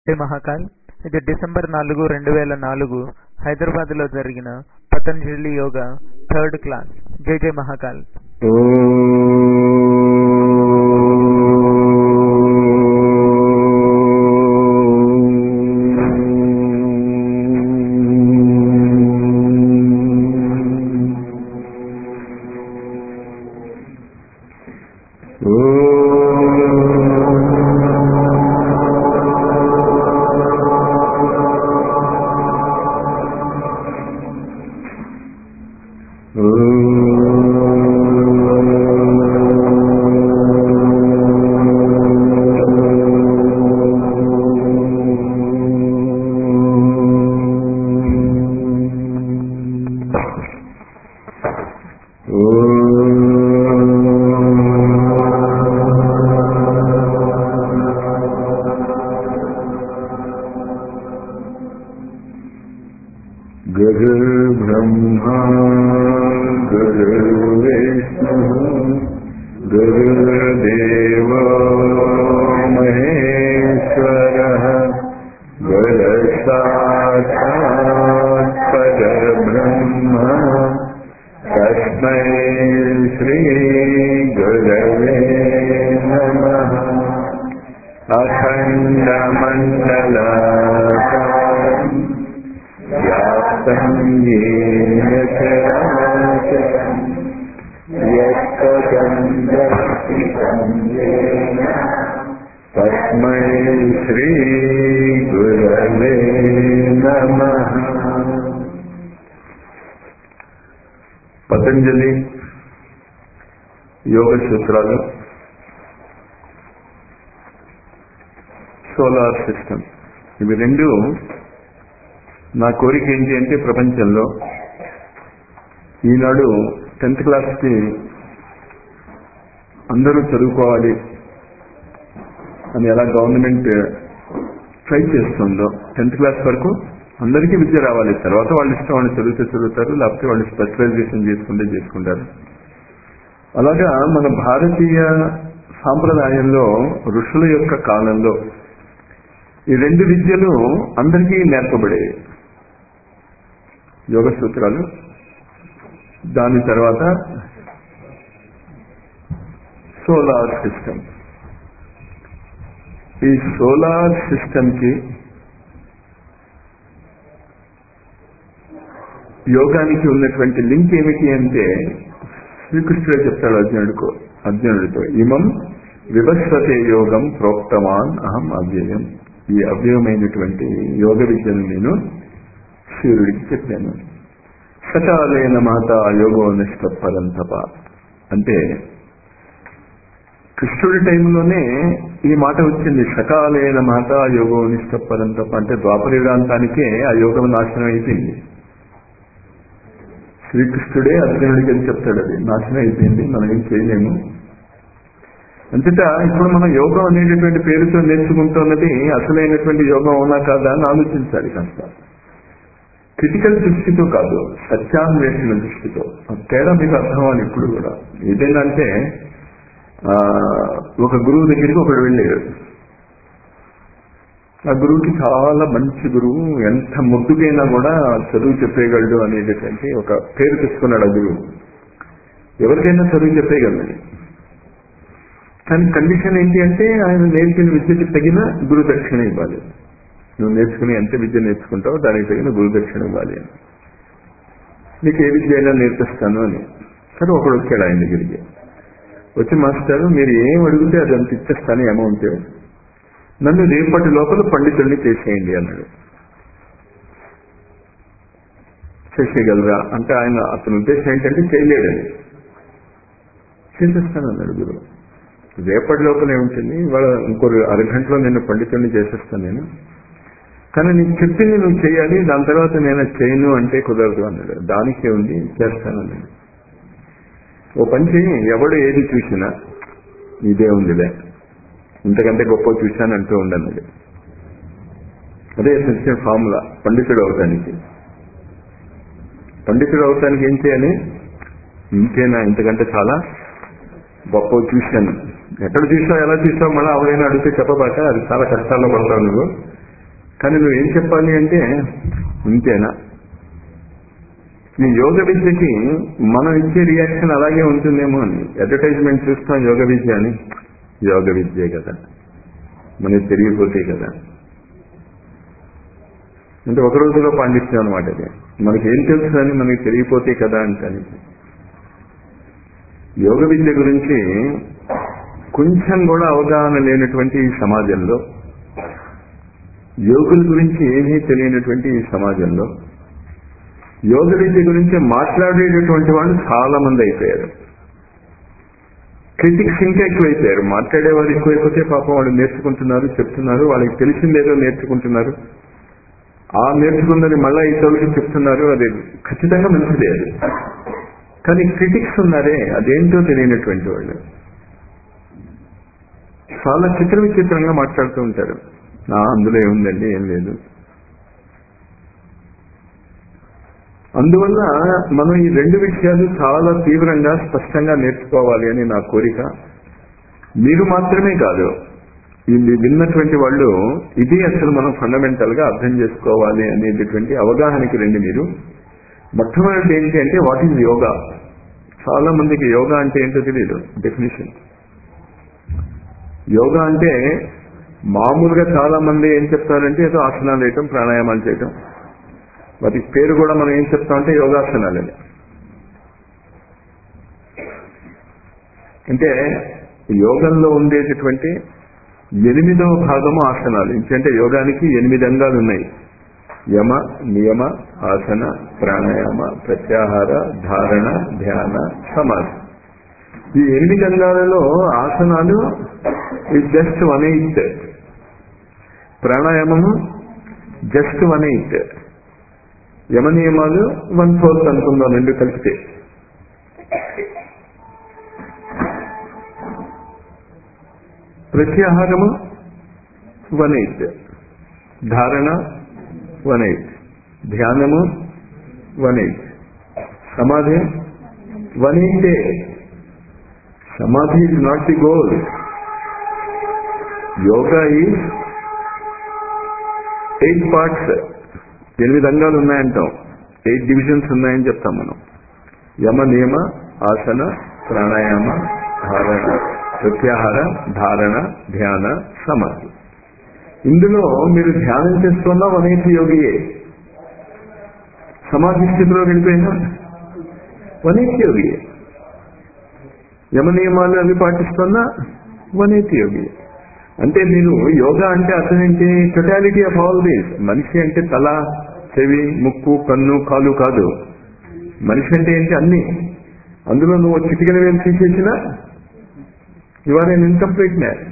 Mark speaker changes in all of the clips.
Speaker 1: జై మహాకాల్ ఇది డిసెంబర్ నాలుగు రెండు వేల నాలుగు హైదరాబాద్ లో జరిగిన పతంజలి యోగా థర్డ్ క్లాస్ జై జై మహాకాల్
Speaker 2: गुरुर्ब्रह्मा गुरुर्विष्णुः गुरुर्देवो महेश्वरः गुरुसाक्षात् परब्रह्म तस्मै श्रीगुरवे नमः अखण्डमण्डलाकारम् व्याप्तं येन चराचरम् यत्पदं दर्शितं येन तस्मै श्रीगुरवे नमः పతంజలి యోగ సూత్రాలు సోలార్ సిస్టమ్ ఇవి రెండు నా కోరిక ఏంటి అంటే ప్రపంచంలో ఈనాడు టెన్త్ క్లాస్కి అందరూ చదువుకోవాలి అని ఎలా గవర్నమెంట్ ట్రై చేస్తుందో టెన్త్ క్లాస్ వరకు అందరికీ విద్య రావాలి తర్వాత వాళ్ళు ఇష్టం వాళ్ళు చదివితే చదువుతారు లేకపోతే వాళ్ళు స్పెషలైజేషన్ చేసుకుంటే చేసుకుంటారు అలాగా మన భారతీయ సాంప్రదాయంలో ఋషుల యొక్క కాలంలో ఈ రెండు విద్యలు అందరికీ నేర్పబడేవి యోగ సూత్రాలు దాని తర్వాత సోలార్ సిస్టమ్ ఈ సోలార్ సిస్టమ్కి యోగానికి ఉన్నటువంటి లింక్ ఏమిటి అంటే శ్రీకృష్ణుడే చెప్తాడు అర్జునుడికో అర్జునుడితో ఇమం వివస్వతే యోగం ప్రోక్తవాన్ అహం అవ్యయం ఈ అవ్యయమైనటువంటి యోగ విద్యను నేను సూర్యుడికి చెప్పాను సకాలైన మాత యోగో నిష్ట పరంతప అంటే కృష్ణుడి టైంలోనే ఈ మాట వచ్చింది సకాలైన మాత యోగో నిష్ట పరంతప అంటే ద్వాపరయుగాంతానికే ఆ యోగం నాశనం అయిపోయింది శ్రీకృష్ణుడే అర్జునుడికి అని చెప్తాడు అది నాశనం అయిపోయింది మనం ఏం చేయలేము అంతటా ఇప్పుడు మనం యోగం అనేటటువంటి పేరుతో నేర్చుకుంటున్నది అసలైనటువంటి యోగం అవునా కాదా అని ఆలోచించాలి కాస్త క్రిటికల్ దృష్టితో కాదు సత్యాన్వేషణ దృష్టితో తేడా మీకు అర్థం అవ్వాలి ఇప్పుడు కూడా ఏదైనా అంటే ఒక గురువు దగ్గరికి ఒకడు వెళ్ళాడు ఆ గురువుకి చాలా మంచి గురువు ఎంత ముద్దుకైనా కూడా చదువు చెప్పేయగలడు అనేటటువంటి ఒక పేరు తెచ్చుకున్నాడు ఆ గురువు ఎవరికైనా చదువు చెప్పేయగలడు కానీ కండిషన్ ఏంటి అంటే ఆయన నేర్పిన విద్యకి తగిన గురు దక్షిణ ఇవ్వాలి నువ్వు నేర్చుకుని ఎంత విద్య నేర్చుకుంటావో దానికి తగిన గురు దక్షిణ ఇవ్వాలి అని నీకు ఏ విద్య అయినా నేర్పిస్తాను అని సరే ఒకడు వచ్చాడు ఆయన దగ్గరికి వచ్చి మాస్టారు మీరు ఏం అడిగితే అది అంత ఇచ్చేస్తాను అమౌంట్ నన్ను రేపటి లోపల పండితుల్ని చేసేయండి అన్నాడు చేసేయగలరా అంటే ఆయన అతని ఉద్దేశం ఏంటంటే చేయలేడని చేసేస్తాను అన్నాడు గురువు రేపటి లోపల ఏముంటుంది ఇవాళ ఇంకో అరగంటలో నేను పండితుల్ని చేసేస్తాను నేను కానీ నీకు చెప్పింది నువ్వు చేయాలి దాని తర్వాత నేను చేయను అంటే కుదరదు అన్నాడు దానికే ఉంది చేస్తాను అన్నాడు ఓ పని చేయి ఎవడు ఏది చూసినా ఇదే ఉందిలే ఇంతకంటే గొప్ప చూశాను అంటూ ఉండన్నది అదే సత్యం ఫార్ములా పండితుడు అవటానికి పండితుడు అవటానికి ఏం చేయాలి ఇంకేనా ఇంతకంటే చాలా గొప్ప చూశాను ఎక్కడ చూసావు ఎలా చూసావు మళ్ళీ ఆవిడైనా అడిగితే చెప్పబాక అది చాలా కష్టాల్లో పడతావు నువ్వు కానీ నువ్వేం చెప్పాలి అంటే ఇంతేనా ఈ యోగ విద్యకి మనం ఇచ్చే రియాక్షన్ అలాగే ఉంటుందేమో అని అడ్వర్టైజ్మెంట్ చూస్తాం యోగ విద్య అని యోగ విద్యే కదా మనకి తెలియపోతే కదా అంటే ఒక రోజులో పాండిత్యం అనమాట అది మనకి ఏం తెలుసు అని మనకి తెలియపోతే కదా అంటాను యోగ విద్య గురించి కొంచెం కూడా అవగాహన లేనటువంటి ఈ సమాజంలో యోగుల గురించి ఏమీ తెలియనటువంటి ఈ సమాజంలో యోగ విద్య గురించి మాట్లాడేటటువంటి వాళ్ళు చాలా మంది అయిపోయారు క్రిటిక్స్ ఇంకా ఎక్కువైపోయారు మాట్లాడేవారు ఎక్కువైపోతే పాపం వాళ్ళు నేర్చుకుంటున్నారు చెప్తున్నారు వాళ్ళకి తెలిసిందేదో నేర్చుకుంటున్నారు ఆ నేర్చుకున్నది మళ్ళా ఇతరులకి చెప్తున్నారు అది ఖచ్చితంగా మంచిదే అది కానీ క్రిటిక్స్ ఉన్నారే అదేంటో తెలియనటువంటి వాళ్ళు చాలా చిత్ర విచిత్రంగా మాట్లాడుతూ ఉంటారు "ఆ, అందులో ఏముందండి ఏం లేదు అందువల్ల మనం ఈ రెండు విషయాలు చాలా తీవ్రంగా స్పష్టంగా నేర్చుకోవాలి అని నా కోరిక మీరు మాత్రమే కాదు ఇది విన్నటువంటి వాళ్ళు ఇది అసలు మనం ఫండమెంటల్ గా అర్థం చేసుకోవాలి అనేటటువంటి అవగాహనకి రండి మీరు మొట్టమొదటి ఏంటి అంటే వాట్ ఈజ్ యోగా చాలా మందికి యోగా అంటే ఏంటో తెలియదు డెఫినేషన్ యోగా అంటే మామూలుగా చాలా మంది ఏం చెప్తారంటే ఏదో ఆసనాలు వేయటం ప్రాణాయామాలు చేయటం వాటికి పేరు కూడా మనం ఏం చెప్తామంటే యోగాసనాలని అంటే యోగంలో ఉండేటటువంటి ఎనిమిదవ భాగము ఆసనాలు ఇంకంటే యోగానికి ఎనిమిది అంగాలు ఉన్నాయి యమ నియమ ఆసన ప్రాణాయామ ప్రత్యాహార ధారణ ధ్యాన సమాధి ఈ ఎనిమిది అంగాలలో ఆసనాలు ఇస్ జస్ట్ వన్ ఎయిత్ ప్రాణాయామము జస్ట్ వన్ ఎయిత్ యమ నియమాలు వన్ ఫోర్త్ అనుకుందాం రెండు కలిపితే ప్రత్యాహారము వన్ ఎయిత్ ధారణ వన్ ఎయిత్ ధ్యానము వన్ ఎయిత్ సమాధి వన్ ఎయిటే సమాధి is not the goal yoga is eight parts ఎనిమిది అంగాలు ఉన్నాయంటాం ఎయిట్ డివిజన్స్ ఉన్నాయని చెప్తాం మనం యమ నియమ ఆసన ప్రాణాయామ ధారణ ప్రత్యాహార ధారణ ధ్యాన సమాధి ఇందులో మీరు ధ్యానం చేస్తున్న వనేతి యోగియే సమాధి స్థితిలో వెళ్ళిపోయినా వనేతి యోగియే యమ నియమాలు అవి పాటిస్తున్న వనేతి యోగి అంటే నేను యోగా అంటే అర్థం ఏంటి టొటాలిటీ ఆఫ్ ఆల్ దీస్ మనిషి అంటే తల చెవి ముక్కు కన్ను కాలు కాదు మనిషి అంటే ఏంటి అన్ని అందులో నువ్వు చిటికల వేలు తీసేసినా ఇవాళ ఇన్కంప్లీట్ మ్యాన్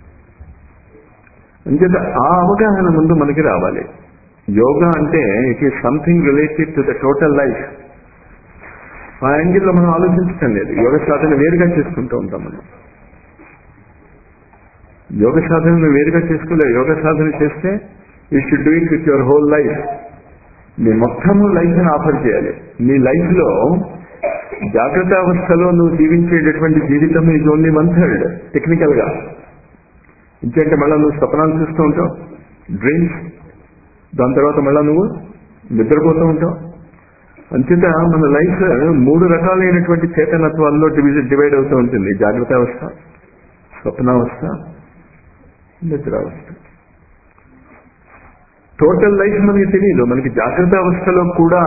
Speaker 2: అంచేత ఆ అవగాహన ముందు మనకి రావాలి యోగా అంటే it is something related to the total life ఆ యాంగిల్లో మనం ఆలోచించటం లేదు యోగ సాధన వేరుగా చేసుకుంటూ ఉంటాం మనం యోగ సాధనను వేరుగా చేసుకోలేదు యోగ సాధన చేస్తే you should do it with your whole life నీ మొత్తము లైఫ్ని ఆఫర్ చేయాలి నీ లైఫ్ లో జాగ్రత్త అవస్థలో నువ్వు జీవించేటటువంటి జీవితం is only one third technical గా ఇంకేంటే మళ్ళీ నువ్వు స్వప్నాలు చూస్తూ ఉంటావు డ్రీమ్స్ దాని తర్వాత మళ్ళీ నువ్వు నిద్రపోతూ ఉంటావు అంచేత మన లైఫ్ మూడు రకాలైనటువంటి చేతనత్వాల్లో డివిజన్ డివైడ్ అవుతూ ఉంటుంది జాగ్రత్త అవస్థ స్వప్నావస్థ నిద్రావస్థ టోటల్ లైఫ్ మనకి తెలియదు మనకి జాగ్రత్త అవస్థలో కూడా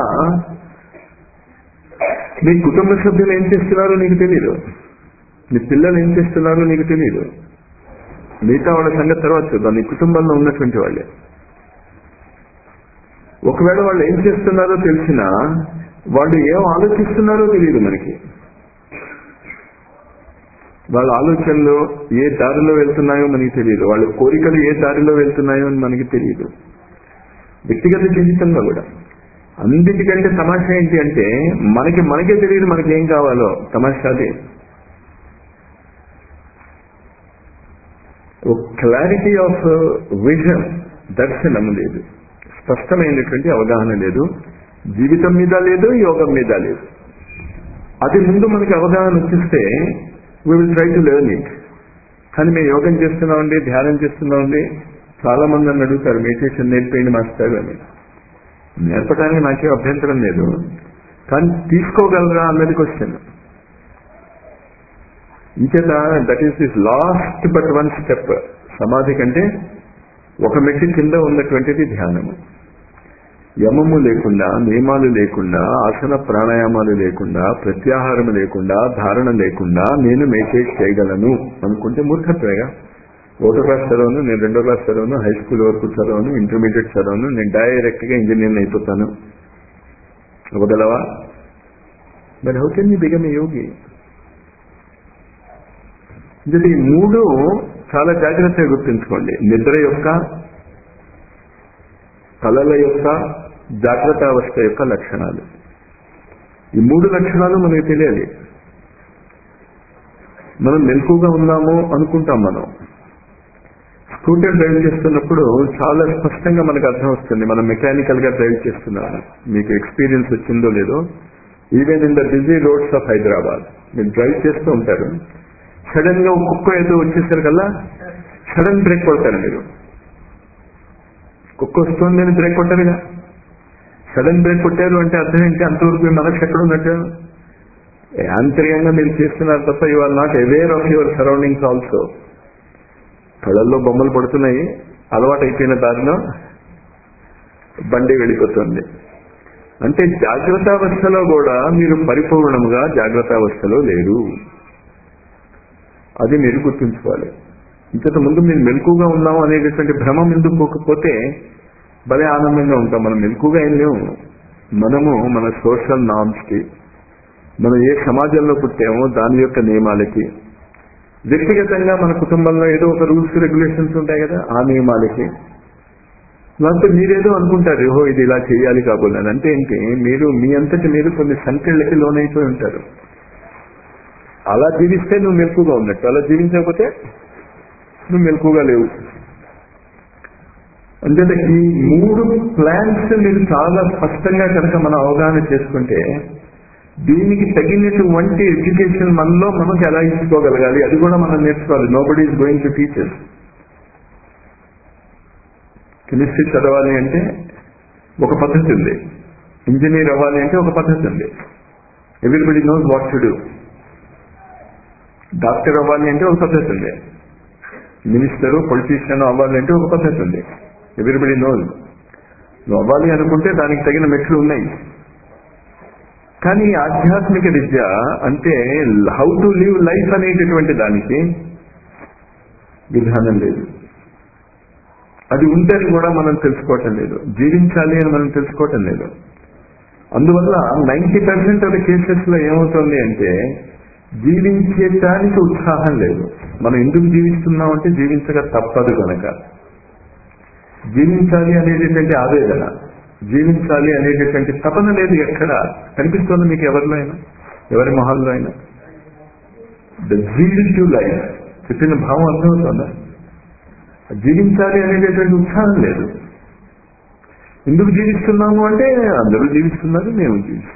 Speaker 2: నీ కుటుంబ సభ్యులు ఏం చేస్తున్నారో నీకు తెలియదు నీ పిల్లలు ఏం చేస్తున్నారో నీకు తెలియదు మిగతా వాళ్ళ సంగతి తర్వాత చూద్దాం నీ కుటుంబంలో ఉన్నటువంటి వాళ్ళే ఒకవేళ వాళ్ళు ఏం చేస్తున్నారో తెలిసినా వాళ్ళు ఏం ఆలోచిస్తున్నారో తెలియదు మనకి వాళ్ళ ఆలోచనలు ఏ దారిలో వెళ్తున్నాయో మనకి తెలియదు వాళ్ళ కోరికలు ఏ దారిలో వెళ్తున్నాయో అని మనకి తెలియదు వ్యక్తిగత జీవితంలో కూడా అన్నిటికంటే తమాషా ఏంటి అంటే మనకి మనకే తెలియదు మనకి ఏం కావాలో తమాషాదే ఒక క్లారిటీ ఆఫ్ విజన్ దర్శనం లేదు స్పష్టమైనటువంటి అవగాహన లేదు జీవితం మీద లేదు యోగం మీద లేదు అది ముందు మనకి అవగాహన వచ్చిస్తే we will try to learn it కానీ మేము యోగం చేస్తున్నామండి ధ్యానం చేస్తున్నామండి చాలా మంది నన్ను అడుగుతారు మెడిటేషన్ నేర్పేయండి మాస్టర్ అని నేర్పడానికి నాకే అభ్యంతరం లేదు కానీ తీసుకోగలరా అన్నది క్వశ్చన్ ఇంచేత that is this last but one step సమాధి కంటే ఒక మెట్టి కింద ఉన్నటువంటిది ధ్యానము యమము లేకుండా నియమాలు లేకుండా ఆసన ప్రాణాయామాలు లేకుండా ప్రత్యాహారం లేకుండా ధారణ లేకుండా నేను మెడిటేట్ చేయగలను అనుకుంటే మూర్ఖత్వేగా ఒకటో క్లాస్ చదవను నేను రెండో క్లాస్ చదవను హై స్కూల్ వరకు చదవను ఇంటర్మీడియట్ చదవను నేను డైరెక్ట్ గా ఇంజనీర్ అయిపోతాను అవ్వగలవా మరి how can you become yogi ఇది ఈ మూడు చాలా జాగ్రత్తగా గుర్తుంచుకోండి నిద్ర యొక్క కళల యొక్క జాగ్రత్త అవస్థ యొక్క లక్షణాలు ఈ మూడు లక్షణాలు మనకి తెలియాలి మనం మెలకుగా ఉన్నాము అనుకుంటాం మనం స్కూటర్ డ్రైవ్ చేస్తున్నప్పుడు చాలా స్పష్టంగా మనకు అర్థం వస్తుంది మనం మెకానికల్ గా డ్రైవ్ చేస్తున్నాము మీకు ఎక్స్పీరియన్స్ వచ్చిందో లేదో even in the busy roads of Hyderabad మీరు డ్రైవ్ చేస్తూ ఉంటారు సడన్ గా ఒక కుక్క ఏదో వచ్చేసరికల్లా సడన్ బ్రేక్ కొడతారు మీరు కుక్క వస్తుంది అని బ్రేక్ కొట్టారుగా సడన్ బ్రేక్ కొట్టారు అంటే అర్థం ఏంటి అంతవరకు మీ మనసు ఎక్కడ ఉన్నట్టు యాంత్రికంగా మీరు చేస్తున్నారు తప్ప you are not aware of your surroundings also కళ్ళల్లో బొమ్మలు పడుతున్నాయి అలవాటు అయిపోయిన దారిలో బండి వెళ్ళిపోతుంది అంటే జాగ్రత్త అవస్థలో కూడా మీరు పరిపూర్ణంగా జాగ్రత్త అవస్థలో లేరు అది మీరు గుర్తుంచుకోవాలి ఇంతకు ముందు మీరు మెలకుగా ఉన్నాం అనేటటువంటి భ్రమం ఎందుకు పోకపోతే భలే ఆనందంగా ఉంటాం మనం మెలకుగా ఏం లేవు మనము మన సోషల్ నామ్స్ కి మనం ఏ సమాజంలో పుట్టామో దాని యొక్క నియమాలకి వ్యక్తిగతంగా మన కుటుంబంలో ఏదో ఒక రూల్స్ రెగ్యులేషన్స్ ఉంటాయి కదా ఆ నియమాలకి లేకపోతే మీరేదో అనుకుంటారు ఓహో ఇది ఇలా చేయాలి కాబోలేదు అంటే ఏంటి మీరు మీ అంతటి మీరు కొన్ని సంఖ్యలకి లోనైపోయి ఉంటారు అలా జీవిస్తే నువ్వు మెలకుగా ఉన్నట్టు అలా జీవించకపోతే నువ్వు మెలకుగా లేవు అంటే ఈ మూడు ప్లాన్స్ మీరు చాలా స్పష్టంగా కనుక మనం అవగాహన చేసుకుంటే దీనికి తగినటువంటి ఎడ్యుకేషన్ మనలో మనకు ఎలా ఇచ్చుకోగలగాలి అది కూడా మనం నేర్చుకోవాలి nobody is going to teachers chemistry చదవాలి అంటే ఒక పద్ధతి ఉంది ఇంజనీర్ అవ్వాలి అంటే ఒక పద్ధతి ఉంది everybody knows what to do doctor అవ్వాలి అంటే ఒక పద్ధతి ఉంది మినిస్టరు పొలిటీషియన్ అవ్వాలి అంటే ఒక పద్ధతి ఉంది ఎవ్రీబడి నోస్ నువ్వు అవ్వాలి అనుకుంటే దానికి తగిన మెట్లు ఉన్నాయి కానీ ఆధ్యాత్మిక విద్య అంటే హౌ టు లివ్ లైఫ్ అనేటటువంటి దానికి విధానం లేదు అది ఉందని కూడా మనం తెలుసుకోవటం లేదు జీవించాలి అని మనం తెలుసుకోవటం లేదు అందువల్ల ninety percent of the cases లో ఏమవుతుంది అంటే జీవించటానికి ఉత్సాహం లేదు మనం ఎందుకు జీవిస్తున్నాం అంటే జీవించక తప్పదు కనుక జీవించాలి అనేటటువంటి ఆవేదన జీవించాలి అనేటటువంటి తపన లేదు ఎక్కడ కనిపిస్తుంది మీకు ఎవరిలో అయినా ఎవరి మొహాల్లో అయినా ద జీల్ టు లైఫ్ చెప్పిన భావం అర్థమవుతుందా జీవించాలి అనేటటువంటి ఉత్సాహం లేదు ఎందుకు జీవిస్తున్నాము అంటే అందరూ జీవిస్తున్నారు మేము జీవిస్తున్నాం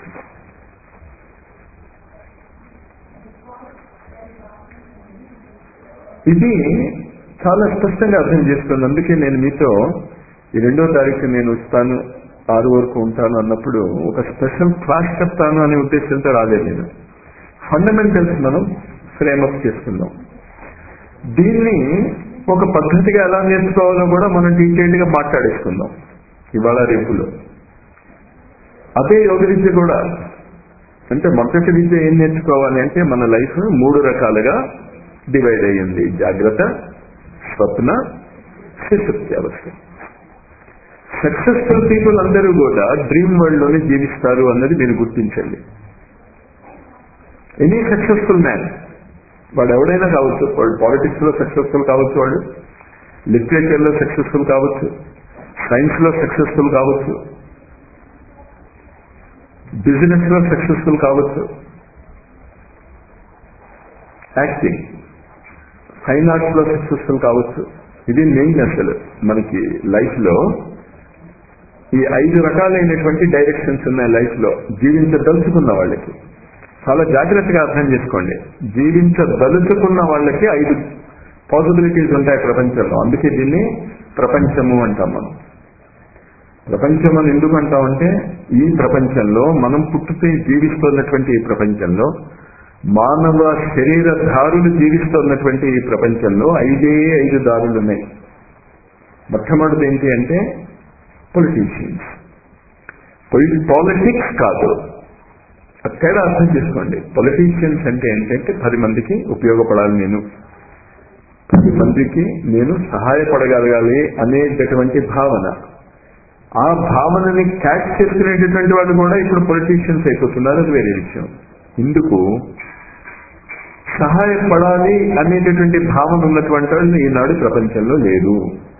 Speaker 2: ఇది చాలా స్పష్టంగా అర్థం చేసుకోండి అందుకే నేను మీతో ఈ రెండో తారీఖు నేను వస్తాను ఆరు వరకు ఉంటాను అన్నప్పుడు ఒక స్పెషల్ క్లాస్ చెప్తాను అనే ఉద్దేశంతో రాలేదు నేను ఫండమెంటల్స్ మనం ఫ్రేమప్ చేసుకుందాం దీన్ని ఒక పద్ధతిగా ఎలా నేర్చుకోవాలో కూడా మనం డీటెయిల్డ్ గా మాట్లాడేసుకుందాం ఇవాళ రేపులో అదే యోగ విద్య కూడా అంటే మొదటి విద్య ఏం నేర్చుకోవాలి అంటే మన లైఫ్ మూడు రకాలుగా డివైడ్ అయ్యింది జాగ్రత్త స్వప్న సుశక్తి అవస్థ సక్సెస్ఫుల్ పీపుల్ అందరూ కూడా డ్రీమ్ వరల్డ్ లోనే జీవిస్తారు అన్నది మీరు గుర్తించండి ఎనీ సక్సెస్ఫుల్ మ్యాన్ వాడు ఎవడైనా కావచ్చు వాడు పాలిటిక్స్ లో సక్సెస్ఫుల్ కావచ్చు వాడు లిటరేచర్ లో సక్సెస్ఫుల్ కావచ్చు సైన్స్ లో సక్సెస్ఫుల్ కావచ్చు బిజినెస్ లో సక్సెస్ఫుల్ కావచ్చు యాక్టింగ్ ఫైన్ ఆర్ట్స్ లో సక్సెస్ఫుల్ కావచ్చు ఇది మెయిన్ అసలు మనకి లైఫ్ లో ఈ ఐదు రకాలైనటువంటి డైరెక్షన్స్ ఉన్నాయి లైఫ్ లో జీవించదలుచుకున్న వాళ్ళకి చాలా జాగ్రత్తగా అర్థం చేసుకోండి జీవించదలుచుకున్న వాళ్ళకి ఐదు పాసిబిలిటీస్ ఉంటాయి ప్రపంచంలో అందుకే దీన్ని ప్రపంచము అంటాం మనం ప్రపంచం అని ఎందుకు అంటామంటే ఈ ప్రపంచంలో మనం పుట్టుతూ జీవిస్తున్నటువంటి ఈ ప్రపంచంలో మానవ శరీరధారులు జీవిస్తున్నటువంటి ఈ ప్రపంచంలో ఐదే ఐదు దారులు ఉన్నాయి మొట్టమొదటిది ఏంటి అంటే పొలిటీషియన్స్ పాలిటిక్స్ కాదు అది తేడా అర్థం చేసుకోండి పొలిటీషియన్స్ అంటే ఏంటంటే పది మందికి ఉపయోగపడాలి నేను పది మందికి నేను సహాయపడగలగాలి అనేటటువంటి భావన ఆ భావనని క్యాచ్ చేసుకునేటటువంటి వాళ్ళు కూడా ఇప్పుడు పొలిటీషియన్స్ అయిపోతున్నారు అది వేరే విషయం ఇందుకు సహాయపడాలి అనేటటువంటి భావన ఉన్నటువంటి వాళ్ళు ఈనాడు ప్రపంచంలో లేరు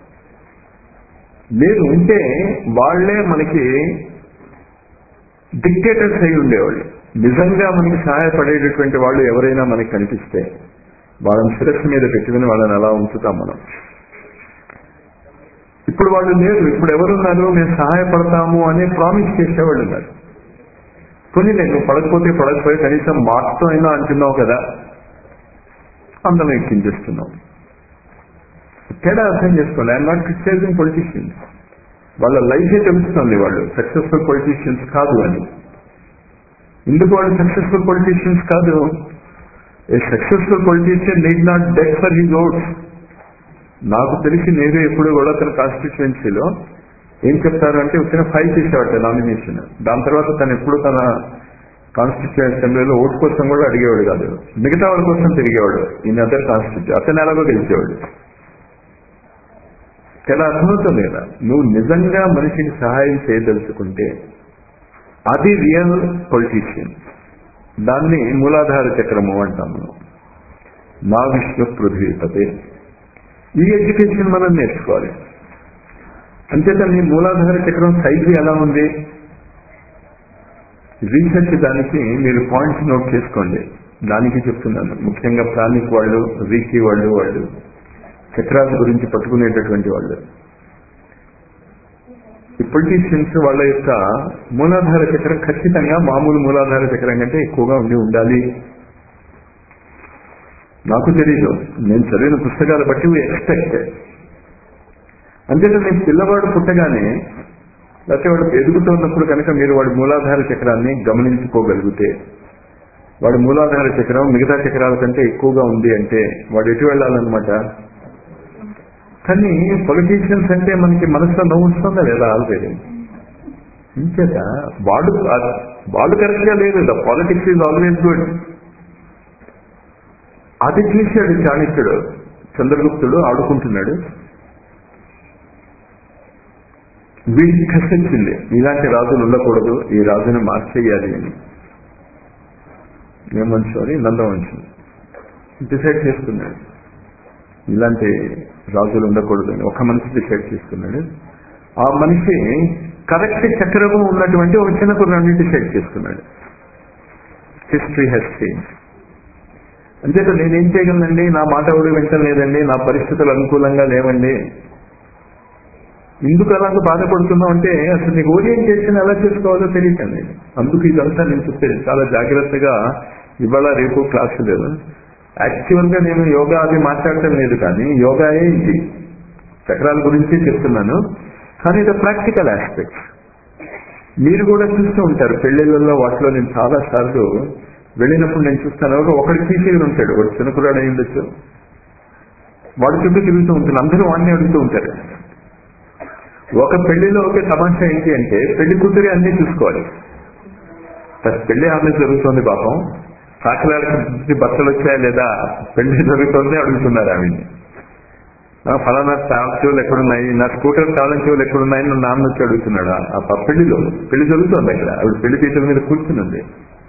Speaker 2: లేదు ఉంటే వాళ్లే మనకి డిక్టేటర్స్ అయి ఉండేవాళ్ళు నిజంగా మనకి సహాయపడేటటువంటి వాళ్ళు ఎవరైనా మనకి కనిపిస్తే వాళ్ళని శిరస్సు మీద పెట్టుకుని వాళ్ళని అలా ఉంచుతాం మనం ఇప్పుడు వాళ్ళు లేరు ఇప్పుడు ఎవరున్నారు మేము సహాయపడతాము అనే ప్రామిస్ చేసేవాళ్ళు ఉన్నారు కొన్ని నేను పడకపోతే పడకపోతే కనీసం మాటతో అయినా అంటున్నావు కదా అందరం ఎక్కించేస్తున్నాం తేడా అర్థం చేసుకోండి ఐఎమ్ నాట్ క్రిటిసైజింగ్ పొలిటీషియన్స్ వాళ్ళ లైఫే తెలుస్తుంది వాళ్ళు సక్సెస్ఫుల్ పొలిటీషియన్స్ కాదు అని ఎందుకు వాళ్ళు సక్సెస్ఫుల్ పొలిటీషియన్స్ కాదు a successful politician need not beg for his votes నాకు తెలిసి నేను ఎప్పుడు కూడా తన కాన్స్టిట్యుయెన్సీలో ఏం చెప్తారు అంటే వచ్చిన ఫైల్ చేసేవాడు నామినేషన్ దాని తర్వాత తను ఎప్పుడు తన కాన్స్టిట్యూషన్ అసెంబ్లీలో ఓటు కోసం కూడా అడిగేవాడు కాదు మిగతా వాళ్ళ కోసం తిరిగేవాడు ఇన్ అదర్ కాన్స్టిట్యూషన్ అతను ఎలాగో గెలిచేవాడు ఎలా అర్థమవుతుంది కదా నువ్వు నిజంగా మనిషికి సహాయం చేయదలుచుకుంటే అది రియల్ పొలిటీషియన్ దాన్ని మూలాధార చక్రము అంటాం మనం నా విశ్వ పృథ్వీపతే ఈ ఎడ్యుకేషన్ మనం నేర్చుకోవాలి అంచేత మీ మూలాధార చక్రం సైజు ఎలా ఉంది రీసెర్చ్ దానికి మీరు పాయింట్స్ నోట్ చేసుకోండి దానికి చెప్తున్నాను ముఖ్యంగా ప్రాణిక్ వాళ్ళు రీకి వాళ్ళు వాళ్ళు చక్రాల గురించి పట్టుకునేటటువంటి వాళ్ళు ఈ పొలిటీషియన్స్ వాళ్ళ యొక్క మూలాధార చక్రం ఖచ్చితంగా మామూలు మూలాధార చక్రం కంటే ఎక్కువగా ఉండి ఉండాలి నాకు తెలీదు నేను చదివిన పుస్తకాలు బట్టి వీ ఎక్స్పెక్ట్ అంతేకాదు నేను పిల్లవాడు పుట్టగానే లేకపోతే వాడు ఎదుగుతున్నప్పుడు కనుక మీరు వాడి మూలాధార చక్రాన్ని గమనించుకోగలిగితే వాడి మూలాధార చక్రం మిగతా చక్రాల కంటే ఎక్కువగా ఉంది అంటే వాడు ఎటు వెళ్ళాలన్నమాట కానీ పొలిటీషియన్స్ అంటే మనకి మనసులో నవ్వు వస్తుందా లేదా ఆల్రెడీ ఇంచేత వాడు వాడు కరెక్ట్ గా లేదు the politics is always good అది చూశాడు చాణక్యుడు చంద్రగుప్తుడు ఆడుకుంటున్నాడు వీడికి కష్టించింది ఇలాంటి రాజులు ఉండకూడదు ఈ రాజుని మార్చేయాలి అని ఏమంచు అని నందవంశం డిసైడ్ చేసుకున్నాడు ఇలాంటి రాజులు ఉండకూడదు అని ఒక మనిషి డిసైడ్ చేసుకున్నాడు ఆ మనిషి కరెక్ట్ చక్రము ఉన్నటువంటి ఒక చిన్న కుర్రాన్ని డిసైడ్ చేసుకున్నాడు హిస్టరీ హెస్ చేంజ్ అంతేత నేనేం చేయగలనండి నా మాట ఎవరు వింటలేదండి నా పరిస్థితులు అనుకూలంగా లేవండి ఎందుకు అలాగ బాధపడుతున్నావు అంటే అసలు నీకు ఓరియంటేషన్ ఎలా చేసుకోవాలో తెలియటండి అందుకు ఇదంతా నేను చెప్పేది చాలా జాగ్రత్తగా ఇవాళ రేపు క్లాసు లేదు యాక్చువల్ గా నేను యోగా అది మాట్లాడటం లేదు కానీ యోగాయే ఇది చక్రాల గురించి చెప్తున్నాను కానీ ఇది ప్రాక్టికల్ ఆస్పెక్ట్స్ మీరు కూడా చూస్తూ ఉంటారు పెళ్లిళ్ళల్లో వాటిలో నేను చాలా సార్లు వెళ్ళినప్పుడు నేను చూస్తాను ఒక ఒకటి తీసేది ఉంటాడు వాడు చిన్నకురాడు అయి ఉండొచ్చు వాడు చుట్టూ తిరుగుతూ ఉంటుంది అందరూ వాడిని అడుగుతూ ఉంటారు ఒక పెళ్లిలో ఒక తమాషా ఏంటి అంటే పెళ్లి కూతురి అన్ని చూసుకోవాలి పెళ్లి ఆమె జరుగుతోంది పాపం కాకిలాడికి బట్టలు వచ్చాయా లేదా పెళ్లి జరుగుతోంది అడుగుతున్నారు ఆమెని ఫలానా తాళం చెవులు ఎక్కడున్నాయి నా స్కూటర్ తాళం చెవులు ఎక్కడున్నాయి నా నాన్న వచ్చి అడుగుతున్నాడు ఆ పెళ్లిలో పెళ్లి జరుగుతోంది అక్కడ ఆవిడ పెళ్లి పీటల మీద కూర్చునుంది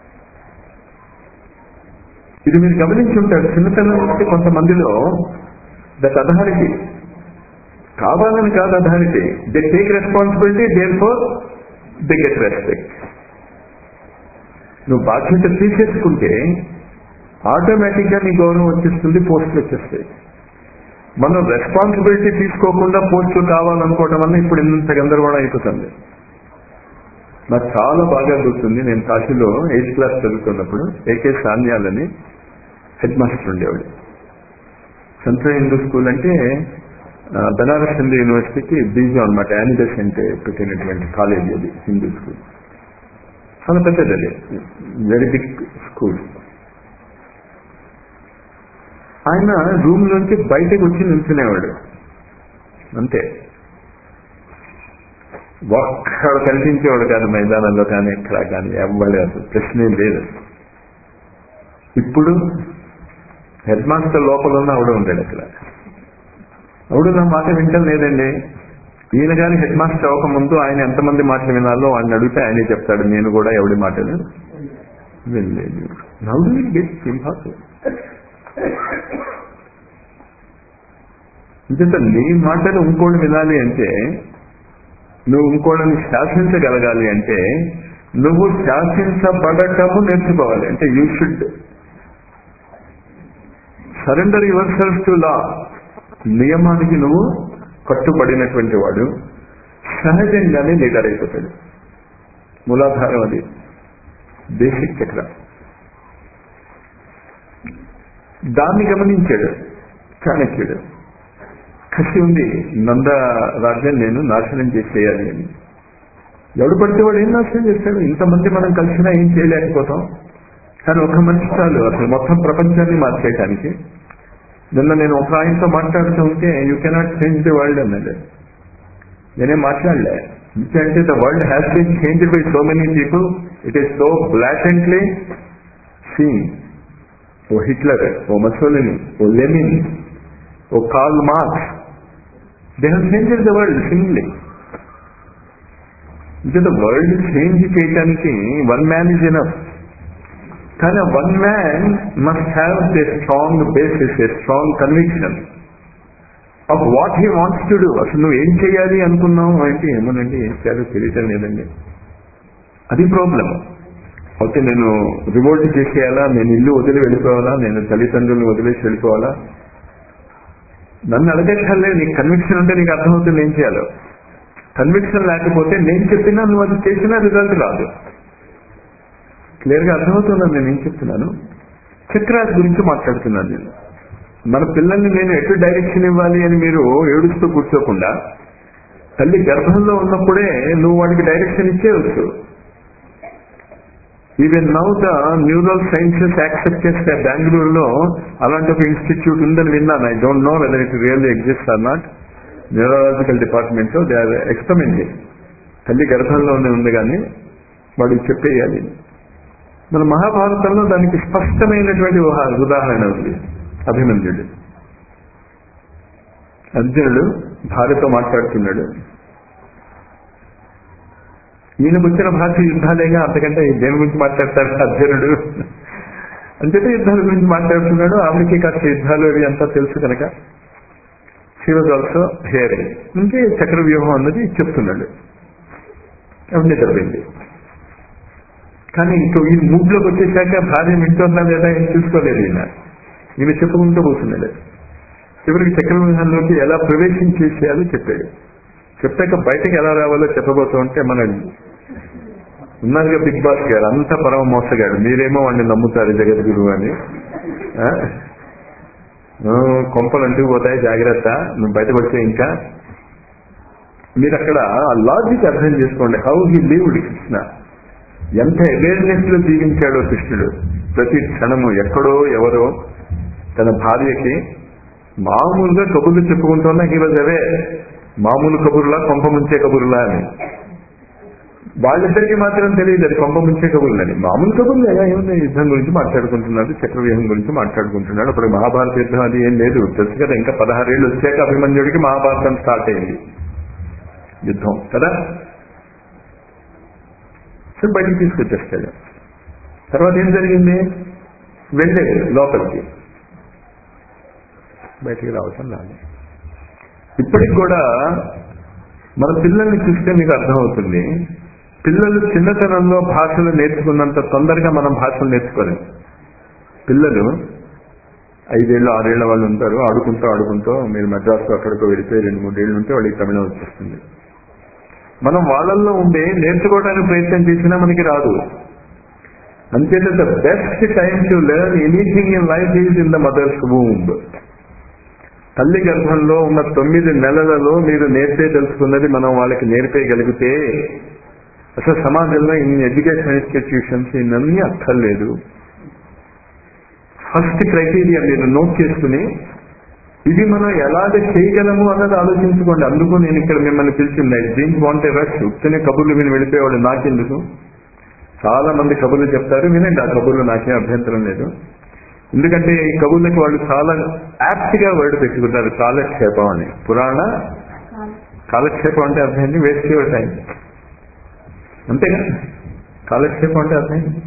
Speaker 2: ఇది మీరు గమనించి ఉంటారు చిన్నతనం నుంచి కొంతమందిలో దట్ అథారిటీ కావాలని కాదు authority they take responsibility therefore they get respect నువ్వు బాధ్యత తీసేసుకుంటే ఆటోమేటిక్ గా నీ గౌరవం వచ్చేస్తుంది పోస్టులు వచ్చేస్తాయి మనం రెస్పాన్సిబిలిటీ తీసుకోకుండా పోస్టులు కావాలనుకోవడం వల్ల ఇప్పుడు ఇంత గందరగోళం అయిపోతుంది నాకు చాలా బాగా గుర్తుంది నేను కాశీలో ఎయిత్ క్లాస్ చదువుతున్నప్పుడు ఏకే సాన్యాలని హెడ్ మాస్టర్ ఉండేవాడు సెంట్రల్ హిందూ స్కూల్ అంటే ఆ, బనారస్ హిందూ యూనివర్సిటీకి బీజం అనమాట యానిడస్ అంటే పెట్టినటువంటి కాలేజీ అది హిందూ స్కూల్ చాలా పెద్దది అది వెరీ బిగ్ స్కూల్ ఆయన రూమ్ నుంచి బయటకు వచ్చి నిల్చునేవాడు అంతే ఒక్కడు కనిపించేవాడు కాదు మైదానంలో కానీ ఎక్కడ కానీ ఎవ్వడు అసలు ప్రశ్నే లేదు ఇప్పుడు హెడ్ మాస్టర్ లోపల ఉన్న ఆవిడ ఉంటాడు అక్కడ ఆవిడ నా మాట వింటం లేదండి ఈయన కానీ హెడ్ మాస్టర్ అవ్వకముందు ఆయన ఎంతమంది మాటలు వినాలో వాడిని అడిగితే ఆయనే చెప్తాడు నేను కూడా ఎవడి మాటలు వినలేదు నౌ గెట్ ఇంపాసిబుల్ ఇంత నీ మాటలు ఇంకోటి వినాలి అంటే నువ్వు ఇంకోళ్ళని శాసించగలగాలి అంటే నువ్వు శాసించబడటము నేర్చుకోవాలి అంటే you should surrender yourself to law నియమానికి నువ్వు కట్టుబడినటువంటి వాడు సహజంగానే లీడర్ అయిపోతాడు మూలాధారం అది బేసిక్ చక్ర దాన్ని గమనించాడు చాణక్యుడు కసి ఉంది నంద రాజ్యం నేను నాశనం చేసేయాలి అని ఎవడు పడితే వాడు ఏం నాశనం చేస్తాడు ఇంతమంది మనం కలిసినా ఏం చేయలేకపోతాం కానీ ఒక మనిషి చాలు అసలు మొత్తం ప్రపంచాన్ని మార్చేయటానికి నిన్న నేను ఒక ఆయనతో మాట్లాడుతూ ఉంటే you cannot change the world అన్నది నేనేం మాట్లాడలే ఎందుకంటే the world has been change by so many people it is so blatantly seen ఓ హిట్లర్ ఓ మసోలిని ఓ లెనిన్ ఓ Karl Marx they have change the world singly అంటే ద వరల్డ్ చేంజ్ చేయటానికి వన్ మ్యాన్ ఇస్ ఎనఫ్ కానీ one man must have the strong basis a strong conviction of what he wants to do అసలు నువ్వు ఏం చేయాలి అనుకున్నావు అంటే ఏమోనండి ఏం చేయాలో తెలియటం లేదండి అది ప్రాబ్లం అయితే నేను రివోల్ట్ చేసేయాలా నేను ఇల్లు వదిలి వెళ్ళిపోవాలా నేను తల్లిదండ్రులను వదిలేసి వెళ్ళిపోవాలా నన్ను అడగక్కర్లేదు నీకు కన్విక్షన్ ఉంటే నీకు అర్థమవుతుంది ఏం చేయాలో కన్విక్షన్ లేకపోతే నేను చెప్పినా నువ్వు అది చేసినా రిజల్ట్ రాదు క్లియర్ గా అర్థమవుతున్నాను నేను ఏం చెప్తున్నాను చక్రాస్ గురించి మాట్లాడుతున్నాను నేను మన పిల్లల్ని నేను ఎటు డైరెక్షన్ ఇవ్వాలి అని మీరు ఏడుస్తూ కూర్చోకుండా తల్లి గర్భంలో ఉన్నప్పుడే నువ్వు వాడికి డైరెక్షన్ ఇచ్చేయవచ్చు even now the neural sciences accept చేస్తే బెంగళూరులో అలాంటి ఒక ఇన్స్టిట్యూట్ ఉందని విన్నాను I don't know whether it really exist or not neurological department they are experimenting తల్లి గర్భంలోనే ఉంది కానీ వాడికి చెప్పేయాలి మన మహాభారతంలో దానికి స్పష్టమైనటువంటి ఉహా- ఉదాహరణ ఉంది అభిమన్యుడు అర్జునుడు భార్యతో మాట్లాడుతున్నాడు ఈయనకు వచ్చిన భాష యుద్ధాలేగా అంతకంటే దేని గురించి మాట్లాడతాడు అర్జునుడు అంతేతే యుద్ధాల గురించి మాట్లాడుతున్నాడు ఆవిడకి కాస్త యుద్ధాలు అవి అంతా తెలుసు కనుక షీ వాజ్ ఆల్సో హేర్ ఇంకే చక్ర వ్యూహం అన్నది చెప్తున్నాడు ఆవిడ నిద్రపోయింది కానీ ఇంకో ఈ మూడ్లోకి వచ్చేసాక భార్య వింటున్నా లేదా ఏం చూసుకోలేదు ఈయన ఈయన చెప్పుకుంటూ పోతున్నాడు చివరికి చక్రవ్యూహంలోకి ఎలా ప్రవేశించేసేయాలో చెప్పాడు చెప్పాక బయటకు ఎలా రావాలో చెప్పబోతూ ఉంటే మన ఉన్నారుగా బిగ్ బాస్ గారు అంత పరమ మోసగాడు మీరేమో వాడిని నమ్ముతారు జగద్గురు అని ఆ? ఆ, కొంపలు అంటూ పోతాయి జాగ్రత్త నువ్వు బయటపడితే ఇంకా మీరు అక్కడ లాజిక్ అర్థం చేసుకోండి హౌ హీ లీవ్డ్ కృష్ణ ఎంత అవేర్నెస్ లో జీవించాడో కృష్ణుడు ప్రతి క్షణము ఎక్కడో ఎవరో తన భార్యకి మామూలుగా కబుర్లు చెప్పుకుంటున్నా హీ వాజ్ అవే మామూలు కబుర్లా కొంప ముంచే కబుర్లా అని వాళ్ళిద్దరికి మాత్రం తెలియదు అది కొంప ముంచే కబుర్లని మామూలు కబుర్లు ఎలా ఏముంది యుద్ధం గురించి మాట్లాడుకుంటున్నాడు చక్రవ్యూహం గురించి మాట్లాడుకుంటున్నాడు అప్పుడు మహాభారత యుద్ధం అది ఏం లేదు తెలుసు కదా ఇంకా పదహారేళ్ళు వచ్చాక అభిమన్యుడికి మహాభారతం స్టార్ట్ అయింది యుద్ధం కదా సో బయటికి తీసుకొచ్చేస్తాడు తర్వాత ఏం జరిగింది వెళ్ళాడు లోపలికి బయటికి రావటం రాదు ఇప్పటికి కూడా మన పిల్లల్ని చూస్తే మీకు అర్థమవుతుంది పిల్లలు చిన్నతనంలో భాషలు నేర్చుకున్నంత తొందరగా మనం భాషలు నేర్చుకోలేము పిల్లలు ఐదేళ్ళు ఆరేళ్ల వాళ్ళు ఉంటారు ఆడుకుంటూ ఆడుకుంటూ మీరు మద్రాసు అక్కడికో వెళితే రెండు మూడేళ్ళు ఉంటే వాళ్ళకి తమిళం వచ్చేస్తుంది మనం వాళ్ళల్లో ఉండే నేర్చుకోవడానికి ప్రయత్నం చేసినా మనకి రాదు అంతేత the best time to learn anything in life is in the mother's womb తల్లి గర్భంలో ఉన్న తొమ్మిది నెలలలో మీరు నేర్పే తెలుసుకున్నది మనం వాళ్ళకి నేర్పేయగలిగితే అసలు సమాజంలో ఇన్ని ఎడ్యుకేషన్ ఇన్స్టిట్యూషన్స్ ఇన్ని అక్కర్లేదు ఫస్ట్ క్రైటీరియా మీరు నోట్ చేసుకుని ఇది మనం ఎలాగ చేయగలము అన్నది ఆలోచించుకోండి అందుకు నేను ఇక్కడ మిమ్మల్ని పిలిచింది I drink want a rush ఉత్తనే కబుర్లు విని వెళ్ళిపోయేవాడు నాకెందుకు చాలా మంది కబుర్లు చెప్తారు వినండి ఆ కబుర్లు నాకేం అభ్యంతరం లేదు ఎందుకంటే ఈ కబుర్లకి వాళ్ళు చాలా యాప్ట్ గా వర్డ్ పెట్టుకుంటారు కాలక్షేపం అని పురాణ కాలక్షేపం అంటే అర్థం ఏంటి వేస్ట్ యువర్ టైం అంతేగా కాలక్షేపం అంటే అర్థం ఏంటి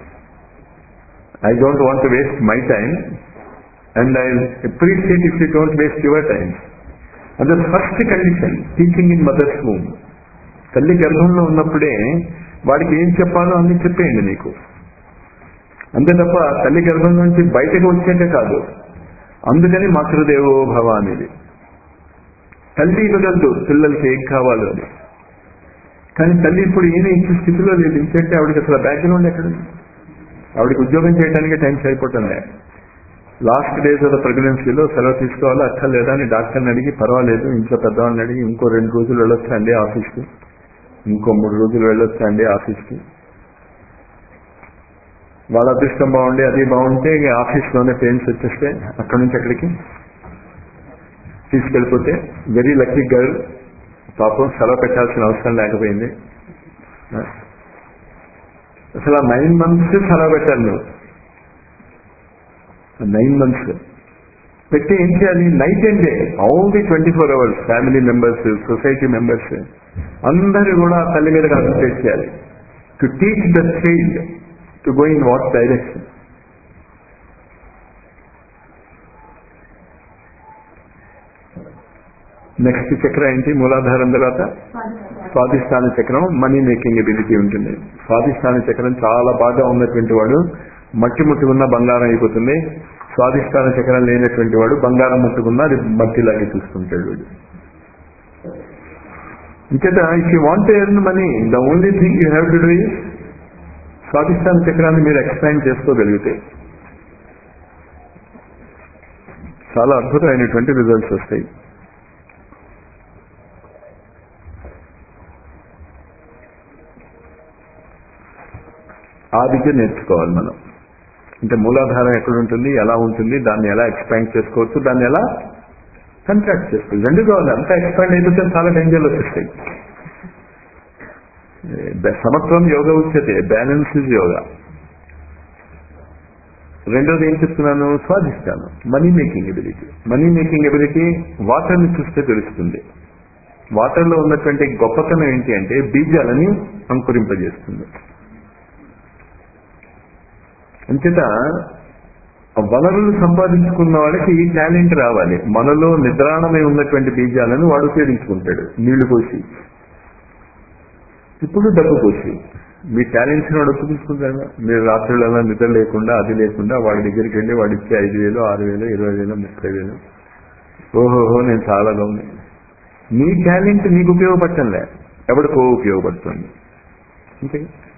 Speaker 2: I don't want waste my time and I appreciate if you don't waste your time అదే first condition teaching in mother's home తల్లి గర్భంలో ఉన్నప్పుడే వాడికి ఏం చెప్పాలో అన్ని చెప్పేయండి నీకు అంతే తప్ప తల్లి గర్భం నుంచి బయటకు వచ్చేటే కాదు అందుకని మాతృదేవో భవ అనేది తల్లి ఇవ్వగలదు పిల్లలకి ఏం కావాలో అని కానీ తల్లి ఇప్పుడు ఏమి ఇచ్చే స్థితిలో లేదు ఇంకంటే ఆవిడకి అసలు బ్యాక్గ్రౌండ్ ఎక్కడ ఉంది? ఆవిడకి ఉద్యోగం చేయడానికి టైం సరిపోతుంది లాస్ట్ డేస్ ఆఫ్ ప్రెగ్నెన్సీలో సెలవు తీసుకోవాలా అక్కర్లేదా అని డాక్టర్ని అడిగి పర్వాలేదు ఇంట్లో పెద్దవాళ్ళని అడిగి ఇంకో రెండు రోజులు వెళ్ళొచ్చా అండి ఆఫీస్కి ఇంకో మూడు రోజులు వెళ్ళొచ్చా అండి ఆఫీస్కి వాళ్ళ అదృష్టం బాగుండి అది బాగుంటే ఇక ఆఫీస్లోనే పెయిన్స్ వచ్చేస్తే అక్కడి నుంచి అక్కడికి తీసుకెళ్ళిపోతే వెరీ లక్కీ గర్ల్ పాపం సెలవు పెట్టాల్సిన అవసరం లేకపోయింది అసలు ఆ నైన్ మంత్స్ సెలవు పెట్టాను నువ్వు నైన్ మంత్స్ పెట్టి ఏం చేయాలి night and day only twenty four hours family members society members అందరూ కూడా ఆ తల్లి మీద కాన్సన్ట్రేట్ చేయాలి to teach the child to go in what direction next చక్రం ఏంటి మూలాధారం తర్వాత స్వాధిష్టాన చక్రం మనీ మేకింగ్ ఎబిలిటీ ఉంటుంది స్వాధిష్టాన చక్రం చాలా బాగా ఉన్నటువంటి వాడు మట్టి ముట్టుకున్న బంగారం అయిపోతుంది స్వాధిష్టాన చక్రం లేనటువంటి వాడు బంగారం ముట్టుకున్నా అది మట్టిలాగే చూసుకుంటాడు వీడు ఇంకేత if you want earn money the only thing you have to do is స్వాధిష్టాన చక్రాన్ని మీరు ఎక్స్పాండ్ చేసుకోగలిగితే చాలా అద్భుతమైనటువంటి రిజల్ట్స్ వస్తాయి ఆ విద్య నేర్చుకోవాలి మనం అంటే మూలాధారం ఎక్కడ ఉంటుంది ఎలా ఉంటుంది దాన్ని ఎలా ఎక్స్పాండ్ చేసుకోవచ్చు దాన్ని ఎలా కంట్రాక్ట్ చేసుకోవచ్చు రెండు కావాలి అంతా ఎక్స్పాండ్ అయిపోతే చాలా డేంజర్లు వచ్చేస్తాయి సమత్వం యోగ ఉచ్యతే బ్యాలెన్స్ ఇస్ యోగా రెండోది ఏం చెప్తున్నాను స్వాధిష్టాను money making ability money making ability వాటర్ని చూస్తే తెలుస్తుంది వాటర్లో ఉన్నటువంటి గొప్పతనం ఏంటి అంటే బీజాలని అంకురింపజేస్తుంది అంచేత వనరులు సంపాదించుకున్న వాడికి ఈ టాలెంట్ రావాలి మనలో నిద్రాణమై ఉన్నటువంటి బీజాలను వాడు ఉపయోగించుకుంటాడు నీళ్లు పోసి ఇప్పుడు డబ్బు పోసి మీ టాలెంట్స్ వాడు ఉపయోగించుకుంటాడు మీరు రాత్రులలో నిద్ర లేకుండా అది లేకుండా వాడి దగ్గరికి వెళ్ళి వాడు ఇచ్చే ఐదు వేలు ఆరు వేలు ఇరవై వేలు ముప్పై వేలు ఓహోహో నేను చాలా బాగుంది నీ టాలెంట్ నీకు ఉపయోగపడటంలే ఎవరికో ఉపయోగపడుతుంది అంతే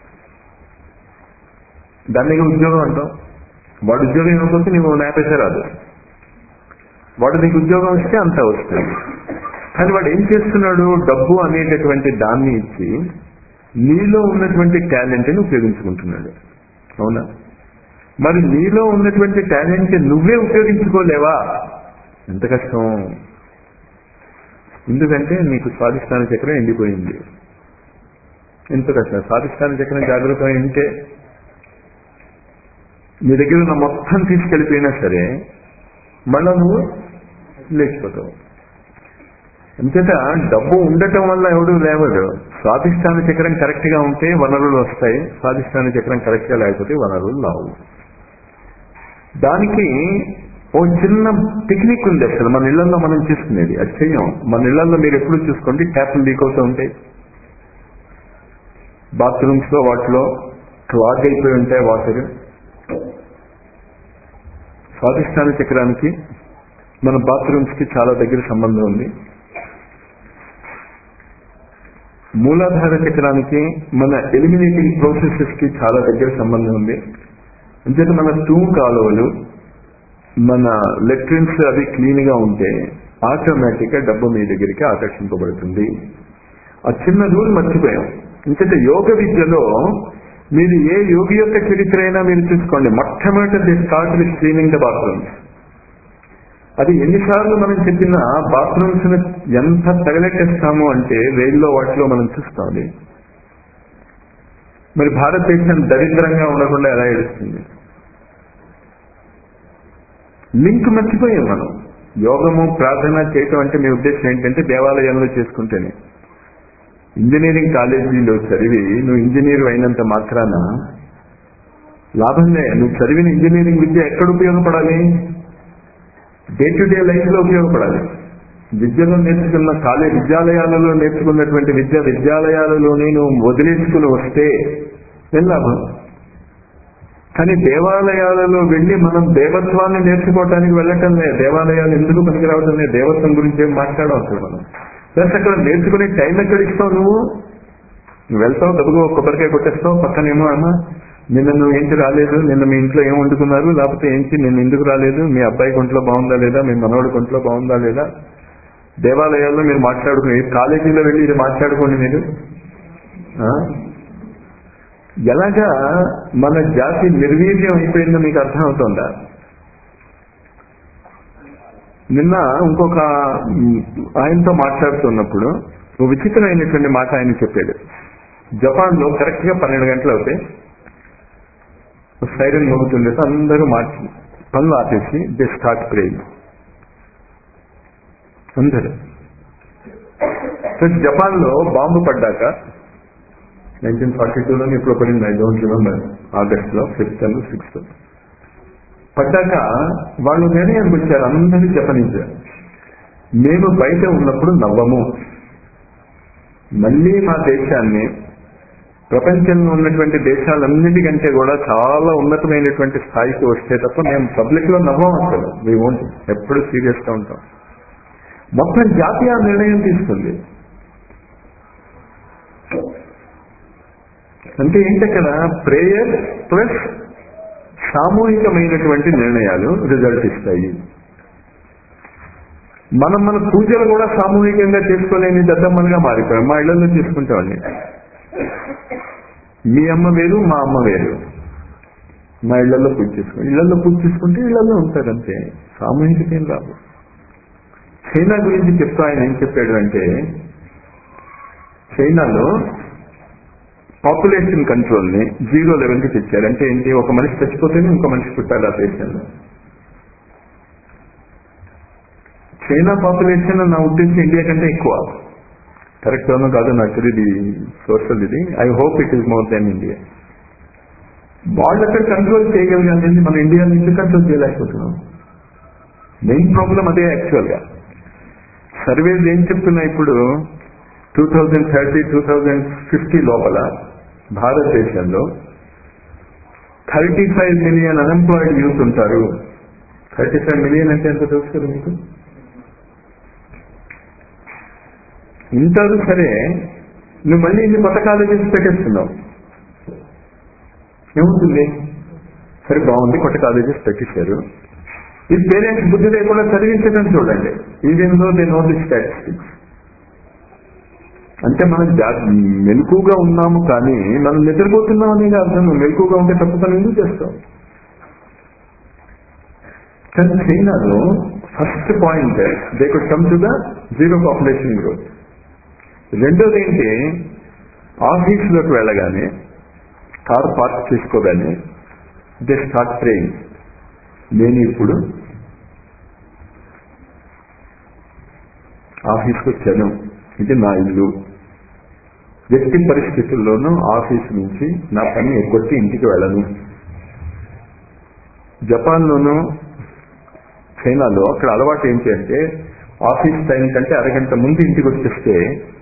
Speaker 2: దాన్ని ఉద్యోగం అంటాం వాడు ఉద్యోగం ఇవ్వకపోతే నీకు నేపేసే రాదు వాడు నీకు ఉద్యోగం వస్తే అంతా వస్తుంది కానీ వాడు ఏం చేస్తున్నాడు డబ్బు అనేటటువంటి దాన్ని ఇచ్చి నీలో ఉన్నటువంటి టాలెంట్ని ఉపయోగించుకుంటున్నాడు అవునా మరి నీలో ఉన్నటువంటి టాలెంట్ నువ్వే ఉపయోగించుకోలేవా ఎంత కష్టం ఎందుకంటే నీకు స్వాధిష్టాన చక్రం ఎండిపోయింది ఎంత కష్టం స్వాధిష్టాన చక్రం జాగ్రత్త ఉంటే నీ దగ్గర ఉన్న మొత్తం తీసుకెళ్ళిపోయినా సరే మళ్ళా నువ్వు లేచిపోతావు అంతేత డబ్బు ఉండటం వల్ల ఎవడు లేవడు స్వాధిష్టాన చక్రం కరెక్ట్ గా ఉంటే వనరులు వస్తాయి స్వాధిష్టాన చక్రం కరెక్ట్ గా లేకపోతే వనరులు రావు దానికి ఓ చిన్న టెక్నిక్ ఉంది అసలు మన ఇళ్లలో మనం చూసుకునేది అది చెయ్యం మన ఇళ్లలో మీరు ఎప్పుడు చూసుకోండి ట్యాప్లు లీక్ అవుతూ ఉంటాయి బాత్రూమ్స్ లో వాటిలో క్లాగ్ అయిపోయి ఉంటాయి వాటర్ స్వాధిష్టాన చక్రానికి మన బాత్రూమ్స్ కి చాలా దగ్గర సంబంధం ఉంది మూలాధార చక్రానికి మన ఎలిమినేటింగ్ ప్రాసెసెస్ కి చాలా దగ్గర సంబంధం ఉంది అంచేత మన టూ కాలువలు మన లెట్రిన్స్ అవి క్లీన్ గా ఉంటే ఆటోమేటిక్ గా డబ్బు మీ దగ్గరికి ఆకర్షింపబడుతుంది ఆ చిన్న రూల్ మర్చిపోయాం ఎందుకంటే యోగ విద్యలో మీరు ఏ యోగి యొక్క చరిత్ర అయినా మీరు చూసుకోండి మొట్టమొదటి start with cleaning the bathrooms అది ఎన్నిసార్లు మనం చెప్పినా బాత్రూమ్స్ ఎంత తగలెట్టేస్తాము అంటే వేల్లో వాటిలో మనం చూస్తాం అది మరి భారతదేశం దరిద్రంగా ఉండకుండా ఎలా ఏడుస్తుంది లింక్ మర్చిపోయాం మనం యోగము ప్రార్థన చేయటం అంటే మీ ఉద్దేశం ఏంటంటే దేవాలయంలో చేసుకుంటేనే ఇంజనీరింగ్ కాలేజీలో చదివి నువ్వు ఇంజనీర్ అయినంత మాత్రాన లాభంలే నువ్వు చదివిన ఇంజనీరింగ్ విద్య ఎక్కడ ఉపయోగపడాలి డే టు డే లైఫ్ లో ఉపయోగపడాలి విద్యలో నేర్చుకున్న కాలేజ్ విద్యాలయాలలో నేర్చుకున్నటువంటి విద్య విద్యాలయాలలోనే నువ్వు వదిలేసుకుని వస్తే ఏం లాభం కానీ దేవాలయాలలో వెళ్ళి మనం దేవత్వాన్ని నేర్చుకోవటానికి వెళ్ళటం లేదు దేవాలయాలు ఎందుకు పనికిరావటం లేదు దేవత్వం గురించి ఏం మాట్లాడవచ్చు మనం ప్లస్ అక్కడ నేర్చుకునే టైం ఎక్కడ ఇస్తావు నువ్వు నువ్వు వెళ్తావు డబ్బుగా ఒక కొబ్బరికాయ కొట్టేస్తావు పక్కనేమో అమ్మ నిన్న నువ్వు ఏంటి రాలేదు నిన్న మీ ఇంట్లో ఏం వండుకున్నారు లేకపోతే ఏంటి నేను ఎందుకు రాలేదు మీ అబ్బాయి ఒంట్లో బాగుందా లేదా మీ మనవడి ఒంట్లో బాగుందా లేదా దేవాలయాల్లో మీరు మాట్లాడుకుని కాలేజీలో వెళ్ళి ఇది మాట్లాడుకోండి మీరు ఆ? ఎలాగా మన జాతి నిర్వీర్యం అయిపోయిందో మీకు అర్థమవుతుందా నిన్న ఇంకొక మ్, ఆయనతో మాట్లాడుతున్నప్పుడు ఒక విచిత్రమైనటువంటి మాట ఆయన చెప్పాడు జపాన్ లో కరెక్ట్ గా పన్నెండు గంటలు అవుతాయి సైరన్ మోగుతుంది అందరూ మార్చి పనులు ఆపేసి దే స్టార్ట్ ప్రేయింగ్ అందరూ సో జపాన్ లో బాంబు పడ్డాక నైన్టీన్ ఫార్టీ టూలో ఇప్పుడు పడింది ఐ డోంట్ రిమెంబర్ ఆగస్ట్ లో ఫిఫ్త్ సిక్స్త్ పడ్డాక వాళ్ళు నిర్ణయానికి వచ్చారు అందరూ జపనీస్ మేము బయట ఉన్నప్పుడు నవ్వము మళ్ళీ మా దేశాన్ని ప్రపంచంలో ఉన్నటువంటి దేశాలన్నిటికంటే కూడా చాలా ఉన్నతమైనటువంటి స్థాయికి వస్తే తప్ప మేము పబ్లిక్ లో నవ్వం అసలు వీ ఓంట్ ఎప్పుడు సీరియస్ గా ఉంటాం మొత్తం జాతీయ నిర్ణయం తీసుకుంది అంటే ఏంటక్కడ ప్రేయర్ ప్లస్ సామూహికమైనటువంటి నిర్ణయాలు రిజల్ట్ ఇస్తాయి మనం మన పూజలు కూడా సామూహికంగా చేసుకోలేని దద్దమ్మలుగా మారిపోయాం మా ఇళ్లలో చేసుకుంటామండి మీ అమ్మ వేరు మా అమ్మ వేరు మా ఇళ్లలో పూజ చేసుకోండి ఇళ్లలో పూజ చేసుకుంటే ఇళ్లలో ఉంటారు అంతే సామూహికత ఏం రాదు చైనా గురించి చెప్తూ ఆయన ఏం చెప్పాడు అంటే చైనాలో పాపులేషన్ కంట్రోల్ ని జీరో లెవెల్ కి తెచ్చారు అంటే ఏంటి ఒక మనిషి చచ్చిపోతేనే ఇంకో మనిషి పుట్టాలి ఆ దేశంలో చైనా పాపులేషన్ నా ఉద్దేశం ఇండియా కంటే ఎక్కువ కరెక్ట్ అవునో కాదో నాకు తెలియదు సోషల్ ఇది I hope it is more than India వాళ్ళు అక్కడ కంట్రోల్ చేయగలిగాలి మన ఇండియా నుంచి కంట్రోల్ చేయలేకపోతున్నాం మెయిన్ ప్రాబ్లం అదే యాక్చువల్ గా సర్వేస్ ఏం చెప్తున్నాయి ఇప్పుడు two thousand thirty two thousand fifty లోపల భారతదేశంలో thirty five million unemployed youth ఉంటారు థర్టీ ఫైవ్ మిలియన్ అంటే ఎంత తెలుసు కదా మీకు ఉంటారు సరే నువ్వు మళ్ళీ ఇన్ని కొత్త కాలేజెస్ పెట్టేస్తున్నావు ఏముంటుంది సరే బాగుంది కొత్త కాలేజెస్ పెట్టేశారు ఈ పేరెంట్స్ బుద్ధి లేకుండా చదివించడం చూడండి even though they know the statistics అంటే మనం జా- మెలకుగా ఉన్నాము కానీ మనం నిద్రపోతున్నాం అనేది అర్థం మెలకుగా ఉంటే తప్పు పని ఎందుకు చేస్తాం కానీ చైనాలో first point they could come to the zero population growth రెండోది ఏంటి ఆఫీసులోకి వెళ్ళగానే కార్ పార్క్ చేసుకోగానే దే స్టార్ట్ ప్రేయింగ్ నేను ఇప్పుడు ఆఫీస్కి వచ్చాను ఇది నా ఇల్లు వ్యక్తి పరిస్థితుల్లోనూ ఆఫీస్ నుంచి నా పని ఎక్కొట్టి ఇంటికి వెళ్ళను జపాన్లోనూ చైనాలో అక్కడ అలవాటు ఏంటి అంటే ఆఫీస్ టైం కంటే అరగంట ముందు ఇంటికి వచ్చేస్తే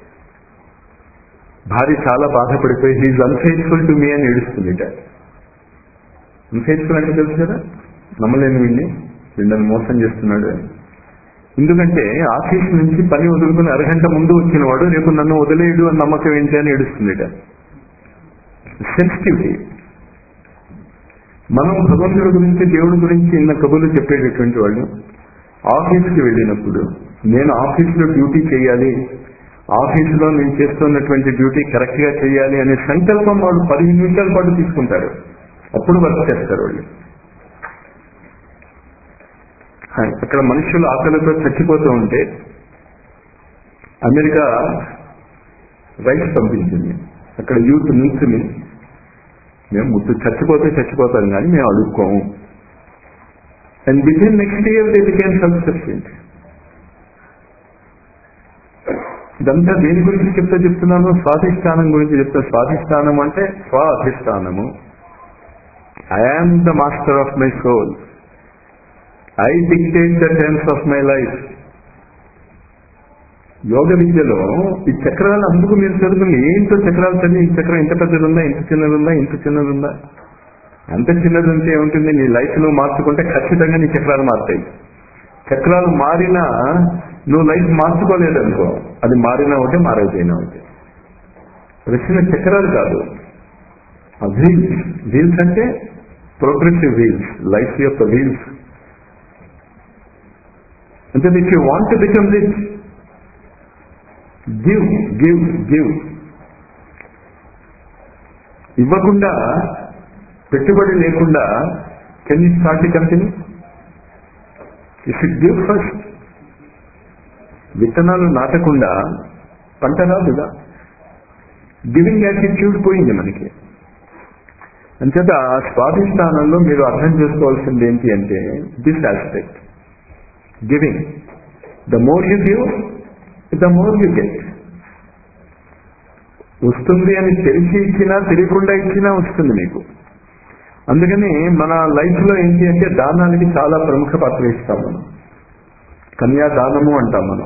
Speaker 2: భార్య చాలా బాధపడిపోయి హీజ్ అన్ఫెయిత్ఫుల్ టు మీ అని ఏడుస్తుంది అన్ఫెయిత్ఫుల్ అంటే తెలుసు కదా నమ్మలేని వీడిని వీళ్ళని మోసం చేస్తున్నాడు అని. ఎందుకంటే ఆఫీస్ నుంచి పని వదులుకుని అరగంట ముందు వచ్చిన వాడు రేపు నన్ను వదిలేయడు అని నమ్మకం ఏంటి అని ఏడుస్తుందిట సెన్సిటివిటీ మనం భగవంతుడి గురించి దేవుడి గురించి ఇన్న కబుర్లు చెప్పేటటువంటి వాళ్ళు ఆఫీస్కి వెళ్ళినప్పుడు నేను ఆఫీస్లో డ్యూటీ చేయాలి ఆఫీసులో నేను చేస్తున్నటువంటి డ్యూటీ కరెక్ట్ గా చేయాలి అనే సంకల్పం వాళ్ళు పదిహేను నిమిషాల పాటు తీసుకుంటారు అప్పుడు వర్క్ చేస్తారు వాళ్ళు అక్కడ మనుషులు ఆకలితో చచ్చిపోతూ ఉంటే అమెరికా రైస్ పంపించింది అక్కడ యూత్ నిల్చుని మేము ముద్దు చచ్చిపోతే చచ్చిపోతాం కానీ మేము అడుక్కోము and within next year they became self sufficient ఇదంతా దేని గురించి చెప్తా చెప్తున్నాను స్వాధిష్టానం గురించి చెప్తా స్వాధిష్టానం అంటే స్వాధిష్టానము I am the master of my soul I dictate the tense of my life యోగ విద్యలో ఈ చక్రాలు అందుకు మీరు చదువుకుని ఏంటో చక్రాలు చదివి ఈ చక్రం ఇంత పెద్దది ఉందా ఇంత చిన్నది ఉందా ఇంత చిన్నది ఉందా అంత చిన్నది ఉంటే ఏముంటుంది నీ లైఫ్ నువ్వు మార్చుకుంటే ఖచ్చితంగా నీ చక్రాలు మారుతాయి చక్రాలు మారినా నువ్వు లైఫ్ మార్చుకోలేదనుకో అది మారినా ఒకటే మారకపోయినా ఒకటి ప్రశ్న చక్రాలు కాదు వీల్స్ వీల్స్ అంటే ప్రోగ్రెసివ్ వీల్స్ లైఫ్ యొక్క వీల్స్ అంటే if you want to become rich give give give ఇవ్వకుండా పెట్టుబడి లేకుండా can you start the company if it give first విత్తనాలు నాటకుండా పంట రాదుగా గివింగ్ యాటిట్యూడ్ పోయింది మనకి అంచేత ఆ స్వాధిష్టానంలో మీరు అర్థం చేసుకోవాల్సింది ఏంటి అంటే this aspect giving the more you give the more you get వస్తుంది అని తెలిసి ఇచ్చినా తెలియకుండా ఇచ్చినా వస్తుంది మీకు అందుకని మన లైఫ్ లో ఏంటి అంటే దానానికి చాలా ప్రముఖ పాత్ర ఇస్తాం మనం కన్యాదానము అంటాం మనం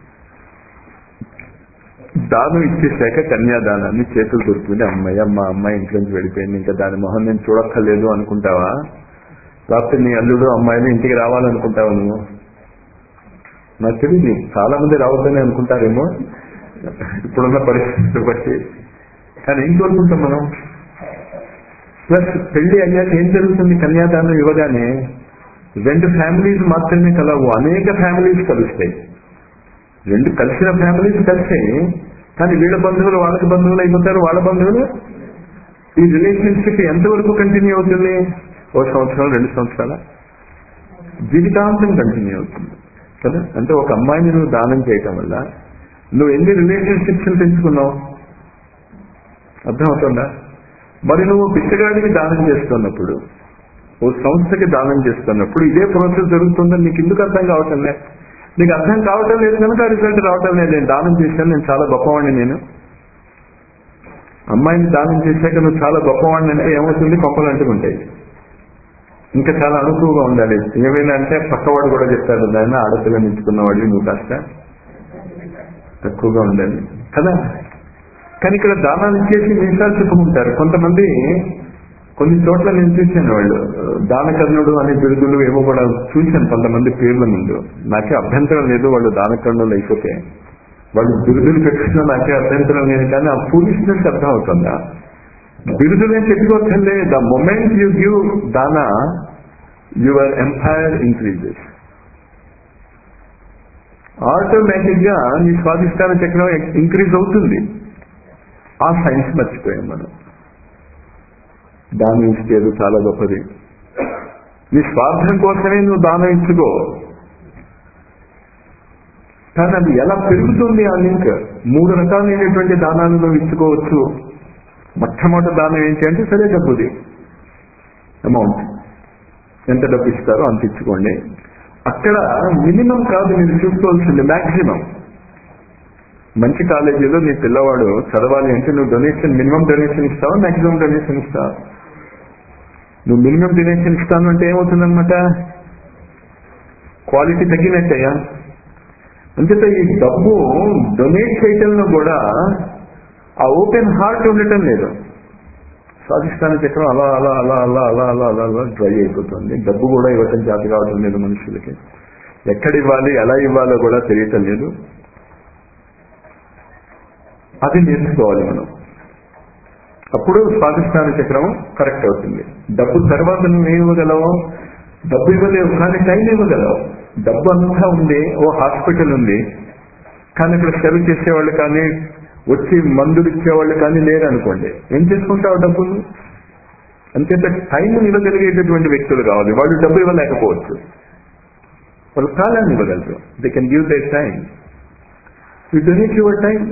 Speaker 2: దానం ఇచ్చేసాక కన్యాదానాన్ని చేతులు దొరుకుతుంది అమ్మాయి మా అమ్మాయి ఇంట్లోంచి వెళ్ళిపోయింది ఇంకా దాని మొహం నేను చూడక్కర్లేదు అనుకుంటావా లేకపోతే నీ అల్లుడు అమ్మాయిలు ఇంటికి రావాలనుకుంటావా నువ్వు నాకు తెలియదు చాలా మంది రావద్దని అనుకుంటారేమో ఇప్పుడున్న పరిస్థితులు బట్టి కానీ ఏం కోరుకుంటాం మనం ప్లస్ పెళ్లి అయ్యాక ఏం జరుగుతుంది కన్యాదానం ఇవ్వగానే రెండు ఫ్యామిలీస్ మాత్రమే కలవు అనేక ఫ్యామిలీస్ కలుస్తాయి రెండు కలిసిన ఫ్యామిలీస్ కలిసాయి కానీ వీళ్ళ బంధువులు వాళ్ళకి బంధువులు అయిపోతారు వాళ్ళ బంధువులు ఈ రిలేషన్షిప్ ఎంతవరకు కంటిన్యూ అవుతుంది ఓ సంవత్సరం రెండు సంవత్సరాల జీవితాంతం కంటిన్యూ అవుతుంది కదా అంటే ఒక అమ్మాయిని నువ్వు దానం చేయటం వల్ల నువ్వు ఎన్ని రిలేషన్షిప్స్ పెంచుకున్నావు అర్థమవుతుందా మరి నువ్వు బిచ్చగాడికి దానం చేస్తున్నప్పుడు ఓ సంస్థకి దానం చేస్తున్నప్పుడు ఇదే ప్రాసెస్ జరుగుతుందని నీకు ఎందుకు అర్థం కావటం లేదు నీకు అర్థం కావటం లేదు కనుక రిజల్ట్ రావటం లేదు నేను దానం చేశాను నేను చాలా గొప్పవాడిని నేను అమ్మాయిని దానం చేశాక నువ్వు చాలా గొప్పవాడిని అంటే ఏమవుతుంది కొంపలు అంటుకుంటాయి ఇంకా చాలా అనుకువగా ఉండాలి ఏమైనా అంటే పక్కవాడు కూడా చెప్తాడు దాన్ని ఆడపిల్లని ఎంచుకున్నవాడివి నువ్వు కాస్త తక్కువగా ఉండాలి కదా కానీ ఇక్కడ దానాలు ఇచ్చేసి నిమిషాలు చెప్పుకుంటారు కొంతమంది కొన్ని చోట్ల నేను చూశాను వాళ్ళు దానకర్ణుడు అనే బిరుదులు ఏమో కూడా చూశాను కొంతమంది పేర్ల ముందు నాకే అభ్యంతరం లేదు వాళ్ళు దానకర్ణులు అయిపోతే వాళ్ళు బిరుదులు పెట్టుకున్నా నాకే అభ్యంతరం లేదు కానీ ఆ ఫూలిష్నెస్ అర్థం అవుతుందా బిరుదులేం పెట్టుకోవచ్చండి ద మొమెంట్ యూ గివ్ దానా యువర్ ఎంపైర్ ఇంక్రీజెస్ ఆటోమేటిక్ గా నీ స్వాధిష్టాన చక్రం ఇంక్రీజ్ అవుతుంది ఆ సైన్స్ మర్చిపోయాం మనం దానం ఇచ్చేది చాలా గొప్పది నీ స్వార్థం కోసమే నువ్వు దానం ఇచ్చుకో కానీ అది ఎలా పెరుగుతుంది ఆ లింక్ మూడు రకాలైనటువంటి దానాలు నువ్వు ఇచ్చుకోవచ్చు మొట్టమొదటి దానం ఏంటి అంటే సరే డబ్బుది అమౌంట్ ఎంత డబ్బు ఇస్తారో అంత ఇచ్చుకోండి అక్కడ మినిమం కాదు మీరు చూసుకోవాల్సింది మాక్సిమం మంచి కాలేజీలో నీ పిల్లవాడు చదవాలి అంటే నువ్వు డొనేషన్ మినిమం డొనేషన్ ఇస్తావా మాక్సిమం డొనేషన్ ఇస్తావా నువ్వు మినిమం డొనేషన్ ఇస్తాను అంటే ఏమవుతుందన్నమాట క్వాలిటీ తగ్గినట్టయ్యా అంచేత ఈ డబ్బు డొనేట్ చేయటంలో కూడా ఆ ఓపెన్ హార్ట్ ఉండటం లేదు స్వాధిష్టాన చక్రం అలా అలా అలా అలా అలా అలా అలా అలా డ్రై అయిపోతుంది డబ్బు కూడా ఇవ్వటం చేత కావటం లేదు మనుషులకి ఎక్కడ ఇవ్వాలి ఎలా ఇవ్వాలో కూడా తెలియటం లేదు అది నేర్చుకోవాలి మనం అప్పుడు స్వాధిష్టాన చక్రం కరెక్ట్ అవుతుంది డబ్బు తర్వాత నువ్వు ఏం ఇవ్వగలవు డబ్బు ఇవ్వలేవు కానీ టైం ఇవ్వగలవు డబ్బు అంతా ఉంది ఓ హాస్పిటల్ ఉంది కానీ ఇక్కడ సర్వ్ చేసేవాళ్ళు కానీ వచ్చి మందులు ఇచ్చేవాళ్ళు కానీ లేరు అనుకోండి ఏం చేసుకుంటావు డబ్బులు అంతేత టైం ఇవ్వగలిగేటటువంటి వ్యక్తులు కావాలి వాళ్ళు డబ్బు ఇవ్వలేకపోవచ్చు వాళ్ళు కాలాన్ని ఇవ్వగలరు they can give they time you donate your time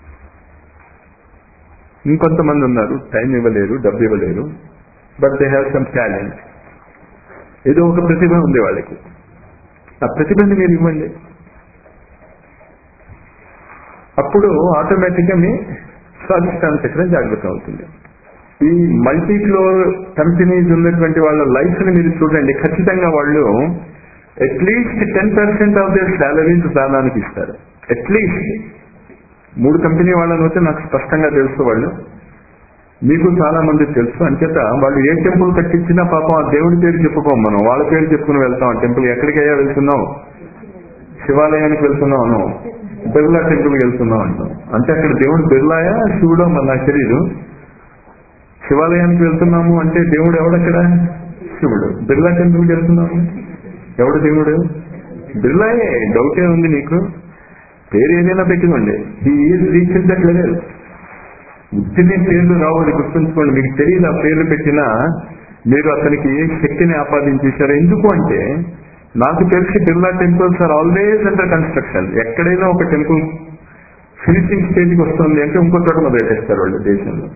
Speaker 2: ఇంకొంతమంది ఉన్నారు టైం ఇవ్వలేరు డబ్బు ఇవ్వలేరు but they have some talent ఏదో ఒక ప్రతిభ ఉంది వాళ్ళకి ఆ ప్రతిభని మీరు ఇవ్వండి అప్పుడు ఆటోమేటిక్గా మీ స్వాధిష్టాన చక్రం జాగ్రత్త అవుతుంది ఈ మల్టీ ఫ్లోర్ కంపెనీస్ ఉన్నటువంటి వాళ్ళ లైఫ్ ని మీరు చూడండి ఖచ్చితంగా వాళ్ళు at least ten percent of their salaries దానానికి ఇస్తారు అట్లీస్ట్ మూడు కంపెనీ వాళ్ళని అయితే నాకు స్పష్టంగా తెలుసు వాళ్ళు మీకు చాలా మంది తెలుసు అంచేత వాళ్ళు ఏ టెంపుల్ కట్టించినా పాపం ఆ దేవుడి పేరు చెప్పుకోం మనం వాళ్ళ పేరు చెప్పుకుని వెళ్తాం ఆ టెంపుల్ ఎక్కడికయ్యా వెళ్తున్నాం శివాలయానికి వెళ్తున్నాం అను బిర్లా టెంపుల్కి వెళ్తున్నాం అంటాం అంటే అక్కడ దేవుడు బిర్లాయా శివుడో మన నాకు తెలియదు శివాలయానికి వెళ్తున్నాము అంటే దేవుడు ఎవడక్కడ శివుడు బిర్లా టెంపుల్కి వెళ్తున్నాము ఎవడు దేవుడు బిర్లాయే డౌటే ఉంది నీకు పేరు ఏదైనా పెట్టుకోండి ఈ ఈజ్ రీచెస్ దట్ లెవెల్ ఉత్తినే పేర్లు రావు అని గుర్తుంచుకోండి మీకు తెలియదు ఆ పేర్లు పెట్టినా మీరు అతనికి ఏ శక్తిని ఆపాదించేశారు ఎందుకు అంటే నాకు తెలిసి Birla temples are always under construction ఎక్కడైనా ఒక టెంపుల్ ఫినిషింగ్ స్టేజ్కి వస్తుంది అంటే ఇంకో చోట మొదలెట్టేస్తారు వాళ్ళు దేశంలో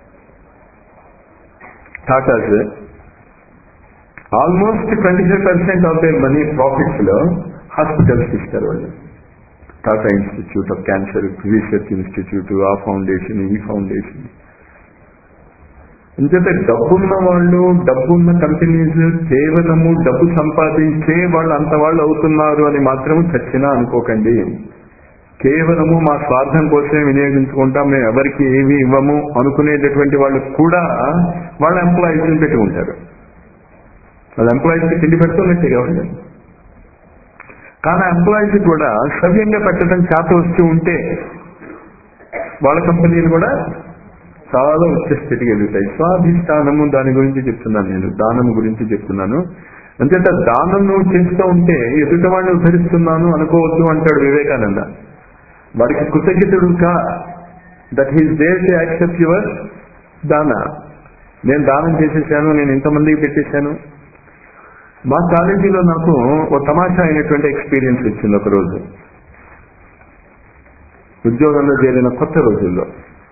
Speaker 2: Tatas almost twenty five percent of their money profits లో హాస్పిటల్స్ ఇస్తారు వాళ్ళు Tata institute of cancer research institute ఆ ఫౌండేషన్ ఈ ఫౌండేషన్ ఇంచేత డబ్బున్న వాళ్ళు డబ్బున్న కంపెనీస్ కేవలము డబ్బు సంపాదించే వాళ్ళు అంత వాళ్ళు అవుతున్నారు అని మాత్రం చచ్చినా అనుకోకండి కేవలము మా స్వార్థం కోసమే వినియోగించుకుంటాం మేము ఎవరికి ఏమి ఇవ్వము అనుకునేటటువంటి వాళ్ళు కూడా వాళ్ళ ఎంప్లాయీస్ పెట్టుకుంటారు వాళ్ళ ఎంప్లాయీస్ తిండి పెడుతున్నట్టే కావాలి కానీ ఎంప్లాయీస్ కూడా సవ్యంగా పెట్టడం చేత వస్తూ ఉంటే వాళ్ళ కంపెనీలు కూడా చాలా ఉచ్చ స్థితికి ఎదుగుతాయి స్వాధిష్టానము దాని గురించి చెప్తున్నాను నేను దానము గురించి చెప్తున్నాను అంతేత దానం నువ్వు చేస్తూ ఉంటే ఎదుట వాడిని ఉద్ధరిస్తున్నాను అనుకోవద్దు అంటాడు వివేకానంద వాడికి కృతజ్ఞతుడు కా that he's there to accept your దాన నేను దానం చేసేసాను నేను ఇంతమందికి పెట్టేశాను మా కాలేజీలో నాకు ఓ తమాషా అయినటువంటి ఎక్స్పీరియన్స్ ఇచ్చింది ఒక రోజు ఉద్యోగంలో చేరిన కొత్త రోజుల్లో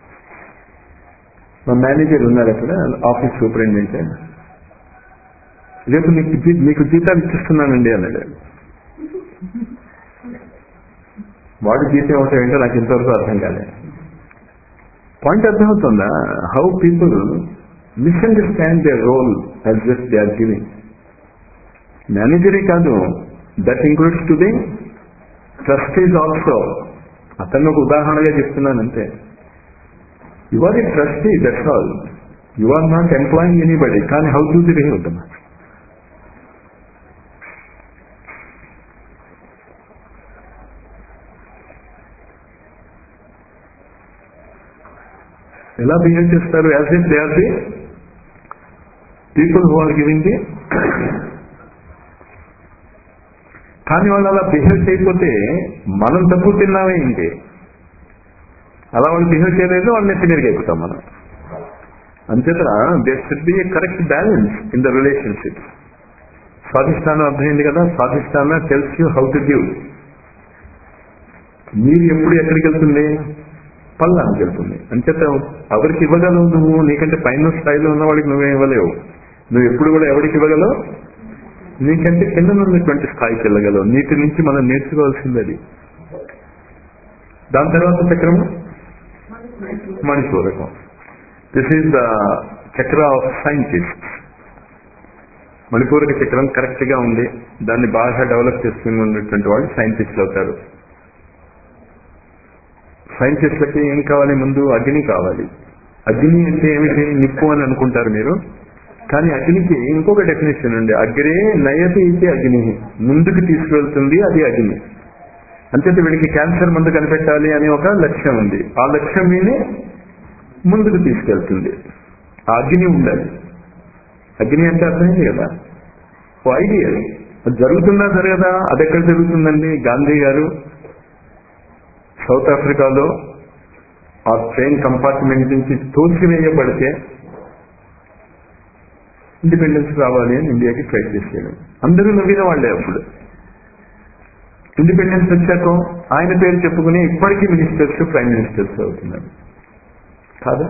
Speaker 2: మా మేనేజర్ ఉన్నారు అక్కడ ఆఫీస్ సూపరింటెండెంట్ రేపు మీకు జీ- మీకు జీతాలు ఇచ్చిస్తున్నానండి అన్నాడు వాడు జీతం అవటం ఏంటో నాకు ఇంతవరకు అర్థం కాలేదు పాయింట్ అర్థమవుతుందా how people misunderstand they role as just they are giving మేనేజరే కాదు that includes to the trustees also అతను ఒక ఉదాహరణగా చెప్తున్నాను అంతే you are a trustee that's all you are not employing anybody కానీ హౌ డూ ది బిహేవ్ అవుతామా ఎలా బిహేవ్ చేస్తారు as if they are the people who are giving the కానీ వాళ్ళు అలా బిహేవ్ చేయకపోతే మనం తప్పు తిన్నామే ఏంటి అలా వాళ్ళు బిహేవ్ చేయలేదు వాళ్ళని ఎత్తి మీదకి ఎక్కుతాం మనం అంచేత there should be a correct balance in the relationship స్వాధిష్టానం అర్థమైంది కదా స్వాధిష్టాన tells you how to give మీరు ఎప్పుడు ఎక్కడికి వెళ్తుంది పల్లానికి వెళ్తుంది అంచేత ఎవరికి ఇవ్వగలవు నువ్వు నీకంటే పైన స్థాయిలో ఉన్న వాడికి నువ్వే ఇవ్వలేవు నువ్వు ఎప్పుడు కూడా ఎవరికి ఇవ్వగలవు నీకంటే కింద ఉన్నటువంటి స్థాయికి వెళ్ళగలవు నీటి నుంచి మనం నేర్చుకోవాల్సింది అది దాని తర్వాత చక్రము మణిపూరకం this is the chakra of scientist మణిపూరక చక్రం కరెక్ట్ గా ఉంది దాన్ని బాగా డెవలప్ చేసుకుని ఉన్నటువంటి వాళ్ళు సైంటిస్టులు అవుతారు సైంటిస్టులకి ఏం కావాలి ముందు అగ్ని కావాలి అగ్ని అంటే ఏమిటి నిప్పు అని అనుకుంటారు మీరు కానీ అగ్నికి ఇంకొక డెఫినేషన్ ఉంది అగ్రే నయతి ఇది అగ్ని ముందుకు తీసుకువెళ్తుంది అది అగ్ని అంతేత వీడికి క్యాన్సర్ మందు కనిపెట్టాలి అనే ఒక లక్ష్యం ఉంది ఆ లక్ష్యం మీని ముందుకు తీసుకెళ్తుంది ఆ అగ్ని ఉండాలి అగ్ని అంటే అర్థమైంది కదా ఓ ఐడియా అది జరుగుతుందా జరగదా అది ఎక్కడ జరుగుతుందండి గాంధీ గారు సౌత్ ఆఫ్రికాలో ఆ ట్రైన్ కంపార్ట్మెంట్ నుంచి తోసివేయబడితే ఇండిపెండెన్స్ రావాలి అని ఇండియాకి ట్రై చేశాడు అందరూ నవ్విన వాళ్ళే అప్పుడు ఇండిపెండెన్స్ వచ్చాక ఆయన పేరు చెప్పుకుని ఇప్పటికీ మినిస్టర్స్ ప్రైమ్ మినిస్టర్స్ అవుతున్నారు కాదా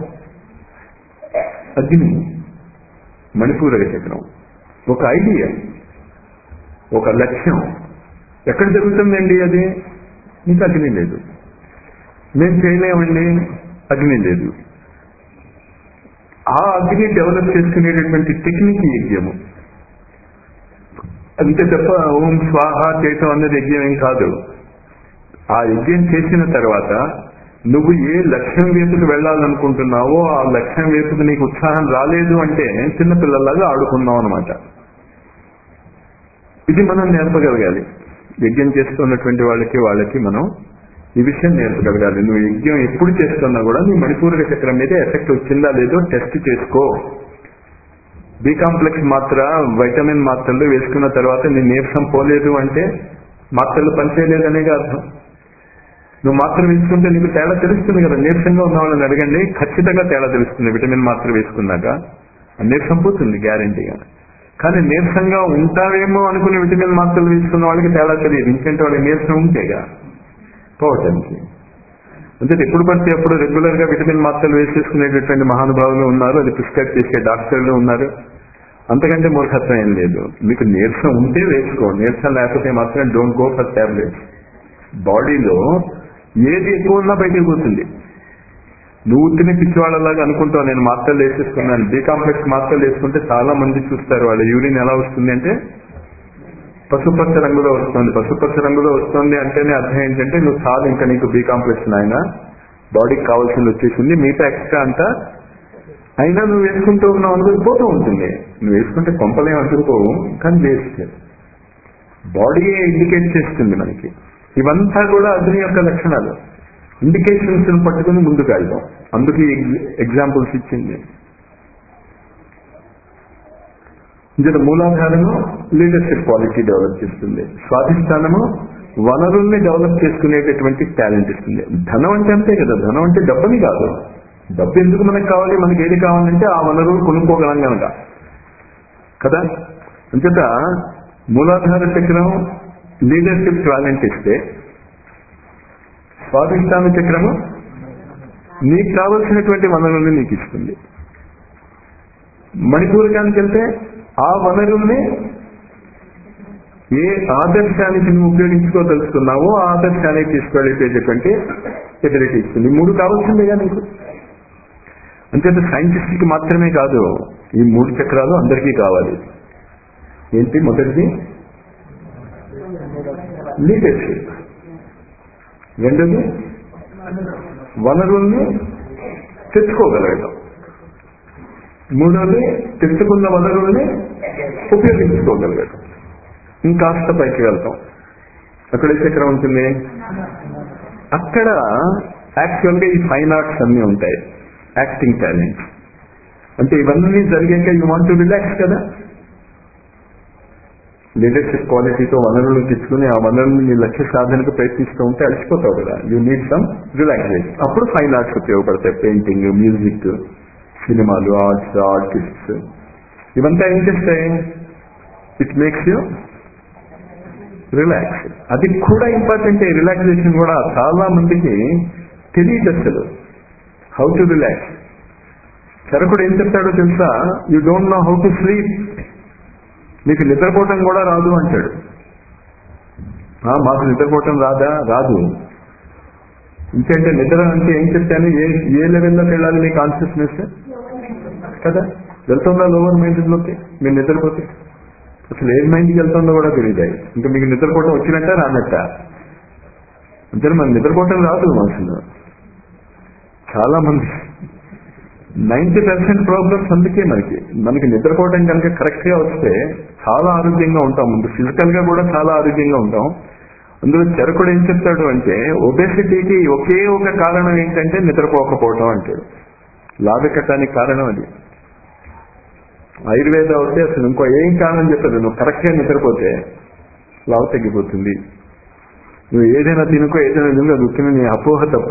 Speaker 2: అగ్ని మణిపూరక చక్రం ఒక ఐడియా ఒక లక్ష్యం ఎక్కడ జరుగుతుందండి అది నీకు అగ్ని లేదు మేము చేయలేమండి అగ్ని లేదు ఆ అగ్ని డెవలప్ చేసుకునేటటువంటి టెక్నిక్ యజ్ఞము అంతే తప్ప ఓం స్వాహ చేయటం అన్నది యజ్ఞం ఏం కాదు ఆ యజ్ఞం చేసిన తర్వాత నువ్వు ఏ లక్ష్యం వైపుకు వెళ్ళాలనుకుంటున్నావో ఆ లక్ష్యం వైపుకు నీకు ఉత్సాహం రాలేదు అంటే చిన్నపిల్లలాగా ఆడుకున్నావు అనమాట ఇది మనం నేర్పగలగాలి యజ్ఞం చేస్తున్నటువంటి వాళ్ళకి వాళ్ళకి మనం ఈ విషయం నేర్పగలగాలి నువ్వు యజ్ఞం ఎప్పుడు చేస్తున్నా కూడా నీ మణిపూరక చక్రం మీద ఎఫెక్ట్ వచ్చిందా లేదో టెస్ట్ చేసుకో బి కాంప్లెక్స్ మాత్ర వైటమిన్ మాత్రలు వేసుకున్న తర్వాత నీ నీరసం పోలేదు అంటే మాత్రలు పనిచేయలేదనేగా అర్థం నువ్వు మాత్ర వేసుకుంటే నీకు తేడా తెలుస్తుంది కదా నీరసంగా ఉన్న వాళ్ళని అడగండి ఖచ్చితంగా తేడా తెలుస్తుంది విటమిన్ మాత్ర వేసుకున్నాక ఆ నీరసం పోతుంది గ్యారంటీగా కానీ నీరసంగా ఉంటావేమో అనుకుని విటమిన్ మాత్రలు వేసుకున్న వాళ్ళకి తేడా తెలియదు ఇంకంటే వాళ్ళకి నీరసం ఉంటేగా పోవటానికి అంటే ఎప్పుడు పడితే ఎప్పుడు రెగ్యులర్ గా విటమిన్ మాత్రలు వేసేసుకునేటటువంటి మహానుభావులు ఉన్నారు అది ప్రిస్క్రైబ్ చేసే డాక్టర్లు ఉన్నారు అంతకంటే మూర్ఖత్వం ఏం లేదు మీకు నీరసం ఉంటే వేసుకో నీరసం లేకపోతే మాత్రం డోంట్ గో ఫర్ టాబ్లెట్స్ బాడీలో ఏది ఎక్కువ ఉన్నా బయటకు పోతుంది నువ్వు తిని పిచ్చివాళ్ళలాగా అనుకుంటావు నేను మాత్రలు వేసేసుకున్నాను బి కాంప్లెక్స్ మాత్రలు వేసుకుంటే చాలా మంది చూస్తారు వాళ్ళ యూరిన్ ఎలా వస్తుంది అంటే పసుపచ్చ రంగులో వస్తుంది పసుపచ్చ రంగులో వస్తుంది అంటేనే అర్థం ఏంటంటే నువ్వు చాలు ఇంకా నీకు బి కాంప్లెక్స్ నాయన బాడీకి కావాల్సింది వచ్చేసింది మిగతా ఎక్స్ట్రా అంతా అయినా నువ్వు వేసుకుంటూ ఉన్నావు అనుకుని పోతూ ఉంటుంది నువ్వు వేసుకుంటే కొంపలేం అందుకోవు కానీ వేస్ట్ బాడీయే ఇండికేట్ చేస్తుంది మనకి ఇవంతా కూడా అగ్ని యొక్క లక్షణాలు ఇండికేషన్స్ పట్టుకుని ముందుకు వెళ్దాం అందుకు ఎగ్జాంపుల్స్ ఇచ్చింది ఇందులో మూలాధారము లీడర్షిప్ క్వాలిటీ డెవలప్ చేస్తుంది స్వాధిష్టానము వనరుల్ని డెవలప్ చేసుకునేటటువంటి టాలెంట్ ఇస్తుంది ధనం అంటే అంతే కదా ధనం అంటే డబ్బని కాదు డబ్బు ఎందుకు మనకు కావాలి మనకి ఏది కావాలంటే ఆ వనరులు కొనుక్కోగలం కనుక కదా అంచేత మూలాధార చక్రం లీడర్షిప్ టాలెంట్ ఇస్తే స్వాధిష్టాన చక్రము నీకు కావలసినటువంటి వనరుల్ని నీకు ఇస్తుంది మణిపూరకానికి వెళ్తే ఆ వనరుల్ని ఏ ఆదర్శానికి నువ్వు ఉపయోగించుకోదలుచుకున్నావో ఆ ఆదర్శానికి తీసుకెళ్ళేటటువంటి ఎబిలిటీ ఇస్తుంది మూడు కావాల్సిందేగా నీకు అంతేత సైంటిస్ట్ కి మాత్రమే కాదు ఈ మూడు చక్రాలు అందరికీ కావాలి ఏంటి మొదటిది లీడర్షిప్ రెండోది వనరుల్ని తెచ్చుకోగలగడం మూడోది తెచ్చుకున్న వనరుల్ని ఉపయోగించుకోగలగడం ఇంకాస్త పైకి వెళ్తాం అక్కడ ఏ చక్రం ఉంటుంది అక్కడ యాక్చువల్ గా ఈ ఫైన్ ఆర్ట్స్ అన్ని ఉంటాయి యాక్టింగ్ టాలెంట్ అంటే ఇవన్నీ జరిగాక యూ వాంట్ టు రిలాక్స్ కదా లీడర్షిప్ క్వాలిటీతో వనరులు తెచ్చుకుని ఆ వనరులు నీ లక్ష్య సాధనకు ప్రయత్నిస్తూ ఉంటే అలసిపోతావు కదా యూ నీడ్ సమ్ రిలాక్సేషన్ అప్పుడు ఫైన్ ఆర్ట్స్ ఉపయోగపడతాయి పెయింటింగ్ మ్యూజిక్ సినిమాలు ఆర్ట్స్ ఆర్టిస్ట్స్ ఇవంతా ఏం చేస్తాయి ఇట్ మేక్స్ యూ రిలాక్స్ అది కూడా ఇంపార్టెంట్ రిలాక్సేషన్ కూడా చాలా మందికి తెలియదు అసలు హౌ టు రిలాక్స్ చరకుడు ఏం చెప్తాడో తెలుసా you don't know how to sleep నీకు నిద్రపోవటం కూడా రాదు అంటాడు "ఆ, మాకు నిద్రపోవటం రాదా రాదు ఇంకేంటే నిద్ర అంటే ఏం చెప్తాను ఏ ఏ లెవెల్లోకి వెళ్ళాలి నీ కాన్షియస్నెస్ కదా వెళ్తుందా లోవర్ మైండ్లోకి మీరు నిద్రపోతే అసలు ఏ మైండ్కి వెళ్తుందో కూడా తెలియదు ఇంకా మీకు నిద్రపోవటం వచ్చినట్ట రానట్ట అంటే మన నిద్రపోవటం రాదు అసలు చాలా మంది నైన్టీ పర్సెంట్ ప్రాబ్లమ్స్ అందుకే మనకి మనకి నిద్రపోవడం కనుక కరెక్ట్ గా వస్తే చాలా ఆరోగ్యంగా ఉంటాం ముందు ఫిజికల్ గా కూడా చాలా ఆరోగ్యంగా ఉంటాం అందులో చెరకుడు ఏం చెప్తాడు అంటే ఒబేసిటీకి ఒకే ఒక కారణం ఏంటంటే నిద్రపోకపోవడం అంటాడు లాభెక్కటానికి కారణం అది ఆయుర్వేద అయితే అసలు ఇంకో ఏం కారణం చెప్పదు నువ్వు కరెక్ట్గా నిద్రపోతే లావు తగ్గిపోతుంది నువ్వు ఏదైనా తినుకో ఏదైనా తినుకో అది ఉత్తిన నీ అపోహ తప్ప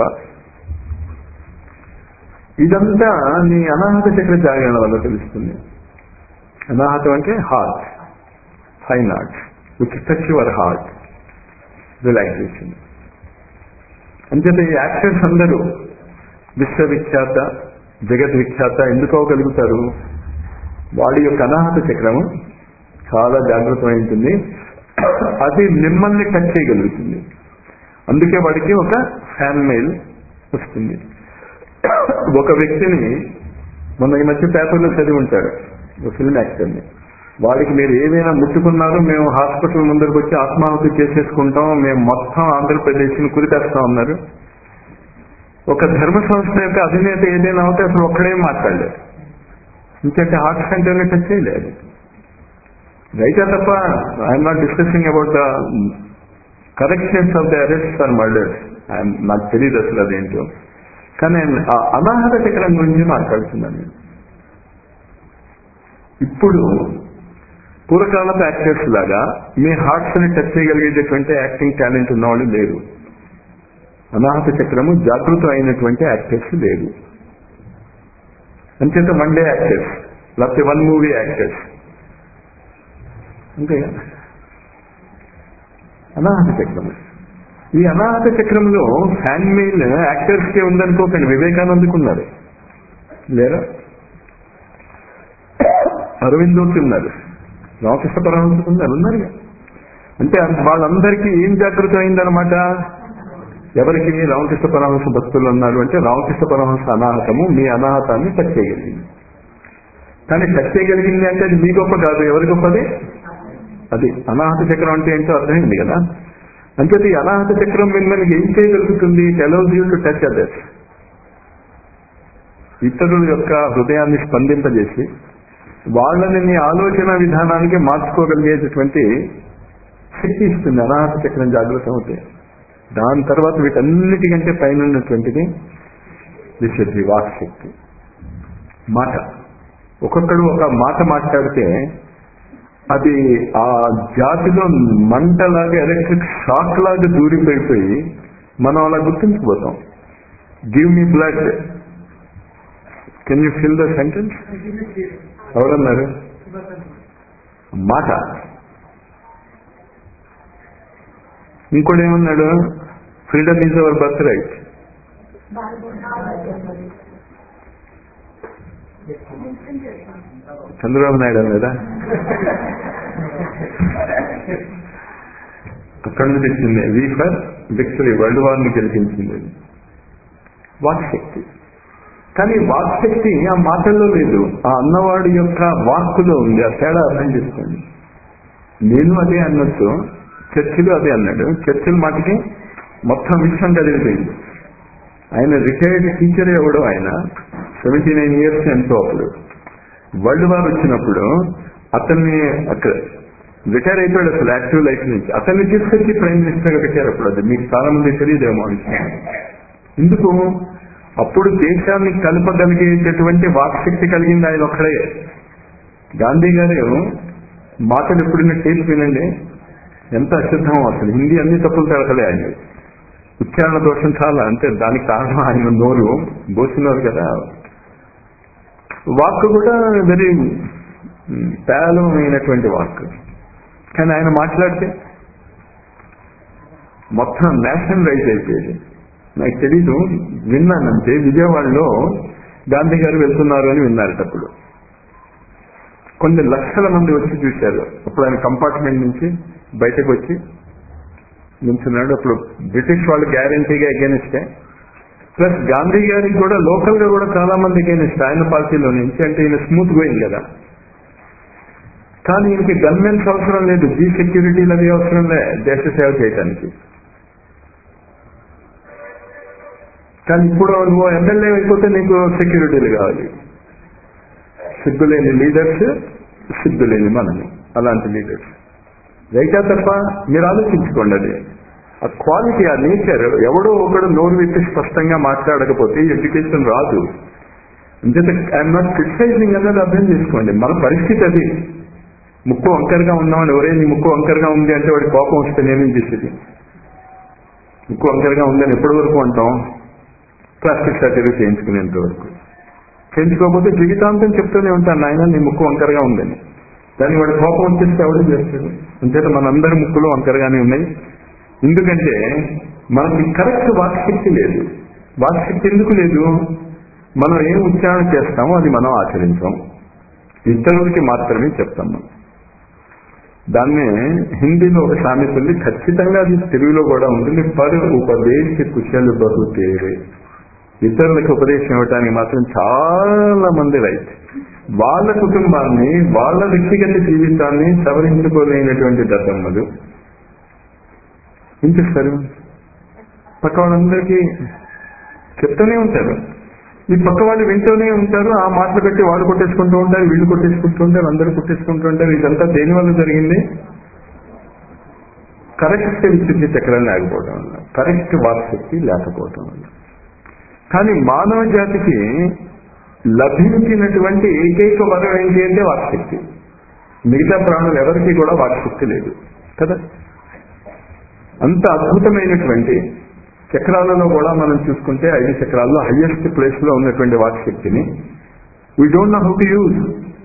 Speaker 2: ఇదంతా నీ అనాహత చక్ర జాగరణ వల్ల తెలుస్తుంది అనాహతం అంటే heart fine art which touch your heart relaxation అంచేత ఈ యాక్టర్స్ అందరూ విశ్వవిఖ్యాత జగద్విఖ్యాత ఎందుకు అవ్వగలుగుతారు వాడి యొక్క అనాహత చక్రము చాలా జాగ్రత్తమై ఉంటుంది అది మిమ్మల్ని టచ్ చేయగలుగుతుంది అందుకే వాడికి ఒక ఫ్యాన్ మెయిల్ వస్తుంది ఒక వ్యక్తిని మొన్న ఈ మధ్య పేపర్లో చదివి ఉంటాడు ఒక ఫిల్మ్ యాక్టర్ని వాడికి మీరు ఏదైనా ముట్టుకున్నారో మేము హాస్పిటల్ ముందరికి వచ్చి ఆత్మాహుతి చేసేసుకుంటాం మేము మొత్తం ఆంధ్రప్రదేశ్ని కురిపేస్తాం అన్నారు ఒక ధర్మ సంస్థ యొక్క అధినేత ఏదైనా అవుతే అసలు ఒక్కడే మాట్లాడలేదు ఇంకంటే హార్ట్ సెంటర్ని టచ్ చేయలేదు రైతే తప్ప I'm not discussing about the corrections of the arrest for murders నాకు తెలియదు అసలు అదేంటో కానీ ఆ అనాహత చక్రం గురించి మాట్లాడుతున్నాను నేను ఇప్పుడు పూర్వకాలపు యాక్టర్స్ లాగా మీ హార్ట్స్ ని టచ్ చేయగలిగేటటువంటి యాక్టింగ్ టాలెంట్ ఉన్నవాళ్ళు లేరు అనాహత చక్రము జాగృతం అయినటువంటి యాక్టర్స్ లేరు అంచేత వన్ డే యాక్టర్స్ లేకపోతే వన్ మూవీ యాక్టర్స్ అంతే అనాహత చక్రము ఈ అనాహత చక్రంలో హ్యాండ్ మెయిల్ యాక్టర్స్ కే ఉందనుకోకండి వివేకానందకు ఉన్నారు లేరా అరవిందోకి ఉన్నారు రామకృష్ణ పరమహంసకు ఉన్నారు ఉన్నారు అంటే వాళ్ళందరికీ ఏం జాగృతం అయిందనమాట ఎవరికి రామకృష్ణ పరమహంస భక్తులు ఉన్నారు అంటే రామకృష్ణ పరమహంస అనాహతము మీ అనాహతాన్ని టచ్ చేయగలిగింది కానీ టచ్ చేయగలిగింది అంటే అది మీ గొప్ప కాదు ఎవరి గొప్పది అది అనాహత చక్రం అంటే ఏంటో అర్థమైంది కదా అంటే ఈ అనాహత చక్రం మిమ్మల్ని ఏం చేయగలుగుతుంది allows you to touch others ఇతరుల యొక్క హృదయాన్ని స్పందింపజేసి వాళ్ళని నీ ఆలోచన విధానానికి మార్చుకోగలిగేటటువంటి శక్తి ఇస్తుంది అనాహత చక్రం జాగ్రత్త అవుతాయి దాని తర్వాత వీటన్నిటికంటే పైన ఉన్నటువంటిది విశుద్ధి వాక్శక్తి మాట ఒక్కొక్కడు ఒక మాట మాట్లాడితే అది ఆ జాతిలో మంటలాగా ఎలక్ట్రిక్ షాక్ లాగా దూరిపోయిపోయి మనం అలా గుర్తించిపోతాం give me blood can you fill the sentence ఎవరన్నారు మాట ఇంకోటి ఏమన్నాడు freedom is our birthright Chandrababu Naidu అన్నాడా అక్కడి నుంచి వచ్చింది V for victory world war ని గెలిపించింది వాక్శక్తి కానీ వాక్శక్తి ఆ మాటల్లో లేదు ఆ అన్నవాడి యొక్క వాక్కులో ఉంది ఆ తేడా అర్థం చేసుకోండి నేను అదే అన్నట్టు చర్చిలు అదే అన్నాడు చర్చిల మాటకి మొత్తం విషయం కదిలిపోయింది ఆయన రిటైర్డ్ టీచర్ ఎవడో ఆయన సెవెంటీ నైన్ ఇయర్స్ ఎంతో అప్పుడు వరల్డ్ వార్ వచ్చినప్పుడు అతన్ని అక్కడ రిటైర్ అయిపోయాడు అసలు యాక్టివ్ లైఫ్ నుంచి అతన్ని తీసుకొచ్చి ప్రైమ్ మినిస్టర్ గా పెట్టారు అప్పుడు అది మీకు చాలా మంది తెలియదేమో ఆ విషయం ఎందుకు అప్పుడు దేశాన్ని కలపగలిగేటటువంటి వాక్శక్తి కలిగింది ఆయన ఒక్కడే గాంధీ గారు మాటలు ఎప్పుడైనా టేప్ వినండి ఎంత అశుద్ధం అసలు హిందీ అన్ని తప్పులు తడకలే ఆయన ఉచ్చారణ దోషం చాలా అంటే దానికి కారణం ఆయన నోరు బోసినోరు కదా వాక్ కూడా వెరీ పేలమైనటువంటి వాక్ కానీ ఆయన మాట్లాడితే మొత్తం నేషనల్ రైజ్ అయిపోయేది నాకు తెలీదు విన్నానంటే విజయవాడలో గాంధీ గారు వెళ్తున్నారు అని విన్నారట అప్పుడు కొన్ని లక్షల మంది వచ్చి చూశారు అప్పుడు ఆయన కంపార్ట్మెంట్ నుంచి బయటకు వచ్చి నించున్నాడు అప్పుడు బ్రిటిష్ వాళ్ళు గ్యారంటీగా అగేనిస్తే ప్లస్ గాంధీ గారికి కూడా లోకల్ గా కూడా చాలా మంది అగేనిస్ట్ ఆయన పార్టీలో నుంచి అంటే ఈయన స్మూత్ గోయింగ్ కదా కానీ ఈయనకి గన్మెన్స్ అవసరం లేదు జీ సెక్యూరిటీలు అవి అవసరం లే దేశ సేవ చేయడానికి కానీ ఇప్పుడు నువ్వు ఎమ్మెల్యే అయిపోతే నీకు సెక్యూరిటీలు కావాలి సిగ్గులేని లీడర్స్ సిగ్గులేని మనము అలాంటి లీడర్స్ రైతా తప్ప మీరు ఆలోచించుకోండి అది ఆ క్వాలిటీ ఆ నేచర్ ఎవడో ఒకడు నోరు విప్పి స్పష్టంగా మాట్లాడకపోతే ఎడ్యుకేషన్ రాదు ఇంత ఐఎమ్ నాట్ క్రిటిసైజింగ్ అన్నది అర్థం చేసుకోండి మన పరిస్థితి అది ముక్కు వంకరగా ఉన్నామని ఎవరే నీ ముక్కు వంకరగా ఉంది అంటే వాడి కోపం వస్తే నేనేం చేసేది ముక్కు వంకరగా ఉందని ఎప్పటి వరకు అంటాం ప్లాస్టిక్ సర్జరీ చేయించుకునేంత వరకు చేయించుకోకపోతే జీవితాంతం చెప్తూనే ఉంటాను నాయన నీ ముక్కు వంకరగా ఉందని దాన్ని వాడి కోపం వచ్చేస్తే ఎవరు చేస్తాడు అంతేత మనందరి ముక్కులు వంకరగానే ఉన్నాయి ఎందుకంటే మనకి కరెక్ట్ వాక్శక్తి లేదు వాక్శక్తి ఎందుకు లేదు మనం ఏం ఉచ్చారణ చేస్తామో అది మనం ఆచరించాం ఇతరులకి మాత్రమే చెప్తాం మనం దాన్నే హిందీలో ఒక సామెత ఉంది ఖచ్చితంగా అది తెలుగులో కూడా ఉంటుంది పర్ ఉపదేశ కుశలు బహుతేరే ఇతరులకు ఉపదేశం ఇవ్వడానికి మాత్రం చాలా మంది రైట్ వాళ్ళ కుటుంబాన్ని వాళ్ళ వ్యక్తిగత జీవితాన్ని సవరించుకోలేనటువంటి దద్దమ్మలు ఏం చేస్తారు పక్క వాళ్ళందరికీ చెప్తూనే ఉంటారు ఈ పక్క వాళ్ళు వింటూనే ఉంటారు ఆ మాటలు పెట్టి వాళ్ళు కొట్టేసుకుంటూ ఉంటారు వీళ్ళు కొట్టేసుకుంటూ ఉంటారు అందరూ కొట్టేసుకుంటూ ఉంటారు ఇదంతా దేని వల్ల జరిగింది కరెక్ట్ విద్యుత్ చక్రం లేకపోవడం వల్ల కరెక్ట్ వాక్శక్తి లేకపోవడం వల్ల కానీ మానవ జాతికి లభించినటువంటి ఏకైక వరం ఏంటి అంటే వాక్శక్తి మిగతా ప్రాణులు ఎవరికి కూడా వాక్శక్తి లేదు కదా అంత అద్భుతమైనటువంటి చక్రాలలో కూడా మనం చూసుకుంటే ఐదు చక్రాల్లో హయ్యెస్ట్ ప్లేస్ లో ఉన్నటువంటి వాక్శక్తిని we don't know how to use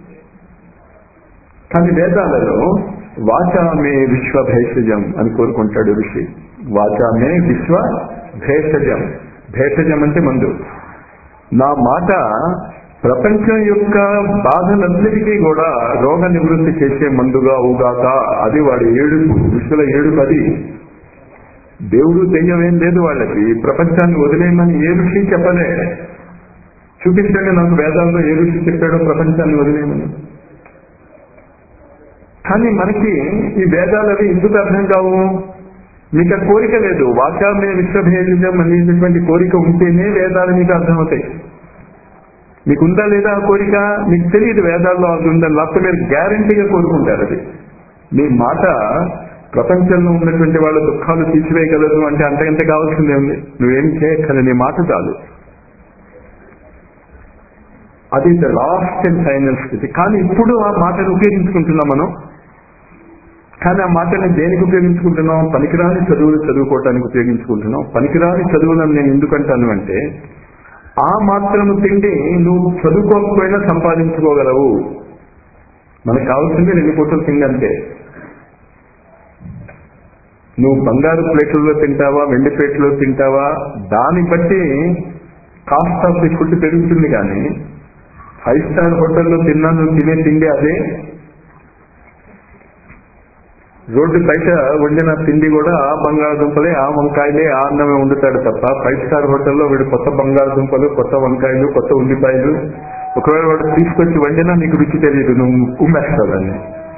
Speaker 2: కానీ వేదాలలో వాచామే విశ్వ భేషజం అని కోరుకుంటాడు ఋషి వాచామే విశ్వ భేషజం భేషజం అంటే మందు నా మాట ప్రపంచం యొక్క బాధలన్నిటికీ కూడా రోగ నివృత్తి చేసే మందుగా అవుగాక అది వాడి ఏడుపు విశ్వల ఏడుపు అది దేవుడు దెయ్యం ఏం లేదు వాళ్ళకి ప్రపంచాన్ని వదిలేయమని ఏ ఋషి చెప్పలే చూపించండి నాకు వేదాల్లో ఏ ఋషి చెప్పాడో ప్రపంచాన్ని వదిలేయమని కానీ మనకి ఈ వేదాలవి ఎందుకు అర్థం కావు మీకు ఆ కోరిక లేదు వాచామే విశ్వభేదం అనేటటువంటి కోరిక ఉంటేనే వేదాలు మీకు అర్థమవుతాయి మీకు ఉందా లేదా ఆ కోరిక మీకు తెలియదు వేదాల్లో అది ఉందని లేకపోతే మీరు గ్యారంటీగా కోరుకుంటారు అది మీ మాట ప్రపంచంలో ఉన్నటువంటి వాళ్ళ దుఃఖాలు తీసివేయగలదు అంటే అంతకంటే కావాల్సిందే ఉంది నువ్వేం చేయక్కర్లేదు నీ మాట చాలు అది ద లాస్ట్ అండ్ ఫైనల్ స్థితి కానీ ఇప్పుడు ఆ మాటను ఉపయోగించుకుంటున్నాం మనం కానీ ఆ మాటని దేనికి ఉపయోగించుకుంటున్నాం పనికిరాని చదువులు చదువుకోవటానికి ఉపయోగించుకుంటున్నాం పనికిరాని చదువులను నేను ఎందుకంటాను అంటే ఆ మాత్రము తిండి నువ్వు చదువుకోకపోయినా సంపాదించుకోగలవు మనకు కావాల్సింది రెండు పూటలు తిండి అంతే నువ్వు బంగారు ప్లేట్లలో తింటావా వెండి ప్లేట్లో తింటావా దాన్ని బట్టి కాస్ట్ ఆఫ్ ది ఫుడ్ పెరుగుతుంది కానీ ఫైవ్ స్టార్ హోటల్లో తిన్నా నువ్వు తినే తిండి అదే రోడ్డు బయట వండిన తిండి కూడా ఆ బంగాళదుంపలే ఆ వంకాయలే ఆ అన్నమే వండుతాడు తప్ప ఫైవ్ స్టార్ హోటల్లో వీడు కొత్త బంగాళదుంపలు కొత్త వంకాయలు కొత్త ఉల్లిపాయలు ఒకవేళ వాడు తీసుకొచ్చి వండినా నీకు రుచి తెలియదు నువ్వు ఉమ్మేస్తావు దాన్ని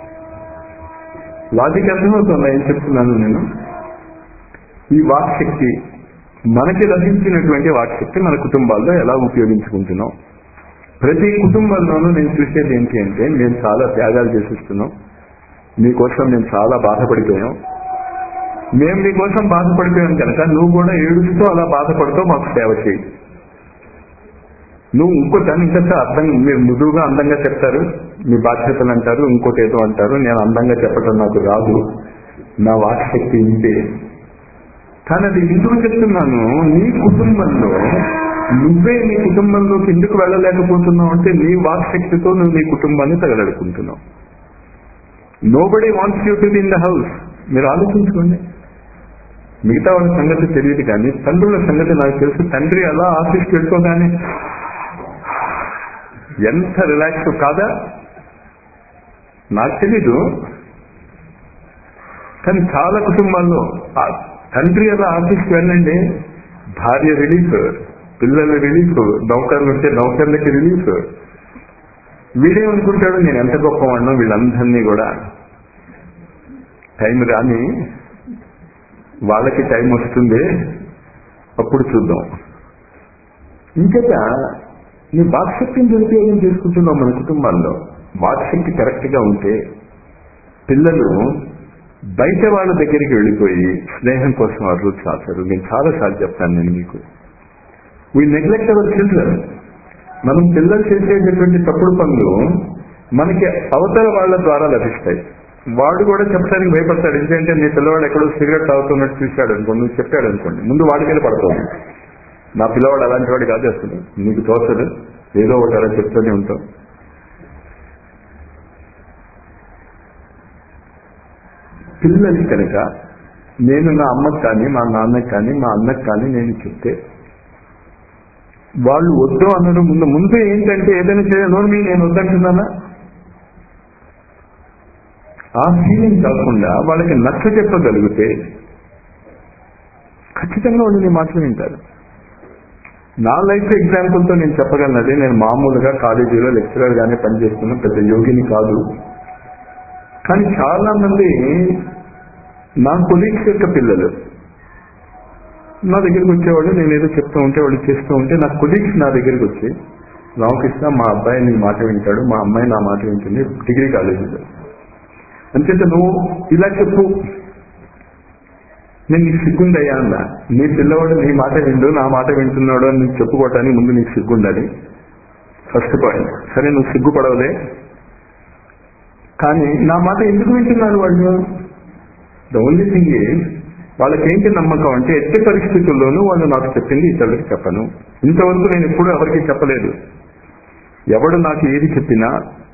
Speaker 2: లాజిక్ అర్థమవుతుందా ఏం చెప్తున్నాను నేను ఈ వాక్శక్తి మనకి లభించినటువంటి వాక్శక్తి మన కుటుంబాల్లో ఎలా ఉపయోగించుకుంటున్నాం ప్రతి కుటుంబంలోనూ నేను చూసేది ఏంటి అంటే మేము చాలా త్యాగాలు చేసిస్తున్నాం మీకోసం మేము చాలా బాధపడిపోయాం మేము మీకోసం బాధపడిపోయాం కనుక నువ్వు కూడా ఏడుస్తూ అలా బాధపడుతూ మాకు సేవ చేయి నువ్వు ఇంకో దాన్ని ఇంకా అర్థం మీరు మృదువుగా అందంగా చెప్తారు మీ బాధ్యతలు అంటారు ఇంకోటి ఏదో అంటారు నేను అందంగా చెప్పడం నాకు రాదు నా వాక్శక్తి ఇంతే కానీ అది ఎందుకు చెప్తున్నాను నీ కుటుంబంలో నువ్వే నీ కుటుంబంలోకి ఎందుకు వెళ్ళలేకపోతున్నావు అంటే నీ వాక్శక్తితో నువ్వు నీ కుటుంబాన్ని తగలడుకుంటున్నావు nobody wants you to in the house మీరు ఆలోచించుకోండి మిగతా వాళ్ళ సంగతి తెలియదు కానీ తండ్రుల సంగతి నాకు తెలుసు తండ్రి అలా ఆఫీస్కి వెళ్ళిపోగానే ఎంత రిలాక్స్ కాదా నాకు తెలీదు కానీ చాలా కుటుంబాల్లో ఆ తండ్రి అలా ఆఫీస్కి వెళ్ళండి భార్య రిలీఫ్ పిల్లల రిలీఫ్ నౌకర్లు ఉంటే నౌకర్లకి రిలీఫ్ వీడేమనుకుంటాడు నేను ఎంత గొప్పవాడినో వీళ్ళందరినీ కూడా టైం రాని వాళ్ళకి టైం వస్తుంది అప్పుడు చూద్దాం ఇంకట నీ వాక్శక్తిని దురుపయోగం చేసుకుంటున్నావు మన కుటుంబాల్లో వాక్శక్తి కరెక్ట్ గా ఉంటే పిల్లలు బయట వాళ్ళ దగ్గరికి వెళ్ళిపోయి స్నేహం కోసం అర్హులు రాశారు నేను చాలాసార్లు చెప్తాను నేను మీకు వీ నెగ్లెక్ట్ అవర్ చిల్డ్రన్ మనం పిల్లలు చేసేటటువంటి తప్పుడు పనులు మనకి అవతల వాళ్ళ ద్వారా లభిస్తాయి వాడు కూడా చెప్పడానికి భయపడతాడు ఎందుకంటే నీ పిల్లవాడు ఎక్కడో సిగరెట్ తాగుతున్నట్టు చూశాడు అనుకోండి నువ్వు చెప్పాడు అనుకోండి ముందు వాడికెళ్ళి పడుతుంది నా పిల్లవాడు అలాంటి వాడు కాదు అసలు నీకు తోచదు ఏదో ఒకటి అలా చెప్తూనే ఉంటావు పిల్లలు కనుక నేను నా అమ్మకి కానీ మా నాన్నకి కానీ మా అన్నకి కానీ నేను చెప్తే వాళ్ళు వద్దు అన్నారు ముందు ముందు ఏంటంటే ఏదైనా చేయాలి మీ నేను వద్దంటున్నానా ఆ ఫీలింగ్ కాకుండా వాళ్ళకి నచ్చ చెప్పగలిగితే ఖచ్చితంగా వాళ్ళు నీ మాటలు వింటారు నా లైఫ్ ఎగ్జాంపుల్తో నేను చెప్పగలనది నేను మామూలుగా కాలేజీలో లెక్చరర్ గానే పనిచేస్తున్న పెద్ద యోగిని కాదు కానీ చాలా మంది నా కొలీగ్స్ యొక్క పిల్లలు నా దగ్గరికి వచ్చేవాళ్ళు నేను ఏదో చెప్తూ ఉంటే వాళ్ళు చేస్తూ ఉంటే నా కొలీగ్స్ నా దగ్గరికి వచ్చి రామకృష్ణ మా అబ్బాయి నీ మాట వింటాడు మా అమ్మాయి నా మాట వింటుంది డిగ్రీ కాలేజీలో అంచేత నువ్వు ఇలా చెప్పు నేను నీకు సిగ్గుందయ్యా అన్న నీ పిల్లవాడు నీ మాట విండు నా మాట వింటున్నాడు అని నీకు చెప్పుకోవటానికి ముందు నీకు సిగ్గుండాలి ఫస్ట్ పాయింట్ సరే నువ్వు సిగ్గుపడవలే కానీ నా మాట ఎందుకు వింటున్నారు వాళ్ళు ద ఓన్లీ థింగ్ ఈజ్ వాళ్ళకేంటి నమ్మకం అంటే ఎట్టి పరిస్థితుల్లోనూ వాళ్ళు నాకు చెప్పింది ఇతరులకు చెప్పను ఇంతవరకు నేను ఎప్పుడూ ఎవరికి చెప్పలేదు ఎవడు నాకు ఏది చెప్పినా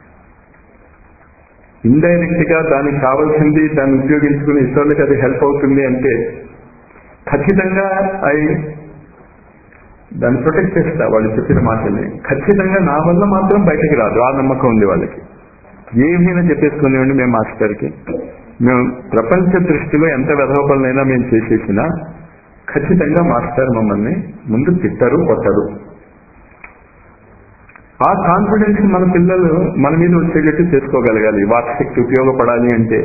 Speaker 2: ఇండైరెక్ట్ గా దానికి కావాల్సింది దాన్ని ఉపయోగించుకుని ఇతరులకు అది హెల్ప్ అవుతుంది అంటే ఖచ్చితంగా అవి దాన్ని ప్రొటెక్ట్ చేస్తా వాళ్ళు చెప్పిన మాటల్ని ఖచ్చితంగా నా వల్ల మాత్రం బయటకు రాదు ఆ నమ్మకం ఉంది వాళ్ళకి ఏమైనా చెప్పేసుకునేవండి మేము మాస్టర్కి మేము ప్రపంచ దృష్టిలో ఎంత వెధవపలనైనా మేము చేసేసినా ఖచ్చితంగా మాస్టర్ మమ్మల్ని ముందు తిట్టరు కొట్టరు ఆ కాన్ఫిడెన్స్ మన పిల్లలు మన మీద వచ్చేటట్టు చేసుకోగలగాలి వాక్శక్తి ఉపయోగపడాలి అంటే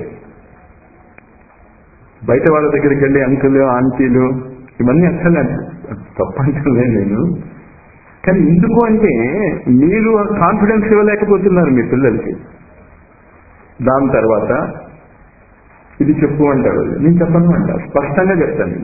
Speaker 2: బయట వాళ్ళ దగ్గరికి వెళ్ళి అంకులు ఆంటీలు ఇవన్నీ అసలు తప్పంటలే నేను కానీ ఎందుకు అంటే మీరు కాన్ఫిడెన్స్ ఇవ్వలేకపోతున్నారు మీ పిల్లలకి దాని తర్వాత ఇది చెప్పు అంటారు నేను చెప్పను అంట స్పష్టంగా చెప్తాను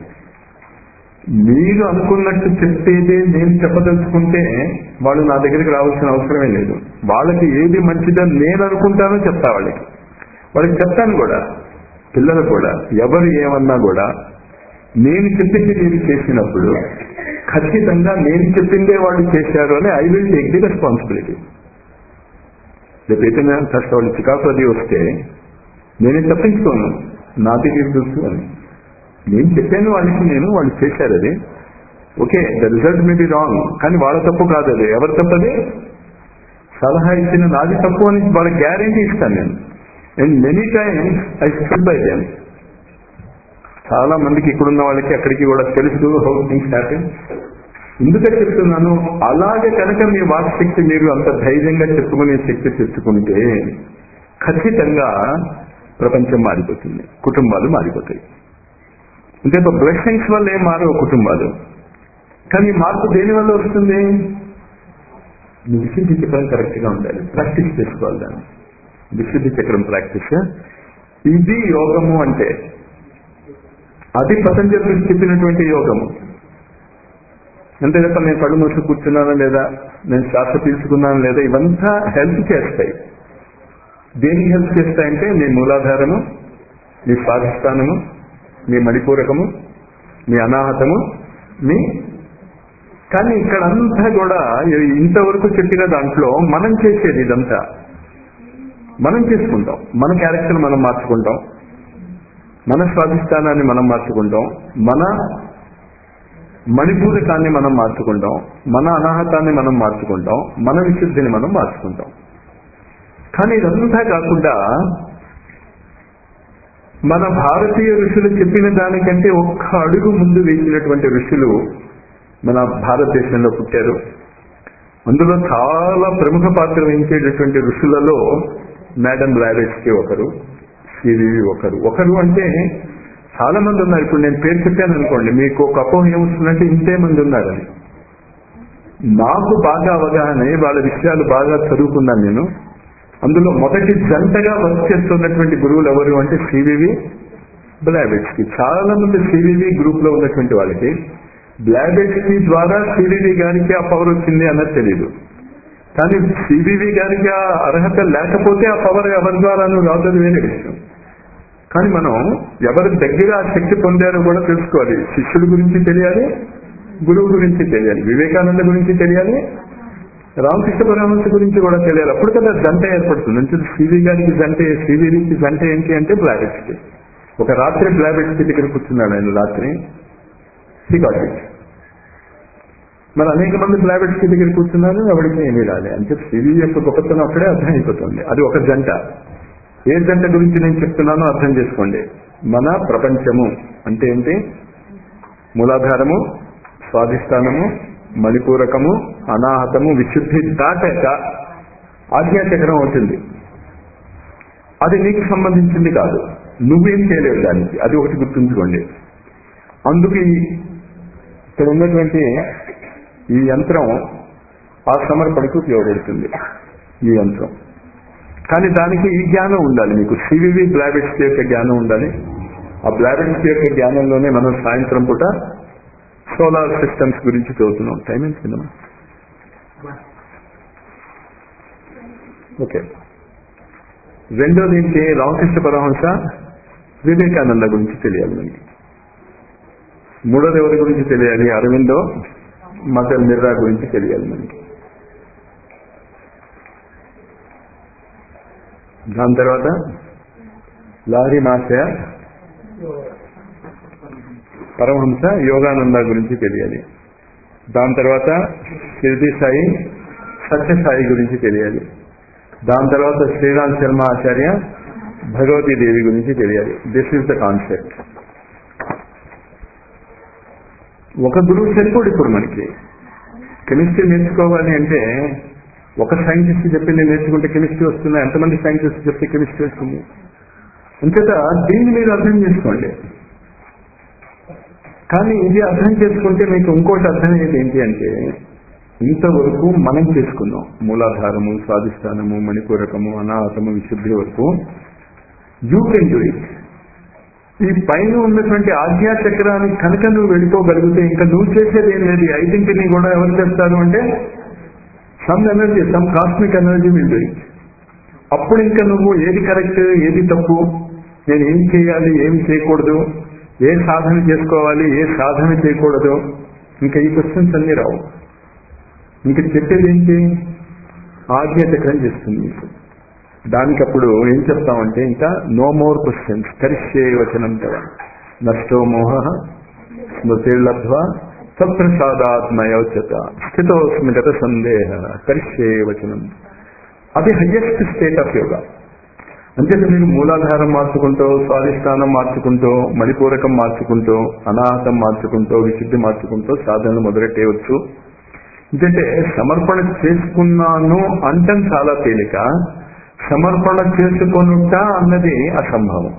Speaker 2: మీరు అనుకున్నట్టు చెప్పేదే నేను చెప్పదలుచుకుంటే వాళ్ళు నా దగ్గరికి రావాల్సిన అవసరమే లేదు వాళ్ళకి ఏది మంచిదని నేను అనుకుంటానో చెప్తా వాళ్ళకి వాళ్ళకి చెప్తాను కూడా పిల్లలు కూడా ఎవరు ఏమన్నా కూడా నేను చెప్పింది మీరు చేసినప్పుడు ఖచ్చితంగా నేను చెప్పిందే వాళ్ళు చేశారు అని I will take the responsibility రేపు ఏదైనా ఫస్ట్ వాళ్ళు చికాకు అది వస్తే నేనే తప్పించుకోను నా దగ్గర తెలుసు అని నేను చెప్పాను వాళ్ళకి నేను వాళ్ళు చేశారు అది okay the result may be wrong కానీ వాళ్ళ తప్పు కాదు అది ఎవరి తప్పది సలహా ఇచ్చిన నాది తప్పు అని వాళ్ళ గ్యారంటీ ఇస్తాను నేను and many times I stood by them చాలా మందికి ఇక్కడున్న వాళ్ళకి అక్కడికి కూడా తెలుసు హౌ థింగ్స్ హ్యాపెన్ ఎందుకంటే చెప్తున్నాను అలాగే కనుక మీ వాక్శక్తి మీరు అంత ధైర్యంగా చెప్పుకునే శక్తి తెచ్చుకుంటే ఖచ్చితంగా ప్రపంచం మారిపోతుంది కుటుంబాలు మారిపోతాయి అంటే బ్లెస్సింగ్స్ వల్ల ఏం మారవు కుటుంబాలు కానీ మార్పు దేని వల్ల వస్తుంది మీ విశుద్ధి చక్రం కరెక్ట్ గా ఉండాలి ప్రాక్టీస్ చేసుకోవాలి దాన్ని విశుద్ధి చక్రం ప్రాక్టీస్ ఇది యోగము అంటే అది పతంజలి చెప్పినటువంటి యోగము అంతే తప్ప నేను కళ్ళు మూసి కూర్చున్నానా లేదా నేను శ్వాస పీల్చుకున్నాను లేదా ఇవంతా హెల్ప్ చేస్తాయి దేనికి హెల్ప్ చేస్తాయంటే మీ మూలాధారము మీ స్వాధిష్టానము మీ మణిపూరకము మీ అనాహతము మీ కానీ ఇక్కడ అంతా కూడా ఇంతవరకు చెప్పిన దాంట్లో మనం చేసేది ఇదంతా మనం చేసుకుంటాం మన క్యారెక్టర్ మనం మార్చుకుంటాం మన స్వాధిష్టానాన్ని మనం మార్చుకుంటాం మన మణిపూరకాన్ని మనం మార్చుకుంటాం మన అనాహతాన్ని మనం మార్చుకుంటాం మన విశుద్ధిని మనం మార్చుకుంటాం కానీ ఇదంతా కాకుండా మన భారతీయ ఋషులు చెప్పిన దానికంటే ఒక్క అడుగు ముందు వేసినటువంటి ఋషులు మన భారతదేశంలో పుట్టారు అందులో చాలా ప్రముఖ పాత్ర వహించేటటువంటి ఋషులలో మేడం బ్లారెట్స్కి ఒకరు సివివి ఒకరు ఒకరు అంటే చాలా మంది ఉన్నారు ఇప్పుడు నేను పేరు చెప్పాను అనుకోండి మీకు ఒక అపోహ ఏమొస్తుందంటే ఇంతే మంది ఉన్నారని నాకు బాగా అవగాహన వాళ్ళ విషయాలు బాగా చదువుకున్నాను నేను అందులో మొదటి జంటగా వర్క్ చేస్తున్నటువంటి గురువులు ఎవరు అంటే సివివి బ్లాబెట్స్కి చాలా మంది సివివి గ్రూప్ లో ఉన్నటువంటి వాళ్ళకి బ్లాబెట్స్కి ద్వారా సివివి గారికి ఆ పవర్ వచ్చింది అన్నది తెలియదు కానీ సిబివి గారికి ఆ అర్హత లేకపోతే ఆ పవర్ ఎవరి ద్వారాను రాదు వేరే విషయం కానీ మనం ఎవరి దగ్గర ఆ శక్తి పొందారో కూడా తెలుసుకోవాలి శిష్యుడి గురించి తెలియాలి గురువు గురించి తెలియాలి వివేకానంద గురించి తెలియాలి రామకృష్ణ పరమహంస గురించి కూడా తెలియాలి అప్పుడు కదా జంట ఏర్పడుతుంది అంటే సివి గారికి జంట సివికి జంట ఏంటి అంటే బ్లాబెట్స్కి ఒక రాత్రి బ్లాబెట్స్కి దగ్గర కూర్చున్నాడు ఆయన రాత్రి సిగాటిక్ మరి అనేక మంది బ్లాబెట్స్కి దగ్గర కూర్చున్నారు ఎవరికి ఏమీ రాలే అంటే సివి యొక్క గొప్పతనం అక్కడే అర్థం అయిపోతుంది అది ఒక జంట ఏ జంట గురించి నేను చెప్తున్నానో అర్థం చేసుకోండి మన ప్రపంచము అంటే ఏంటి మూలాధారము స్వాధిష్టానము మణిపూరకము అనాహతము విశుద్ధి దాటాక ఆజ్ఞాచక్రం అవుతుంది అది నీకు సంబంధించింది కాదు నువ్వేం చేయలేవు దానికి అది ఒకటి గుర్తుంచుకోండి అందుకు ఈ- ఇక్కడ ఉన్నటువంటి ఈ యంత్రం ఆ సమర్పణకు ఉపయోగపడుతుంది ఈ యంత్రం కానీ దానికి ఈ జ్ఞానం ఉండాలి మీకు సివివి బ్లాబెట్స్ యొక్క జ్ఞానం ఉండాలి ఆ బ్లాబెట్స్ యొక్క జ్ఞానంలోనే మనం సాయంత్రం పూట సోలార్ సిస్టమ్స్ గురించి చదువుతున్నాం టైం ఎంత కిందమా ఓకే రెండోది ఏంటి రామకృష్ణ పరమహంస వివేకానంద గురించి తెలియాలి మనకి మూడోది ఎవరి గురించి తెలియాలి అరవిందో మదర్ మిర్రా గురించి తెలియాలి మనకి దాని తర్వాత లారీ మాసయ పరమహంస యోగానంద గురించి తెలియాలి దాని తర్వాత షిర్ది సాయి సత్యసాయి గురించి తెలియాలి దాని తర్వాత శ్రీరామ్ శర్మ ఆచార్య భగవతీ దేవి గురించి తెలియాలి దిస్ ఇస్ ద కాన్సెప్ట్ ఒక గురువు సరిపోడు ఇప్పుడు మనకి కెమిస్ట్రీ నేర్చుకోవాలి అంటే ఒక సైంటిస్ట్ చెప్పింది నేర్చుకుంటే కెమిస్ట్రీ వస్తుందా ఎంతమంది సైంటిస్ట్ చెప్తే కెమిస్ట్రీ వస్తుంది అంతేత దీన్ని మీరు అర్థం చేసుకోండి కానీ ఇది అర్థం చేసుకుంటే మీకు ఇంకోటి అర్థమయ్యేది ఏంటి అంటే ఇంతవరకు మనం చేసుకున్నాం మూలాధారము స్వాధిష్టానము మణిపూరకము అనాహతము విశుద్ధి వరకు యూ కెన్ డూ ఇట్ ఈ పైన ఉన్నటువంటి ఆజ్ఞా చక్రానికి కనుక నువ్వు వెళ్ళిపోగలిగితే ఇంకా నువ్వు చేసేది ఏం లేదు ఈ ఐదింటిని కూడా ఎవరు చేస్తారు అంటే some energy some cosmic energy will do it అప్పుడు ఇంకా నువ్వు ఏది కరెక్ట్ ఏది తప్పు నేను ఏం చేయాలి ఏం చేయకూడదు ఏ సాధన చేసుకోవాలి ఏ సాధన చేయకూడదు ఇంకా ఈ క్వశ్చన్స్ అన్ని రావు ఇంకా చెప్పేది ఏంటి ఆజ్ఞ చక్రం చేస్తుంది మీకు దానికి అప్పుడు ఏం చెప్తామంటే ఇంకా నో మోర్ క్వశ్చన్స్ కరిష్యే వచనం తవ నష్టో మోహ స్మృతిర్లబ్ధ్వ సప్రసాదాత్మయోచత స్థితోస్మిగత సందేహ కరిష్యే వచనం అది హయ్యెస్ట్ స్టేట్ ఆఫ్ యోగా అంటే మీరు మూలాధారం మార్చుకుంటూ స్వాధిష్టానం మార్చుకుంటూ మణిపూరకం మార్చుకుంటూ అనాహతం మార్చుకుంటూ విశుద్ధి మార్చుకుంటూ సాధనలు మొదలెట్టేయవచ్చు ఎందుకంటే సమర్పణ చేసుకున్నాను అంటం చాలా తేలిక సమర్పణ చేసుకొనుట అన్నది అసంభవం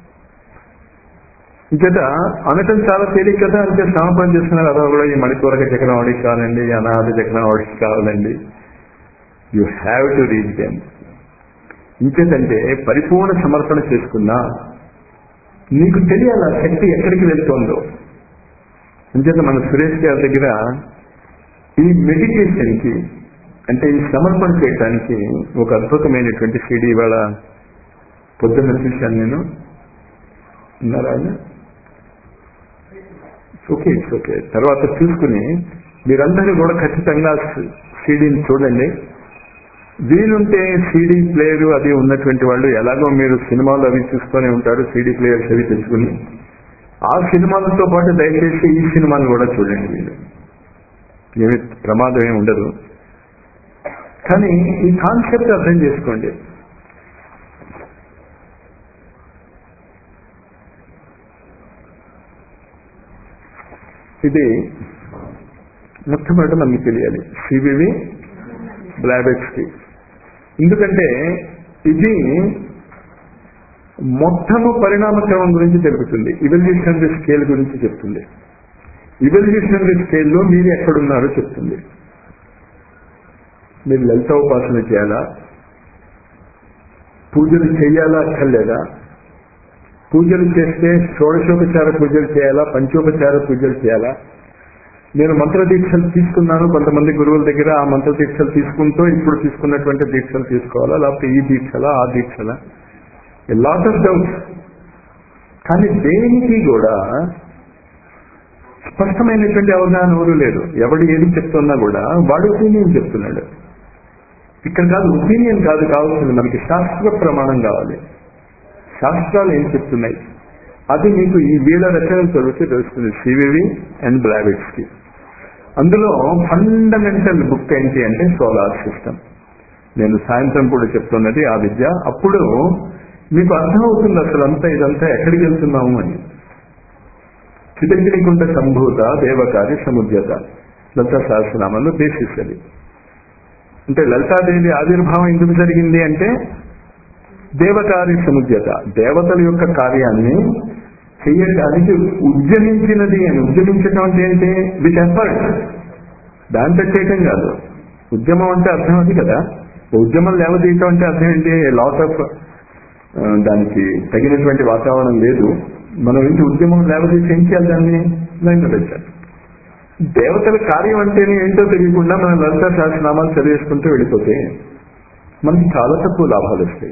Speaker 2: ఇంకట అనటం చాలా తేలిక కదా అంటే సమర్పణ చేసుకున్నారు అదో కూడా ఈ మణిపూరక చక్రం ఆడికి కావాలండి ఈ అనాథ చక్రం ఆడికి కావాలండి you have to reach them ఇంకేంటంటే పరిపూర్ణ సమర్పణ చేసుకున్నా నీకు తెలియాలి ఆ శక్తి ఎక్కడికి వెళ్తోందో అంచేత మన సురేష్ గారి దగ్గర ఈ మెడిటేషన్ కి అంటే ఈ సమర్పణ చేయడానికి ఒక అద్భుతమైనటువంటి సిడి ఇవాళ పొద్దున్న చూశాను నేను ఉన్నారా ఆయన? ఓకే ఇట్స్ ఓకే తర్వాత చూసుకుని మీరందరూ కూడా ఖచ్చితంగా సీడీని చూడండి వీలుంటే సీడీ ప్లేయర్ అది ఉన్నటువంటి వాళ్ళు ఎలాగో మీరు సినిమాలు అవి చూస్తూనే ఉంటారు సీడీ ప్లేయర్స్ అవి తెచ్చుకుని ఆ సినిమాలతో పాటు దయచేసి ఈ సినిమాను కూడా చూడండి మీరు ఏమి ప్రమాదం ఏమి ఉండదు కానీ ఈ కాన్సెప్ట్ అర్థం చేసుకోండి ఇది మొట్టమొదట మనకి తెలియాలి సివివి బ్లాబెక్స్ కి ఎందుకంటే ఇది మొత్తము పరిణామ క్రమం గురించి తెలుపుతుంది ఇవల్యూషనరీ స్కేల్ గురించి చెప్తుంది ఇవల్యూషనరీ స్కేల్లో మీరు ఎక్కడున్నారో చెప్తుంది మీరు లలిత ఉపాసన చేయాలా పూజలు చేయాలా అక్కర్లేదా పూజలు చేస్తే షోడశోపచార పూజలు చేయాలా పంచోపచార పూజలు చేయాలా నేను మంత్ర దీక్షలు తీసుకున్నాను కొంతమంది గురువుల దగ్గర ఆ మంత్ర దీక్షలు తీసుకుంటూ ఇప్పుడు తీసుకున్నటువంటి దీక్షలు తీసుకోవాలా లేకపోతే ఈ దీక్షలా ఆ దీక్షలా లాట్ ఆఫ్ డౌట్స్ కానీ దేనికి కూడా స్పష్టమైనటువంటి అవగాహన ఎవరు లేదు ఎవడు ఏది చెప్తున్నా కూడా వాడు ఒపీనియన్ చెప్తున్నాడు ఇక్కడ కాదు ఒపీనియన్ కాదు కావాల్సింది మనకి శాస్త్ర ప్రమాణం కావాలి శాస్త్రాలు ఏం చెప్తున్నాయి అది మీకు ఈ వీళ్ళ రచనలు చదివితే తెలుస్తుంది సివివి అండ్ బ్లావెట్స్ కి అందులో ఫండమెంటల్ బుక్ ఏంటి అంటే సోలార్ సిస్టమ్ నేను సాయంత్రం కూడా చెప్తున్నది ఆ విద్య అప్పుడు మీకు అర్థమవుతుంది అసలు అంతా ఇదంతా ఎక్కడికి వెళ్తున్నాము అని చిదంగిరికుంట సంభూత దేవకారి సముద్యత లలితా సహస్రనామంలో బేసిస్ అది అంటే లలితాదేవి ఆవిర్భావం ఎందుకు జరిగింది అంటే దేవకారి సముద్యత దేవతల యొక్క కార్యాన్ని చేయడానికి ఉద్యమించినది అని ఉద్యమించడం అంటే ఏంటి విత్ ఎఫర్ట్ దాంతో చేయటం కాదు ఉద్యమం అంటే అర్థం అది కదా ఉద్యమం లేవదీయటం అంటే అర్థం ఏంటి లాట్ ఆఫ్ దానికి తగినటువంటి వాతావరణం లేదు మనం ఏంటి ఉద్యమం లేవదీసి ఏం చేయాలి దాన్ని లైన్లో పెట్టాలి దేవతల కార్యం అంటేనే ఏంటో తెలియకుండా మనం లలిత శాస్త్రనామాలు చదివేసుకుంటూ వెళ్ళిపోతే మనకి చాలా తక్కువ లాభాలు వస్తాయి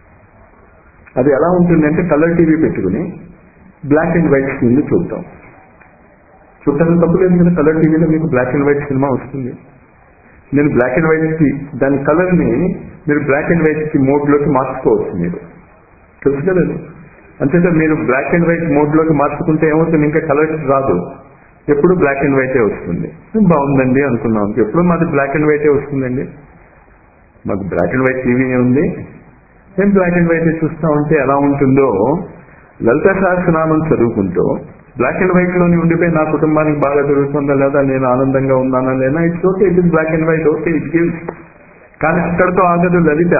Speaker 2: అది ఎలా ఉంటుందంటే కలర్ టీవీ పెట్టుకుని బ్లాక్ అండ్ వైట్ స్క్రీన్ చూద్దాం చూడటానికి తప్పులేదు కదా కలర్ టీవీలో మీకు బ్లాక్ అండ్ వైట్ సినిమా వస్తుంది నేను బ్లాక్ అండ్ వైట్ కి దాని కలర్ ని మీరు బ్లాక్ అండ్ వైట్ కి మోడ్ లోకి మార్చుకోవచ్చు మీరు తెలుసు కదా అంతేత మీరు బ్లాక్ అండ్ వైట్ మోడ్ లోకి మార్చుకుంటే ఏమవుతుంది ఇంకా కలర్ రాదు ఎప్పుడు బ్లాక్ అండ్ వైటే వస్తుంది బాగుందండి అనుకున్నాం ఎప్పుడు మాది బ్లాక్ అండ్ వైటే వస్తుందండి మాకు బ్లాక్ అండ్ వైట్ టీవీ ఉంది మేము బ్లాక్ అండ్ వైట్ చూస్తా ఉంటే ఎలా ఉంటుందో లలిత సహస్రనామం చదువుకుంటూ బ్లాక్ అండ్ వైట్ లోని ఉండిపోయి నా కుటుంబానికి బాగా జరుగుతుందా లేదా నేను ఆనందంగా ఉన్నానా లేదా it's okay it is black and white okay it gives కానీ అక్కడితో ఆగదు లలిత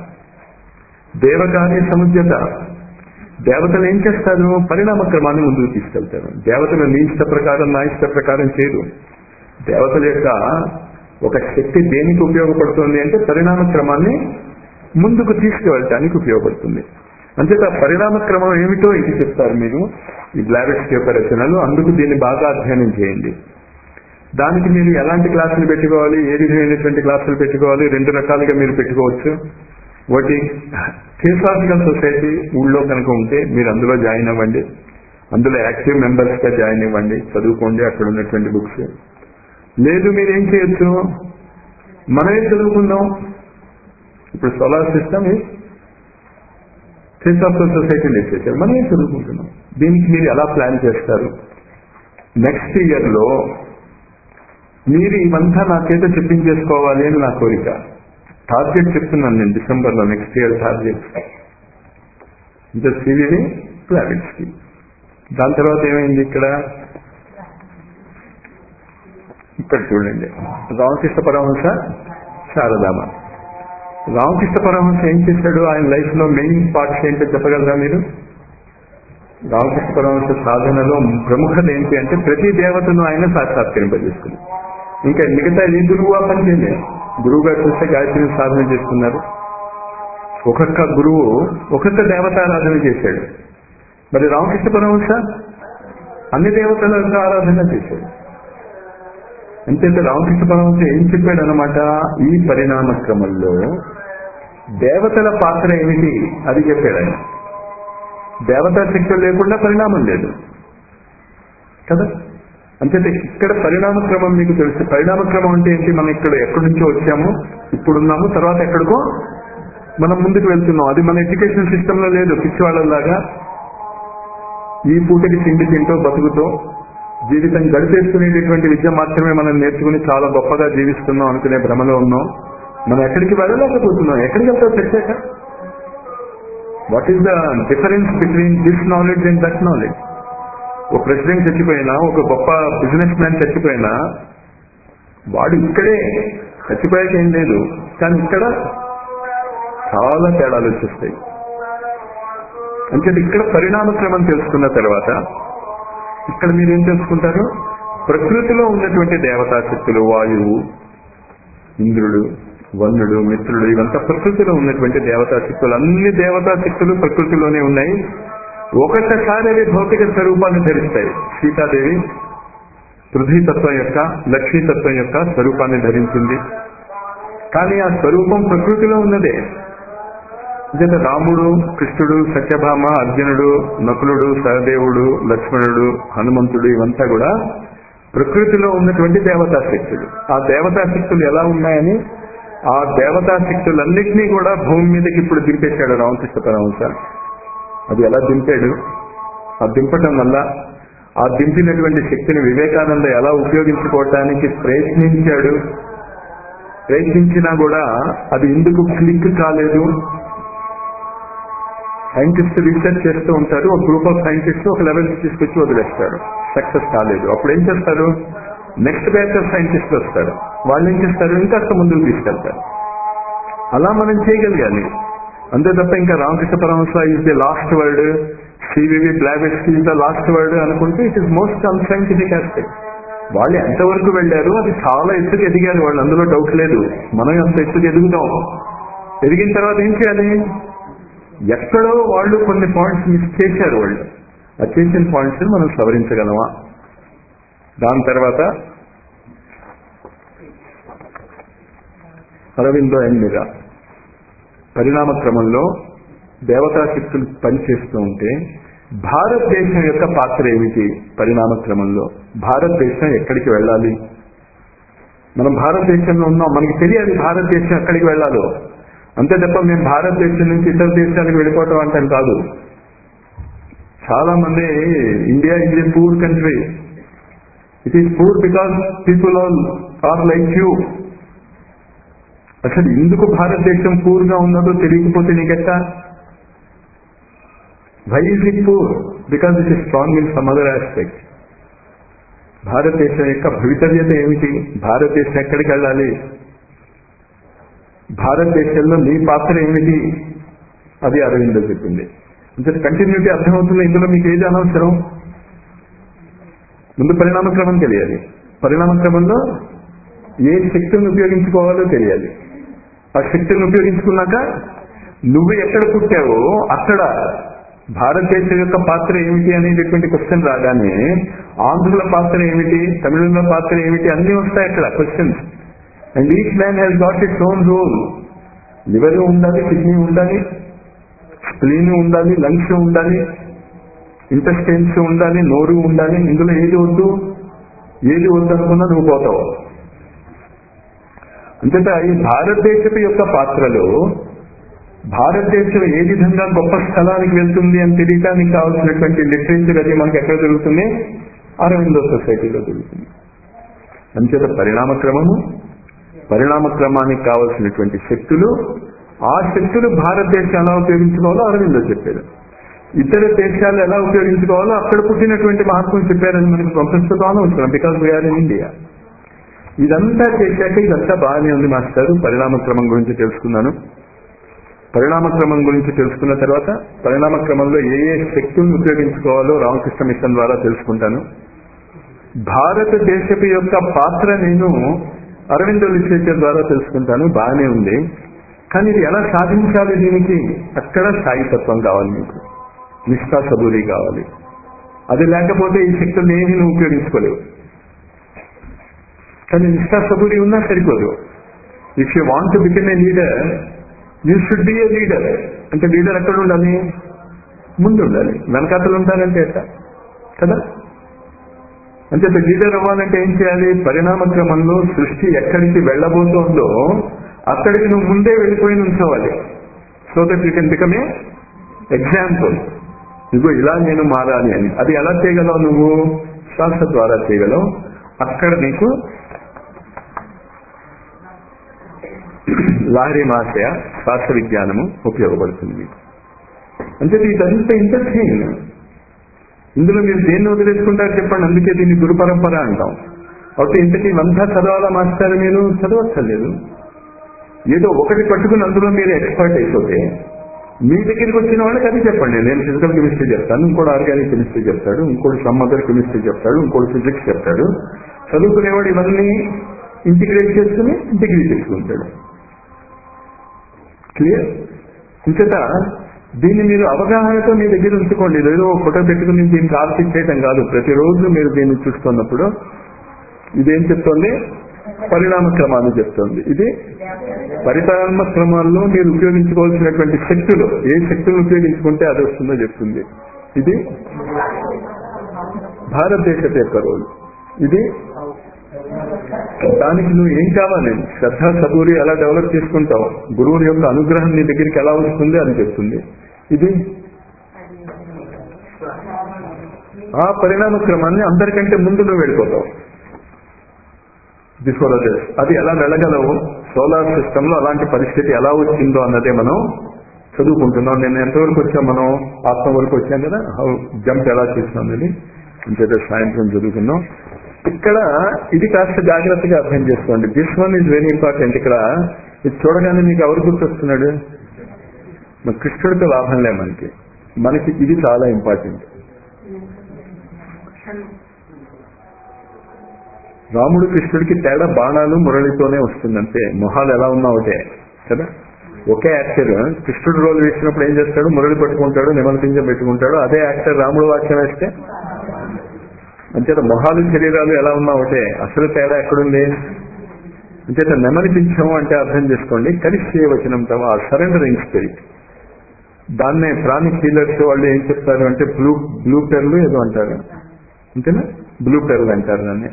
Speaker 2: దేవకార్య సముద్యత దేవతలు ఏం చేస్తారు పరిణామ క్రమాన్ని ముందుకు తీసుకెళ్తారు దేవతలు నీ ఇష్ట ప్రకారం నా ఇష్ట ప్రకారం చేయరు దేవతల యొక్క ఒక శక్తి దేనికి ఉపయోగపడుతుంది అంటే పరిణామ క్రమాన్ని ముందుకు తీసుకువెళ్ళటానికి ఉపయోగపడుతుంది అంతేత పరిణామ క్రమం ఏమిటో ఇది చెప్తారు మీరు ఈ బ్లాబెట్స్ యొక్క రచనలు అందుకు దీన్ని బాగా అధ్యయనం చేయండి దానికి మీరు ఎలాంటి క్లాసులు పెట్టుకోవాలి ఏ విధమైనటువంటి క్లాసులు పెట్టుకోవాలి రెండు రకాలుగా మీరు పెట్టుకోవచ్చు ఒకటి థియోసాఫికల్ సొసైటీ ఊళ్ళో కనుక ఉంటే మీరు అందులో జాయిన్ అవ్వండి అందులో యాక్టివ్ మెంబర్స్ గా జాయిన్ అవ్వండి చదువుకోండి అక్కడ ఉన్నటువంటి బుక్స్ లేదు మీరు ఏం చేయొచ్చు మనమే చదువుకుందాం ఇప్పుడు సోలార్ సిస్టమ్ థియోసాఫికల్ సొసైటీ నేర్చేసారు మనమే చదువుకుంటున్నాం దీనికి మీరు ఎలా ప్లాన్ చేస్తారు నెక్స్ట్ ఇయర్ లో మీరు ఇవంతా నాకైతే చెప్పించేసుకోవాలి అని నా కోరిక టార్గెట్ చెప్తున్నాను నేను డిసెంబర్ లో నెక్స్ట్ ఇయర్ టార్గెట్ ఇంకా సివిని ప్లానెట్స్ కి దాని తర్వాత ఏమైంది ఇక్కడ ఇక్కడ చూడండి రామకృష్ణ పరమహంస శారదామ రామకృష్ణ పరమహంస ఏం చేశాడు ఆయన లైఫ్ లో మెయిన్ పార్ట్స్ ఏంటో చెప్పగలరా మీరు రామకృష్ణ పరమహంస సాధనలో ప్రముఖత ఏంటి అంటే ప్రతి దేవతను ఆయన సాక్షాత్కరింపజేసుకుంది ఇంకా మిగతా ఏ గురువు ఆ పని చేయలేదు గురువు గారు చూస్తే గాయత్రిని సాధన చేస్తున్నారు ఒక్కొక్క గురువు ఒక్కొక్క దేవతారాధన చేశాడు మరి రామకృష్ణ పరమహంస అన్ని దేవతల యొక్క ఆరాధన చేశాడు అంతేత రామకృష్ణ పరమహంస ఏం చెప్పాడు అనమాట ఈ పరిణామ క్రమంలో దేవతల పాత్ర ఏమిటి అది చెప్పాడు ఆయన దేవతా శక్తులు లేకుండా పరిణామం లేదు కదా అంతేతే ఇక్కడ పరిణామ క్రమం మీకు తెలుసు పరిణామ క్రమం అంటే ఏంటి మనం ఇక్కడ ఎక్కడి నుంచో వచ్చాము ఇప్పుడున్నాము తర్వాత ఎక్కడికో మనం ముందుకు వెళ్తున్నాం అది మన ఎడ్యుకేషన్ సిస్టమ్ లో లేదు పిచ్చివాళ్ళలాగా ఈ పూటకి తిండి తింటూ బతుకుతో జీవితం గడిపేసుకునేటటువంటి విద్య మాత్రమే మనం నేర్చుకుని చాలా గొప్పగా జీవిస్తున్నాం అనుకునే భ్రమలో ఉన్నాం మనం ఎక్కడికి వెళ్ళలేకపోతున్నాం ఎక్కడికి వెళ్తావు తెచ్చాక what is the difference between this knowledge and that knowledge ఒక ప్రెసిడెంట్ చచ్చిపోయినా ఒక గొప్ప బిజినెస్ మ్యాన్ చచ్చిపోయినా వాడు ఇక్కడే చచ్చిపోయాక ఏం లేదు కానీ ఇక్కడ చాలా తేడాలు వచ్చేస్తాయి అంటే ఇక్కడ పరిణామ క్రమం తెలుసుకున్న తర్వాత ఇక్కడ మీరు ఏం తెలుసుకుంటారు ప్రకృతిలో ఉన్నటువంటి దేవతా శక్తులు వాయువు ఇంద్రుడు వన్నుడు మిత్రుడు ఇవంతా ప్రకృతిలో ఉన్నటువంటి దేవతా శక్తులు అన్ని దేవతా శక్తులు ప్రకృతిలోనే ఉన్నాయి ఒకసారి అవి భౌతిక స్వరూపాన్ని ధరిస్తాయి సీతాదేవి పృథ్వీతత్వం యొక్క లక్ష్మీతత్వం యొక్క స్వరూపాన్ని ధరించింది కానీ ఆ స్వరూపం ప్రకృతిలో ఉన్నదే నిజంగా రాముడు కృష్ణుడు సత్యభామ అర్జునుడు నకులుడు సహదేవుడు లక్ష్మణుడు హనుమంతుడు ఇవంతా కూడా ప్రకృతిలో ఉన్నటువంటి దేవతా శక్తులు ఆ దేవతా శక్తులు ఎలా ఉన్నాయని ఆ దేవతా శక్తులన్నింటినీ కూడా భూమి మీదకి ఇప్పుడు దింపేశాడు రామకృష్ణ పరమహంస అది ఎలా దింపాడు ఆ దింపటం వల్ల ఆ దింపినటువంటి శక్తిని వివేకానంద ఎలా ఉపయోగించుకోవటానికి ప్రయత్నించాడు ప్రయత్నించినా కూడా అది ఎందుకు క్లిక్ కాలేదు సైంటిస్ట్ రీసెర్చ్ చేస్తూ ఉంటారు ఒక గ్రూప్ ఆఫ్ సైంటిస్ట్ ఒక లెవెల్ తీసుకొచ్చి వదిలేస్తారు సక్సెస్ కాలేదు అప్పుడు ఏం చేస్తారు నెక్స్ట్ బ్యాచ్ ఆఫ్ సైంటిస్ట్ వస్తారు వాళ్ళు ఏం చేస్తారు ఇంకాస్త ముందుకు తీసుకెళ్తారు అలా మనం చేయగలగాలి అంతే తప్ప ఇంకా Ramakrishna Paramahamsa is the last word CVV Blavatsky is the last word అనుకుంటే it is most unscientific aspect వాళ్ళు ఎంతవరకు వెళ్ళారు అది చాలా ఎత్తుకు ఎదిగారు వాళ్ళు అందులో డౌట్ లేదు మనం అంత ఎత్తుకు ఎదుగుతాం ఎదిగిన తర్వాత ఏం చేయాలి ఎక్కడో వాళ్ళు కొన్ని పాయింట్స్ మిస్ చేశారు వాళ్ళు ఆ చేసిన పాయింట్స్ మనం సవరించగలమా దాని తర్వాత అరవిందో అండ్ మిరా పరిణామ క్రమంలో దేవతా శక్తులు పనిచేస్తూ ఉంటే భారతదేశం యొక్క పాత్ర ఏమిటి పరిణామ క్రమంలో భారతదేశం ఎక్కడికి వెళ్ళాలి మనం భారతదేశంలో ఉన్నాం మనకి తెలియాలి భారతదేశం ఎక్కడికి వెళ్ళాలో అంతే తప్ప మేము భారతదేశం నుంచి ఇతర దేశాలకు వెళ్ళిపోవటం అంటే కాదు చాలా మంది India is a poor country it is poor because people all are like you అసలు ఎందుకు భారతదేశం పూర్గా ఉన్నదో తెలియకపోతే నీకెట్టా why is it poor because it is strong in some other aspect భారతదేశం యొక్క భవితవ్యత ఏమిటి భారతదేశం ఎక్కడికి వెళ్ళాలి భారతదేశంలో నీ పాత్ర ఏమిటి అది అరవిందో చెప్పింది అంటే కంటిన్యూటీ అర్థమవుతుంది ఇందులో మీకు ఏది అనవసరం ముందు పరిణామ క్రమం తెలియాలి పరిణామ క్రమంలో ఏ శక్తిని ఉపయోగించుకోవాలో తెలియాలి ఆ శక్తిని ఉపయోగించుకున్నాక నువ్వు ఎక్కడ పుట్టావో అక్కడ భారతదేశం యొక్క పాత్ర ఏమిటి అనేటటువంటి క్వశ్చన్ రాగానే ఆంధ్రుల పాత్ర ఏమిటి తమిళుల పాత్ర ఏమిటి అన్ని వస్తాయి అక్కడ questions and each man has got its own role liver ఉండాలి కిడ్నీ ఉండాలి స్ప్లీన్ ఉండాలి లంగ్స్ ఉండాలి ఇంటెస్టైన్స్ ఉండాలి నోరు ఉండాలి ఇందులో ఏది వద్దు ఏది వద్దు అనుకున్నా నువ్వు పోతావు అంతేత ఈ భారతదేశపు యొక్క పాత్రలో భారతదేశం ఏ విధంగా గొప్ప స్థలానికి వెళ్తుంది అని తెలియటానికి కావాల్సినటువంటి లిటరేచర్ అది మనకి ఎక్కడ దొరుకుతుంది అరవిందో సొసైటీలో దొరుకుతుంది అంచేత పరిణామ క్రమము పరిణామ క్రమానికి కావలసినటువంటి శక్తులు ఆ శక్తులు భారతదేశం ఎలా ఉపయోగించుకోవాలో అరవిందో చెప్పారు ఇతర దేశాలు ఎలా ఉపయోగించుకోవాలో అక్కడ పుట్టినటువంటి మహాత్ములు చెప్పారని మనకి ప్రపంచంతో అనవసరం బికాస్ వీఆర్ ఇన్ ఇండియా ఇదంతా చేశాక ఇదంతా బాగానే ఉంది మాస్టర్ పరిణామ క్రమం గురించి తెలుసుకున్నాను పరిణామ క్రమం గురించి తెలుసుకున్న తర్వాత పరిణామ క్రమంలో ఏ ఏ శక్తులను ఉపయోగించుకోవాలో రామకృష్ణ మిషన్ ద్వారా తెలుసుకుంటాను భారతదేశపు యొక్క పాత్ర నేను అరవిందో లిటరేచర్ ద్వారా తెలుసుకుంటాను బాగానే ఉంది కానీ ఇది ఎలా సాధించాలి దీనికి అక్కడ స్థాయితత్వం కావాలి మీకు నిష్ఠా సబూరి కావాలి అది లేకపోతే ఈ శక్తులు ఏమీ నువ్వు ఉపయోగించుకోలేవు కానీ నిష్ఠా సబూరి ఉన్నా సరిపోదు if you want to become a leader you should be a leader అంటే లీడర్ ఎక్కడ ఉండాలి ముందు ఉండాలి వెనకాతలు ఉంటారంటే ఎట్లా కదా అంటే లీడర్ అవ్వాలంటే ఏం చేయాలి పరిణామ క్రమంలో సృష్టి ఎక్కడికి వెళ్ళబోతోందో అక్కడికి నువ్వు ముందే వెళ్ళిపోయి ఉంచోవాలి so that you can become a example ఇగో ఇలా నేను మారాలి అని అది ఎలా చేయగలవు నువ్వు శ్వాస ద్వారా చేయగలవు అక్కడ నీకు లాహరి మాసయ శ్వాస విజ్ఞానము ఉపయోగపడుతుంది అంటే ఇదంతా ఇంటర్చేంజ్ ఇందులో మీరు దేన్ని వదిలేసుకుంటారు చెప్పండి అందుకే దీన్ని గురు పరంపర అంటాం అయితే ఇంతకీ ఇవంతా చదవాలా మాస్టర్ మీరు చదవక్కర్లేదు ఏదో ఒకటి పట్టుకుని అందులో మీరు ఎక్స్పర్ట్ అయిపోతే మీ దగ్గరికి వచ్చిన వాళ్ళకి అది చెప్పండి నేను ఫిజికల్ కెమిస్ట్రీ చెప్తాను ఇంకోటి ఆర్గానిక్ కెమిస్ట్రీ చెప్తాడు ఇంకోటి సమ్ అదర్ కెమిస్ట్రీ చెప్తాడు ఇంకోటి ఫిజిక్స్ చెప్తాడు చదువుకునేవాడు ఇవన్నీ ఇంటిగ్రేట్ చేసుకుని డిగ్రీ తెచ్చుకుంటాడు క్లియర్ ఇంకట దీన్ని మీరు అవగాహనతో మీ దగ్గర ఉంచుకోండి ఏదో ఫోటో పెట్టుకుని దీనికి ఆర్తించేయటం కాదు ప్రతిరోజు మీరు దీన్ని చూస్తున్నప్పుడు ఇదేం చెప్తోంది పరిణామ క్రమాన్ని చెప్తోంది ఇది పరిణామ క్రమాల్లో మీరు ఉపయోగించుకోవాల్సినటువంటి శక్తులు ఏ శక్తులు ఉపయోగించుకుంటే అది వస్తుందో చెప్తుంది ఇది భారతదేశపు యొక్క రోల్ ఇది దానికి నువ్వు ఏం కావాలి శ్రద్ధ సబూరి ఎలా డెవలప్ చేసుకుంటావు గురువుని యొక్క అనుగ్రహం నీ దగ్గరికి ఎలా వస్తుంది అని చెప్తుంది ఇది ఆ పరిణామ క్రమాన్ని అందరికంటే ముందు నువ్వు వెళ్ళిపోతావు బిఫోర్ అదర్స్ అది ఎలా వెళ్ళగలవు సోలార్ సిస్టమ్ లో అలాంటి పరిస్థితి ఎలా వచ్చిందో అన్నదే మనం చదువుకుంటున్నాం నేను ఎంతవరకు వచ్చాం మనం ఆత్మ వరకు వచ్చాం కదా జంప్ ఎలా చేసినాం అని అంతేతే సాయంత్రం చదువుకున్నాం ఇక్కడ ఇది కాస్త జాగ్రత్తగా అర్థం చేసుకోండి this one is very important ఇక్కడ ఇది చూడగానే మీకు ఎవరు గుర్తొస్తున్నాడు మన కృష్ణుడితో లాభం లే మనకి మనకి ఇది చాలా ఇంపార్టెంట్ రాముడు కృష్ణుడికి తేడా బాణాలు మురళితోనే వస్తుందంటే మొహాలు ఎలా ఉన్నా ఒకటే కదా ఒకే యాక్టర్ కృష్ణుడు రోల్ వేసినప్పుడు ఏం చేస్తాడు మురళి పట్టుకుంటాడు నిమలపింజ పెట్టుకుంటాడు అదే యాక్టర్ రాముడు వాక్యం వేస్తే అంచేత మొహాలు శరీరాలు ఎలా ఉన్నా ఒకటే అసలు తేడా ఎక్కడుంది అంచేత నెమలిపించము అంటే అర్థం చేసుకోండి కలిసి వచనం తమ సరెండరింగ్ స్పిరిట్ దాన్నే ప్రాణి హీలర్స్ వాళ్ళు ఏం చెప్తారు అంటే బ్లూ బ్లూ పెర్లు ఏదో అంటారు అంతేనా బ్లూ పెర్లు అంటారు దాన్ని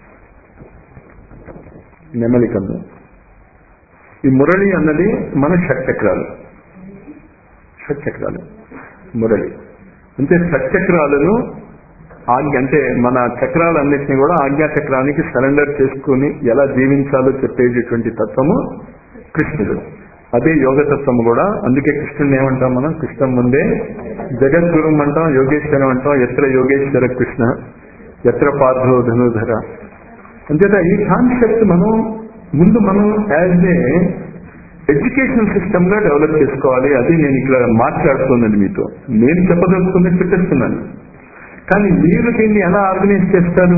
Speaker 2: నెమలికన్ను ఈ మురళి అన్నది మన షట్చక్రాలు షట్చక్రాలు మురళి అంటే షట్చక్రాలను ఆజ్ఞ అంటే మన చక్రాలన్నింటినీ కూడా ఆజ్ఞా చక్రానికి సరెండర్ చేసుకుని ఎలా జీవించాలో చెప్పేటటువంటి తత్వము కృష్ణుడు అదే యోగ తత్వము కూడా అందుకే కృష్ణుని ఏమంటాం మనం కృష్ణ ముందే జగద్గురు అంటాం యోగేశ్వరం అంటాం ఎత్ర యోగేశ్వర కృష్ణ ఎత్ర పార్థో ధనుధర అంతేత ఈ కాన్సెప్ట్ మనం ముందు మనం యాజ్ ఏ ఎడ్యుకేషన్ సిస్టమ్ గా డెవలప్ చేసుకోవాలి అది నేను ఇక్కడ మాట్లాడుతున్నది మీతో నేను చెప్పదలుచుకున్నది చెప్పేస్తున్నాను కానీ మీరు దీన్ని ఎలా ఆర్గనైజ్ చేస్తారు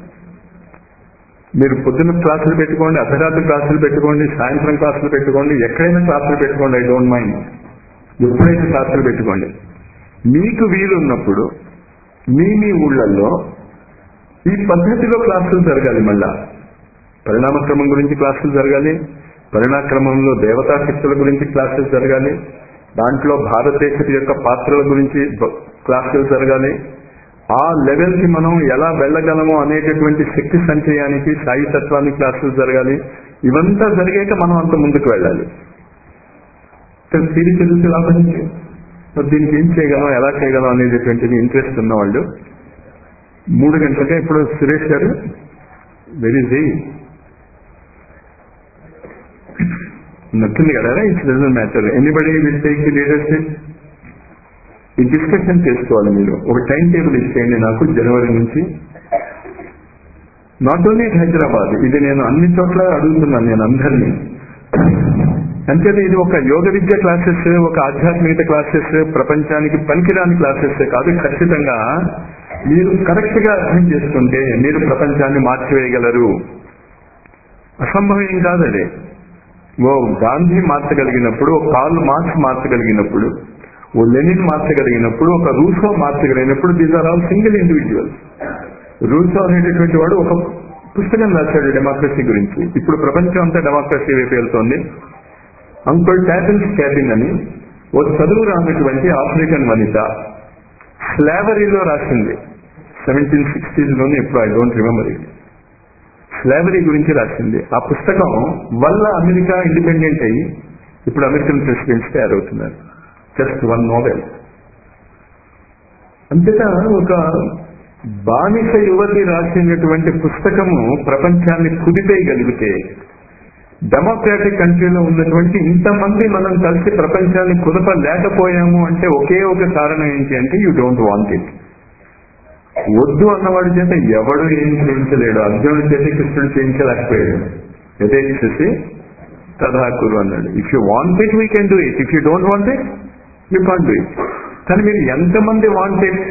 Speaker 2: మీరు పొద్దున్న క్లాసులు పెట్టుకోండి అర్ధరాత్రి క్లాసులు పెట్టుకోండి సాయంత్రం క్లాసులు పెట్టుకోండి ఎక్కడైనా క్లాసులు పెట్టుకోండి ఐ డోంట్ మైండ్ ఎప్పుడైనా క్లాసులు పెట్టుకోండి మీకు వీలున్నప్పుడు మీ మీ ఊళ్ళల్లో ఈ పద్ధతిలో క్లాసులు జరగాలి మళ్ళా పరిణామక్రమం గురించి క్లాసులు జరగాలి పరిణాక్రమంలో దేవతా శక్తుల గురించి క్లాసులు జరగాలి దాంట్లో భారతదేశం యొక్క పాత్రల గురించి క్లాసులు జరగాలి ఆ లెవెల్ కి మనం ఎలా వెళ్ళగలమో అనేటటువంటి శక్తి సంచయానికి సాయి తత్వానికి క్లాసులు జరగాలి ఇవంతా జరిగాక మనం అంత ముందుకు వెళ్ళాలి తిరిగి తెలిసి లాభం మరి దీనికి ఏం చేయగలం ఎలా చేయగలం అనేటటువంటిది ఇంట్రెస్ట్ ఉన్నవాళ్ళు మూడు గంటలకే ఇప్పుడు సురేష్ గారు వెరీ జై నచ్చింది కదా it's doesn't matter anybody will take the leadership ఈ డిస్కషన్ చేసుకోవాలి మీరు ఒక టైం టేబుల్ ఇచ్చేయండి నాకు జనవరి నుంచి నాట్ ఓన్లీ హైదరాబాద్ ఇది నేను అన్ని చోట్ల అడుగుతున్నాను నేను అందరినీ అంతేత ఇది ఒక యోగ విద్య క్లాసెస్ ఒక ఆధ్యాత్మికత క్లాసెస్ ప్రపంచానికి పనికిరాని క్లాసెస్ కాదు ఖచ్చితంగా మీరు కరెక్ట్ గా అర్థం చేసుకుంటే మీరు ప్రపంచాన్ని మార్చివేయగలరు అసంభవం ఏం కాదు అదే ఓ గాంధీ మార్చగలిగినప్పుడు ఓ కార్ల్ మార్క్స్ మార్చగలిగినప్పుడు ఓ లెనిన్ మార్చగలిగినప్పుడు ఒక రూసో మార్చగలిగినప్పుడు these are all single individuals Rousseau అనేటటువంటి వాడు ఒక పుస్తకం రాశాడు డెమోక్రసీ గురించి ఇప్పుడు ప్రపంచం అంతా డెమోక్రసీ వైపు వెళ్తోంది అంకుల్ ట్యాపిల్స్ క్యాబిన్ అని ఓ చదువు రానటువంటి ఆఫ్రికన్ వనిత స్లావరీలో రాసింది సెవెంటీన్ సిక్స్టీస్ లోనే ఇప్పుడు I don't remember it slavery గురించి రాసింది ఆ పుస్తకం వల్ల అమెరికా ఇండిపెండెంట్ అయ్యి ఇప్పుడు అమెరికన్ ప్రెసిడెంట్స్ తయారవుతున్నారు జస్ట్ వన్ నోవెల్ అంతేగా ఒక బానిస యువతి రాసినటువంటి పుస్తకము ప్రపంచాన్ని కుదిపేయగలిగితే డెమోక్రాటిక్ కంట్రీలో ఉన్నటువంటి ఇంతమంది మనం కలిసి ప్రపంచాన్ని కుదపలేకపోయాము అంటే ఒకే ఒక కారణం ఏంటి అంటే యూ డోంట్ వాంట్ ఇట్ వద్దు అన్నవాడి చేత ఎవడు ఏం చేయించలేడు అర్జునుడి చేత కృష్ణుడు చేయించలేకపోయాడు యథేచ్ఛసి తదాకురు అన్నాడు if you want it we can do it if you don't want it you can't do it కానీ మీరు ఎంతమంది వాంట్ ఇట్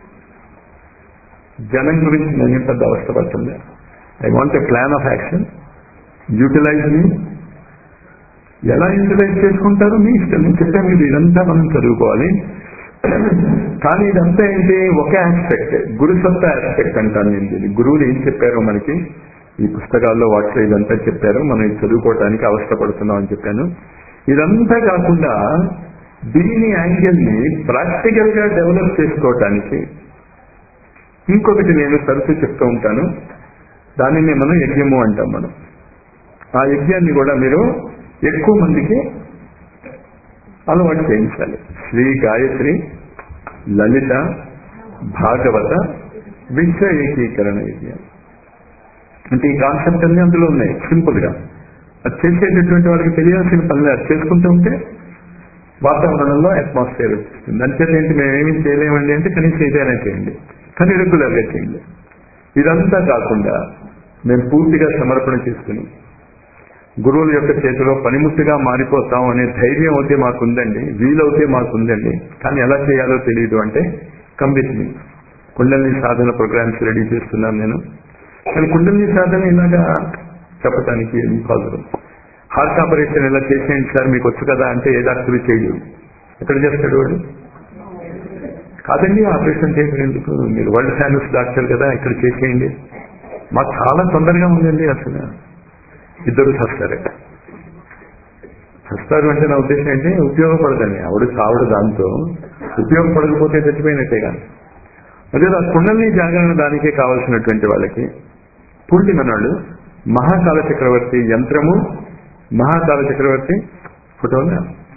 Speaker 2: జనం గురించి నేను పెద్ద అవస్థపడుతుంది I want a plan of action utilize మీ ఎలా యూటిలైజ్ చేసుకుంటారో మీ ఇష్టం నేను చెప్పాను మీరు ఇదంతా మనం చదువుకోవాలి కానీ ఇదంతా ఏంటి ఒకే ఆస్పెక్ట్ గురు సత్తా ఆస్పెక్ట్ అంటాను నేను దీన్ని గురువులు ఏం చెప్పారో మనకి ఈ పుస్తకాల్లో వాటిలో ఇదంతా చెప్పారు మనం ఇది చదువుకోవటానికి అవసరపడుతున్నాం అని చెప్పాను ఇదంతా కాకుండా దీని యాంగిల్ ని ప్రాక్టికల్ గా డెవలప్ చేసుకోవటానికి ఇంకొకటి నేను తరచూ చెప్తూ ఉంటాను దానిని మనం యజ్ఞము అంటాం మనం ఆ యజ్ఞాన్ని కూడా మీరు ఎక్కువ మందికి అలవాటు చేయించాలి శ్రీ గాయత్రి లలిత భాగవత విశ్వ ఏకీకరణ యజ్ఞం అంటే ఈ కాన్సెప్ట్ అన్ని అందులో ఉన్నాయి సింపుల్ గా అది చేసేటటువంటి వాళ్ళకి తెలియాల్సిన పనులు అది చేసుకుంటూ ఉంటే వాతావరణంలో అట్మాస్ఫియర్ వచ్చింది అంతేత ఏంటి మేమేమీ చేయలేమండి అంటే కనీసం ఇదైనా చేయండి కానీ రెగ్యులర్ గా చేయండి ఇదంతా కాకుండా మేము పూర్తిగా సమర్పణ చేసుకుని గురువుల యొక్క చేతిలో పనిముట్టుగా మారిపోతాం అనే ధైర్యం అయితే మాకుందండి వీలవుతే మాకుందండి కానీ ఎలా చేయాలో తెలియదు అంటే కంపెనీ కుండలిని సాధన ప్రోగ్రామ్స్ రెడీ చేస్తున్నాను నేను కానీ కుండలిని సాధన ఇలాగా చెప్పడానికి ఇంపాసిబుల్ హార్ట్ ఆపరేషన్ ఎలా చేసేయండి సార్ మీకు వచ్చు కదా అంటే ఏ డాక్టర్ చేయడు ఎక్కడ చేస్తాడు వాడు కాదండి ఆపరేషన్ చేయడం ఎందుకు మీరు వరల్డ్ ఫేమస్ డాక్టర్ కదా ఇక్కడ చేసేయండి మాకు చాలా తొందరగా ఉందండి అసలు ఇద్దరు చస్తారు చస్తారు అంటే నా ఉద్దేశం ఏంటి ఉపయోగపడదని ఆవిడ చావుడు దాంతో ఉపయోగపడకపోతే చచ్చిపోయినట్టే కానీ అదే ఆ కుండల్ని జాగరణ దానికే కావాల్సినటువంటి వాళ్ళకి పూర్తి మనవాళ్ళు మహాకాల చక్రవర్తి యంత్రము మహాకాల చక్రవర్తి ఫోటోలు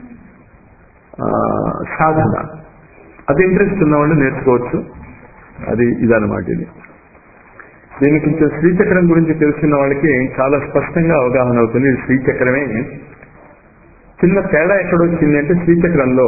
Speaker 2: సాధన అది ఇంట్రెస్ట్ ఉన్నవాళ్ళు నేర్చుకోవచ్చు అది ఇదన్నమాట ఇది దీనికి కొంచెం శ్రీచక్రం గురించి తెలుసున్న వాళ్ళకి చాలా స్పష్టంగా అవగాహన అవుతుంది ఇది శ్రీచక్రమే చిన్న తేడా ఎక్కడ వచ్చింది అంటే శ్రీచక్రంలో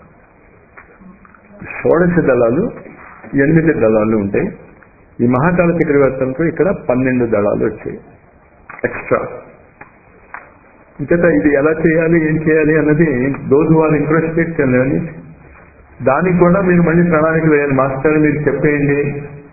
Speaker 2: షోడశ దళాలు ఎనిమిది దళాలు ఉంటాయి ఈ మహాకాల చక్రవర్తంతో ఇక్కడ పన్నెండు దళాలు వచ్చాయి ఎక్స్ట్రా ఇంకట ఇది ఎలా చేయాలి ఏం చేయాలి అన్నది దోజ్ వారు ఇంట్రెస్టెడ్ తెలియని దానికి కూడా మీరు మళ్ళీ ప్రణాళిక వేయాలి మాస్టర్ మీరు చెప్పేయండి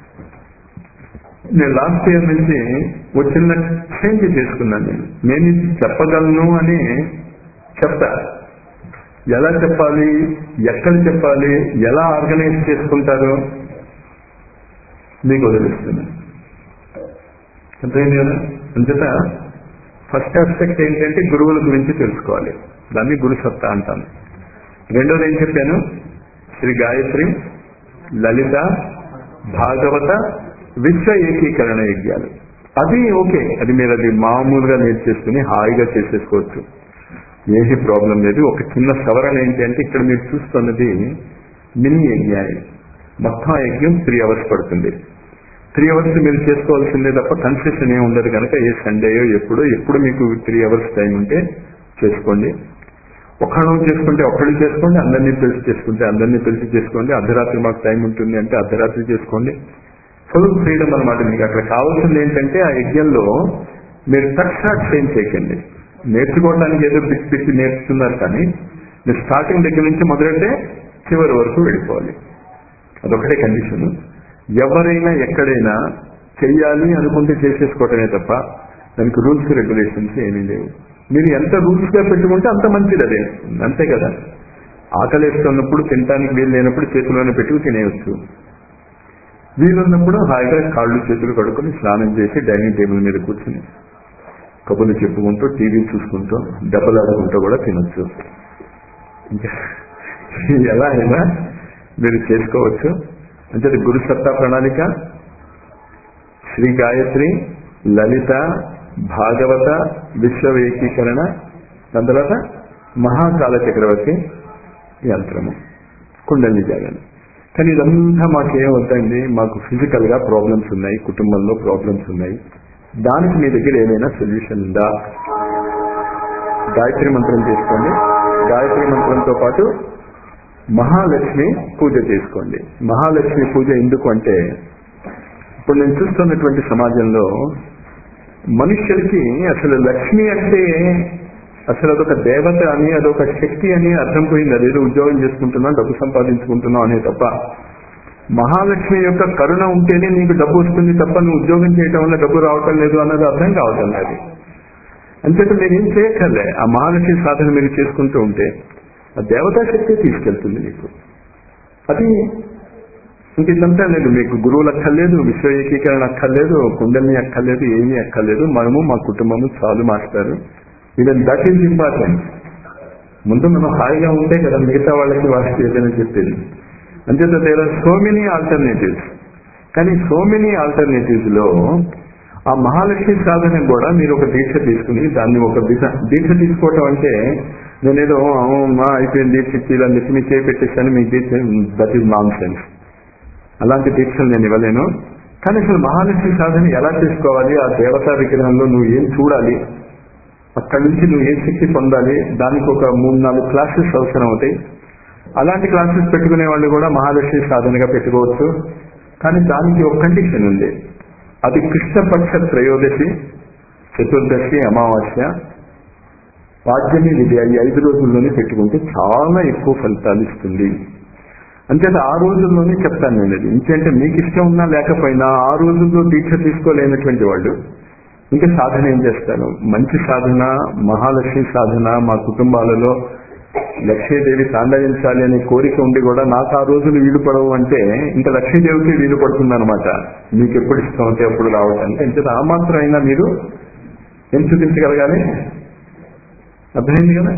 Speaker 2: నేను లాస్ట్ ఇయర్ నుంచి ఒక చిన్న చేంజ్ చేసుకున్నాను నేను నేను ఇది చెప్పగలను అని చెప్తా ఎలా చెప్పాలి ఎక్కడ చెప్పాలి ఎలా ఆర్గనైజ్ చేసుకుంటారో మీకు వదిలిస్తున్నాను అంతేంది కదా అంచేత ఫస్ట్ ఆస్పెక్ట్ ఏంటంటే గురువుల గురించి తెలుసుకోవాలి దాన్ని గురు సత్తా అంటాను రెండోది ఏం చెప్పాను శ్రీ గాయత్రి లలిత భాగవత విశ్వ ఏకీకరణ యజ్ఞాలు అది ఓకే అది మీరు అది మామూలుగా నేర్చేసుకుని హాయిగా చేసేసుకోవచ్చు ఏమీ ప్రాబ్లం లేదు ఒక చిన్న సవరణ ఏంటి అంటే ఇక్కడ మీరు చూస్తున్నది మినీ యజ్ఞాయం మొత్తం ఆ యజ్ఞం త్రీ అవర్స్ పడుతుంది త్రీ అవర్స్ మీరు చేసుకోవాల్సిందే తప్ప కన్సెషన్ ఏమి ఉండదు కనుక ఏ సండేయో ఎప్పుడో ఎప్పుడు మీకు త్రీ అవర్స్ టైం ఉంటే చేసుకోండి ఒకళ్ళు చేసుకుంటే ఒకళ్ళు చేసుకోండి అందరినీ పిలిచి చేసుకుంటే అందరినీ పిలిచి చేసుకోండి అర్ధరాత్రి మాకు టైం ఉంటుంది అంటే అర్ధరాత్రి చేసుకోండి ఫుల్ ఫ్రీడమ్ అనమాట మీకు అక్కడ కావాల్సింది ఏంటంటే ఆ యజ్ఞంలో మీరు టచ్ షాట్స్ ఏం చేయకండి నేర్చుకోవడానికి ఏదో పిచ్చి పిచ్చి నేర్చుతున్నారు కానీ మీరు స్టార్టింగ్ దగ్గర నుంచి మొదలంటే చివరి వరకు వెళ్ళిపోవాలి అదొకటే కండిషన్ ఎవరైనా ఎక్కడైనా చెయ్యాలి అనుకుంటే చేసేసుకోవటమే తప్ప దానికి రూల్స్ రెగ్యులేషన్స్ ఏమీ లేవు మీరు ఎంత రూల్స్ గా పెట్టుకుంటే అంత మంచిది అదే అంతే కదా ఆకలిస్తున్నప్పుడు తినడానికి వీలు లేనప్పుడు చేతిలోనే పెట్టుకు తినేయచ్చు వీలున్నప్పుడు హాయిగా కాళ్ళు చేతులు కడుక్కొని స్నానం చేసి డైనింగ్ టేబుల్ మీద కూర్చుని కబుర్లు చెప్పుకుంటూ టీవీ చూసుకుంటూ దెబ్బలాడుకుంటూ కూడా తినొచ్చు ఇంకా ఎలా అయినా మీరు చేసుకోవచ్చు అంటే గురు సత్తా ప్రణాళిక శ్రీ గాయత్రి లలిత భాగవత విశ్వ ఏకీకరణ దాని తర్వాత మహాకాల చక్రవర్తి యంత్రము కుండలి జాగరణ కానీ ఇదంతా మాకేం వద్దండి మాకు ఫిజికల్ గా ప్రాబ్లమ్స్ ఉన్నాయి కుటుంబంలో ప్రాబ్లమ్స్ ఉన్నాయి దానికి మీ దగ్గర ఏమైనా సొల్యూషన్ ఉందా గాయత్రి మంత్రం చేసుకోండి గాయత్రి మంత్రంతో పాటు మహాలక్ష్మి పూజ చేసుకోండి మహాలక్ష్మి పూజ ఎందుకు అంటే ఇప్పుడు నేను చూస్తున్నటువంటి సమాజంలో మనుష్యులకి అసలు లక్ష్మి అంటే అసలు అదొక దేవత అని అదొక శక్తి అని అర్థం పోయింది అదేదో ఉద్యోగం చేసుకుంటున్నాం డబ్బు సంపాదించుకుంటున్నాం అనే తప్ప మహాలక్ష్మి యొక్క కరుణ ఉంటేనే నీకు డబ్బు వస్తుంది తప్ప నువ్వు ఉద్యోగం చేయటం వల్ల డబ్బు రావటం లేదు అన్నది అర్థం కావటం లేదు అంతేత మీరు ఏం చేయక్కర్లే ఆ మహాలక్ష్మి సాధన మీరు చేసుకుంటూ ఉంటే ఆ దేవతా శక్తి తీసుకెళ్తుంది నీకు అది ఇంక ఇదంతా లేదు మీకు గురువులు అక్కర్లేదు విశ్వ ఏకీకరణ అక్కర్లేదు కుండలిని అక్కర్లేదు ఏమీ అక్కర్లేదు మనము మా కుటుంబము చాలు మాస్టారు ఇది దట్ ఈజ్ ఇంపార్టెంట్ ముందు మనం హాయిగా ఉంటే కదా మిగతా వాళ్ళకి వాళ్ళకి ఏదైనా చెప్పేది అంతేత there are so many alternatives కానీ సో మెనీ ఆల్టర్నేటివ్స్ లో ఆ మహాలక్ష్మి సాధన కూడా మీరు ఒక దీక్ష తీసుకుని దాన్ని ఒక దిశ దీక్ష తీసుకోవటం అంటే నేనేదో మా అయిపోయింది దీక్ష ఇచ్చి ఇలా నెత్తి మీ చేయి పెట్టేసాను మీకు దీక్ష దట్ ఈజ్ నాన్ సెన్స్ అలాంటి దీక్షలు నేను ఇవ్వలేను కానీ అసలు మహాలక్ష్మి సాధన ఎలా చేసుకోవాలి ఆ దేవతా విగ్రహంలో నువ్వు ఏం చూడాలి అక్కడి నుంచి నువ్వు ఏ శక్తి పొందాలి దానికి ఒక మూడు నాలుగు క్లాసెస్ అవసరం అవుతాయి అలాంటి క్లాసెస్ పెట్టుకునే వాళ్ళు కూడా మహాలక్ష్మి సాధనగా పెట్టుకోవచ్చు కానీ దానికి ఒక కండిషన్ ఉంది అది కృష్ణపక్ష త్రయోదశి చతుర్దశి అమావాస్య పాడ్యమి విద్య ఈ ఐదు రోజుల్లోనే పెట్టుకుంటే చాలా ఎక్కువ ఫలితాలు ఇస్తుంది అంతేత ఆ రోజుల్లోనే చెప్తాను నేను అది ఇంకేంటే మీకు ఇష్టం ఉన్నా లేకపోయినా ఆ రోజుల్లో దీక్ష తీసుకోలేనటువంటి వాళ్ళు ఇంకా సాధన ఏం చేస్తారు మంచి సాధన మహాలక్ష్మి సాధన మా కుటుంబాలలో లక్ష్మీదేవి తాండవించాలి అనే కోరిక ఉండి కూడా నాకు ఆ రోజులు వీలు పడవు అంటే ఇంకా లక్ష్మీదేవికి వీలు పడుతుంది అనమాట మీకు ఎప్పుడు ఇష్టం అయితే అప్పుడు రావటానికి అంటే ఆ మాత్రం అయినా మీరు ఏం చూపించగలగాలి అర్థమైంది కదా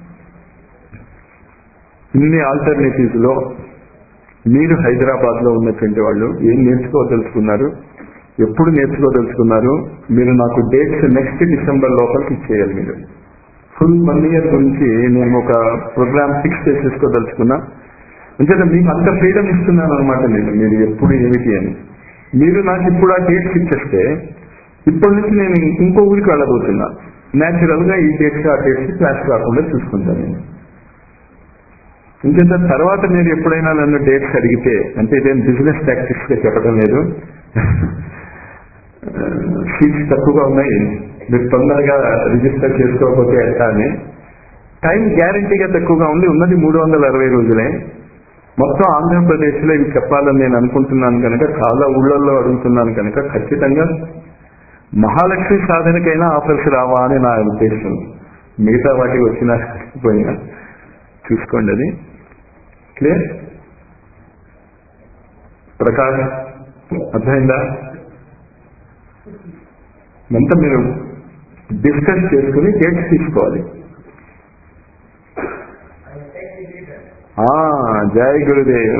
Speaker 2: ఇన్ని ఆల్టర్నేటివ్స్ లో మీరు హైదరాబాద్ లో ఉన్నటువంటి వాళ్ళు ఏం నేర్చుకోదలుచుకున్నారు ఎప్పుడు నేర్చుకోదలుచుకున్నారు మీరు నాకు డేట్స్ నెక్స్ట్ డిసెంబర్ లోపలికి ఇచ్చేయాలి మీరు ఫుల్ వన్ ఇయర్ గురించి నేను ఒక ప్రోగ్రామ్ ఫిక్స్ చేసేసుకోదలుచుకున్నా అంతేత మీకు అంత ఫ్రీడమ్ ఇస్తున్నాను అనమాట నేను మీరు ఎప్పుడు ఏమిటి అని మీరు నాకు ఇప్పుడు ఆ డేట్స్ ఇచ్చేస్తే ఇప్పటి నుంచి నేను ఇంకో ఊరికి వెళ్ళబోతున్నా న్యాచురల్ గా ఈ డేట్స్ ఆ డేట్స్ క్లాస్ కాకుండా చూసుకుంటాను నేను ఇంకేంత తర్వాత మీరు ఎప్పుడైనా నన్ను డేట్స్ అడిగితే అంటే ఇదేం బిజినెస్ టాక్టిక్స్ గా చెప్పడం లేదు సీట్స్ తక్కువగా ఉన్నాయి మీరు తొందరగా రిజిస్టర్ చేసుకోకపోతే ఎట్లా అని టైం గ్యారంటీగా తక్కువగా ఉంది ఉన్నది మూడు వందల అరవై రోజులే మొత్తం ఆంధ్రప్రదేశ్ లో ఇవి చెప్పాలని నేను అనుకుంటున్నాను కనుక చాలా ఊళ్ళల్లో అడుగుతున్నాను కనుక ఖచ్చితంగా మహాలక్ష్మి సాధనకైనా ఆఫర్స్ రావా అని నా ఉద్దేశం మిగతా వాటికి వచ్చినా పోయినా చూసుకోండి అది క్లియర్ ప్రకాష్ అర్థమైందా అంతా మీరు డిస్కస్ చేసుకుని డేట్స్ తీసుకోవాలి ఆ, జై గురుదేవ్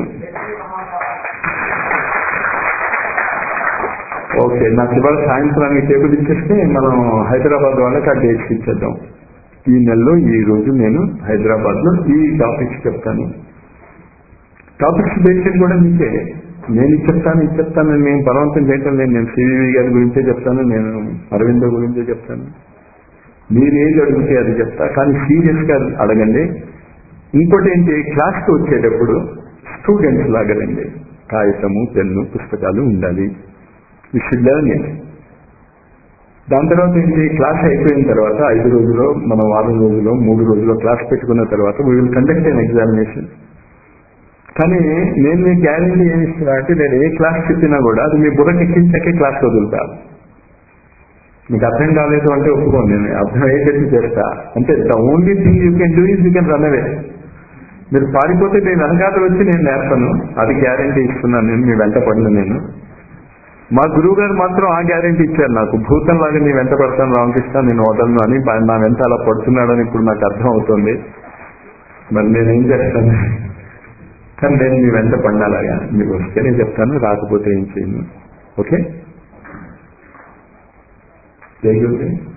Speaker 2: ఓకే నాకు ఇవాళ సాయంత్రానికి టేబుల్ ఇచ్చేస్తే మనం హైదరాబాద్ వాళ్ళకి ఆ డేట్స్ ఇచ్చేద్దాం ఈ నెలలో ఈ రోజు నేను హైదరాబాద్ లో ఈ టాపిక్స్ చెప్తాను టాపిక్స్ బేస్డ్ కూడా మీకే నేను ఇది చెప్తాను ఇది చెప్తాను నేను బలవంతం చేయటం లేదు నేను సివివి గారి గురించే చెప్తాను నేను అరవిందో గురించే చెప్తాను మీరు ఏది అడిగితే అది చెప్తా కానీ సీరియస్ గా అడగండి ఇంకోటి ఏంటి క్లాస్కి వచ్చేటప్పుడు స్టూడెంట్స్ లాగా రండి కాగితము పెన్ను పుస్తకాలు ఉండాలి వి షుడ్ లెర్న్ ఇట్ దాని తర్వాత ఏంటి క్లాస్ అయిపోయిన తర్వాత ఐదు రోజులు మన వారం రోజులు మూడు రోజులు క్లాస్ పెట్టుకున్న తర్వాత we will conduct an examination కానీ నేను మీ గ్యారంటీ ఏమి ఇస్తున్నా అంటే నేను ఏ క్లాస్ చెప్పినా కూడా అది మీ బుర్రకి ఎక్కించాకే క్లాస్ వదులుతా మీకు అర్థం కాలేదు అంటే ఒప్పుకోండి నేను అర్థం అయ్యేటట్టు చేస్తా అంటే the only thing you can do is you can run away మీరు పారిపోతే నేను వెనకాత వచ్చి నేను నేర్పను అది గ్యారంటీ ఇస్తున్నాను నేను మీ వెంట పడిన నేను మా గురువు గారు మాత్రం ఆ గ్యారంటీ ఇచ్చారు నాకు భూతంలాగా నీ వెంట పడతాను రామకృష్ణ నేను వదలను అని పా- నా వెంట అలా పడుతున్నాడని ఇప్పుడు నాకు అర్థం అవుతుంది మరి నేనేం చేస్తాను కానీ నేను మీ వెంట పడినాలాగా మీరు వస్తేనే చెప్తాను రాకపోతే ఏం చేయను ఓకే జై గురు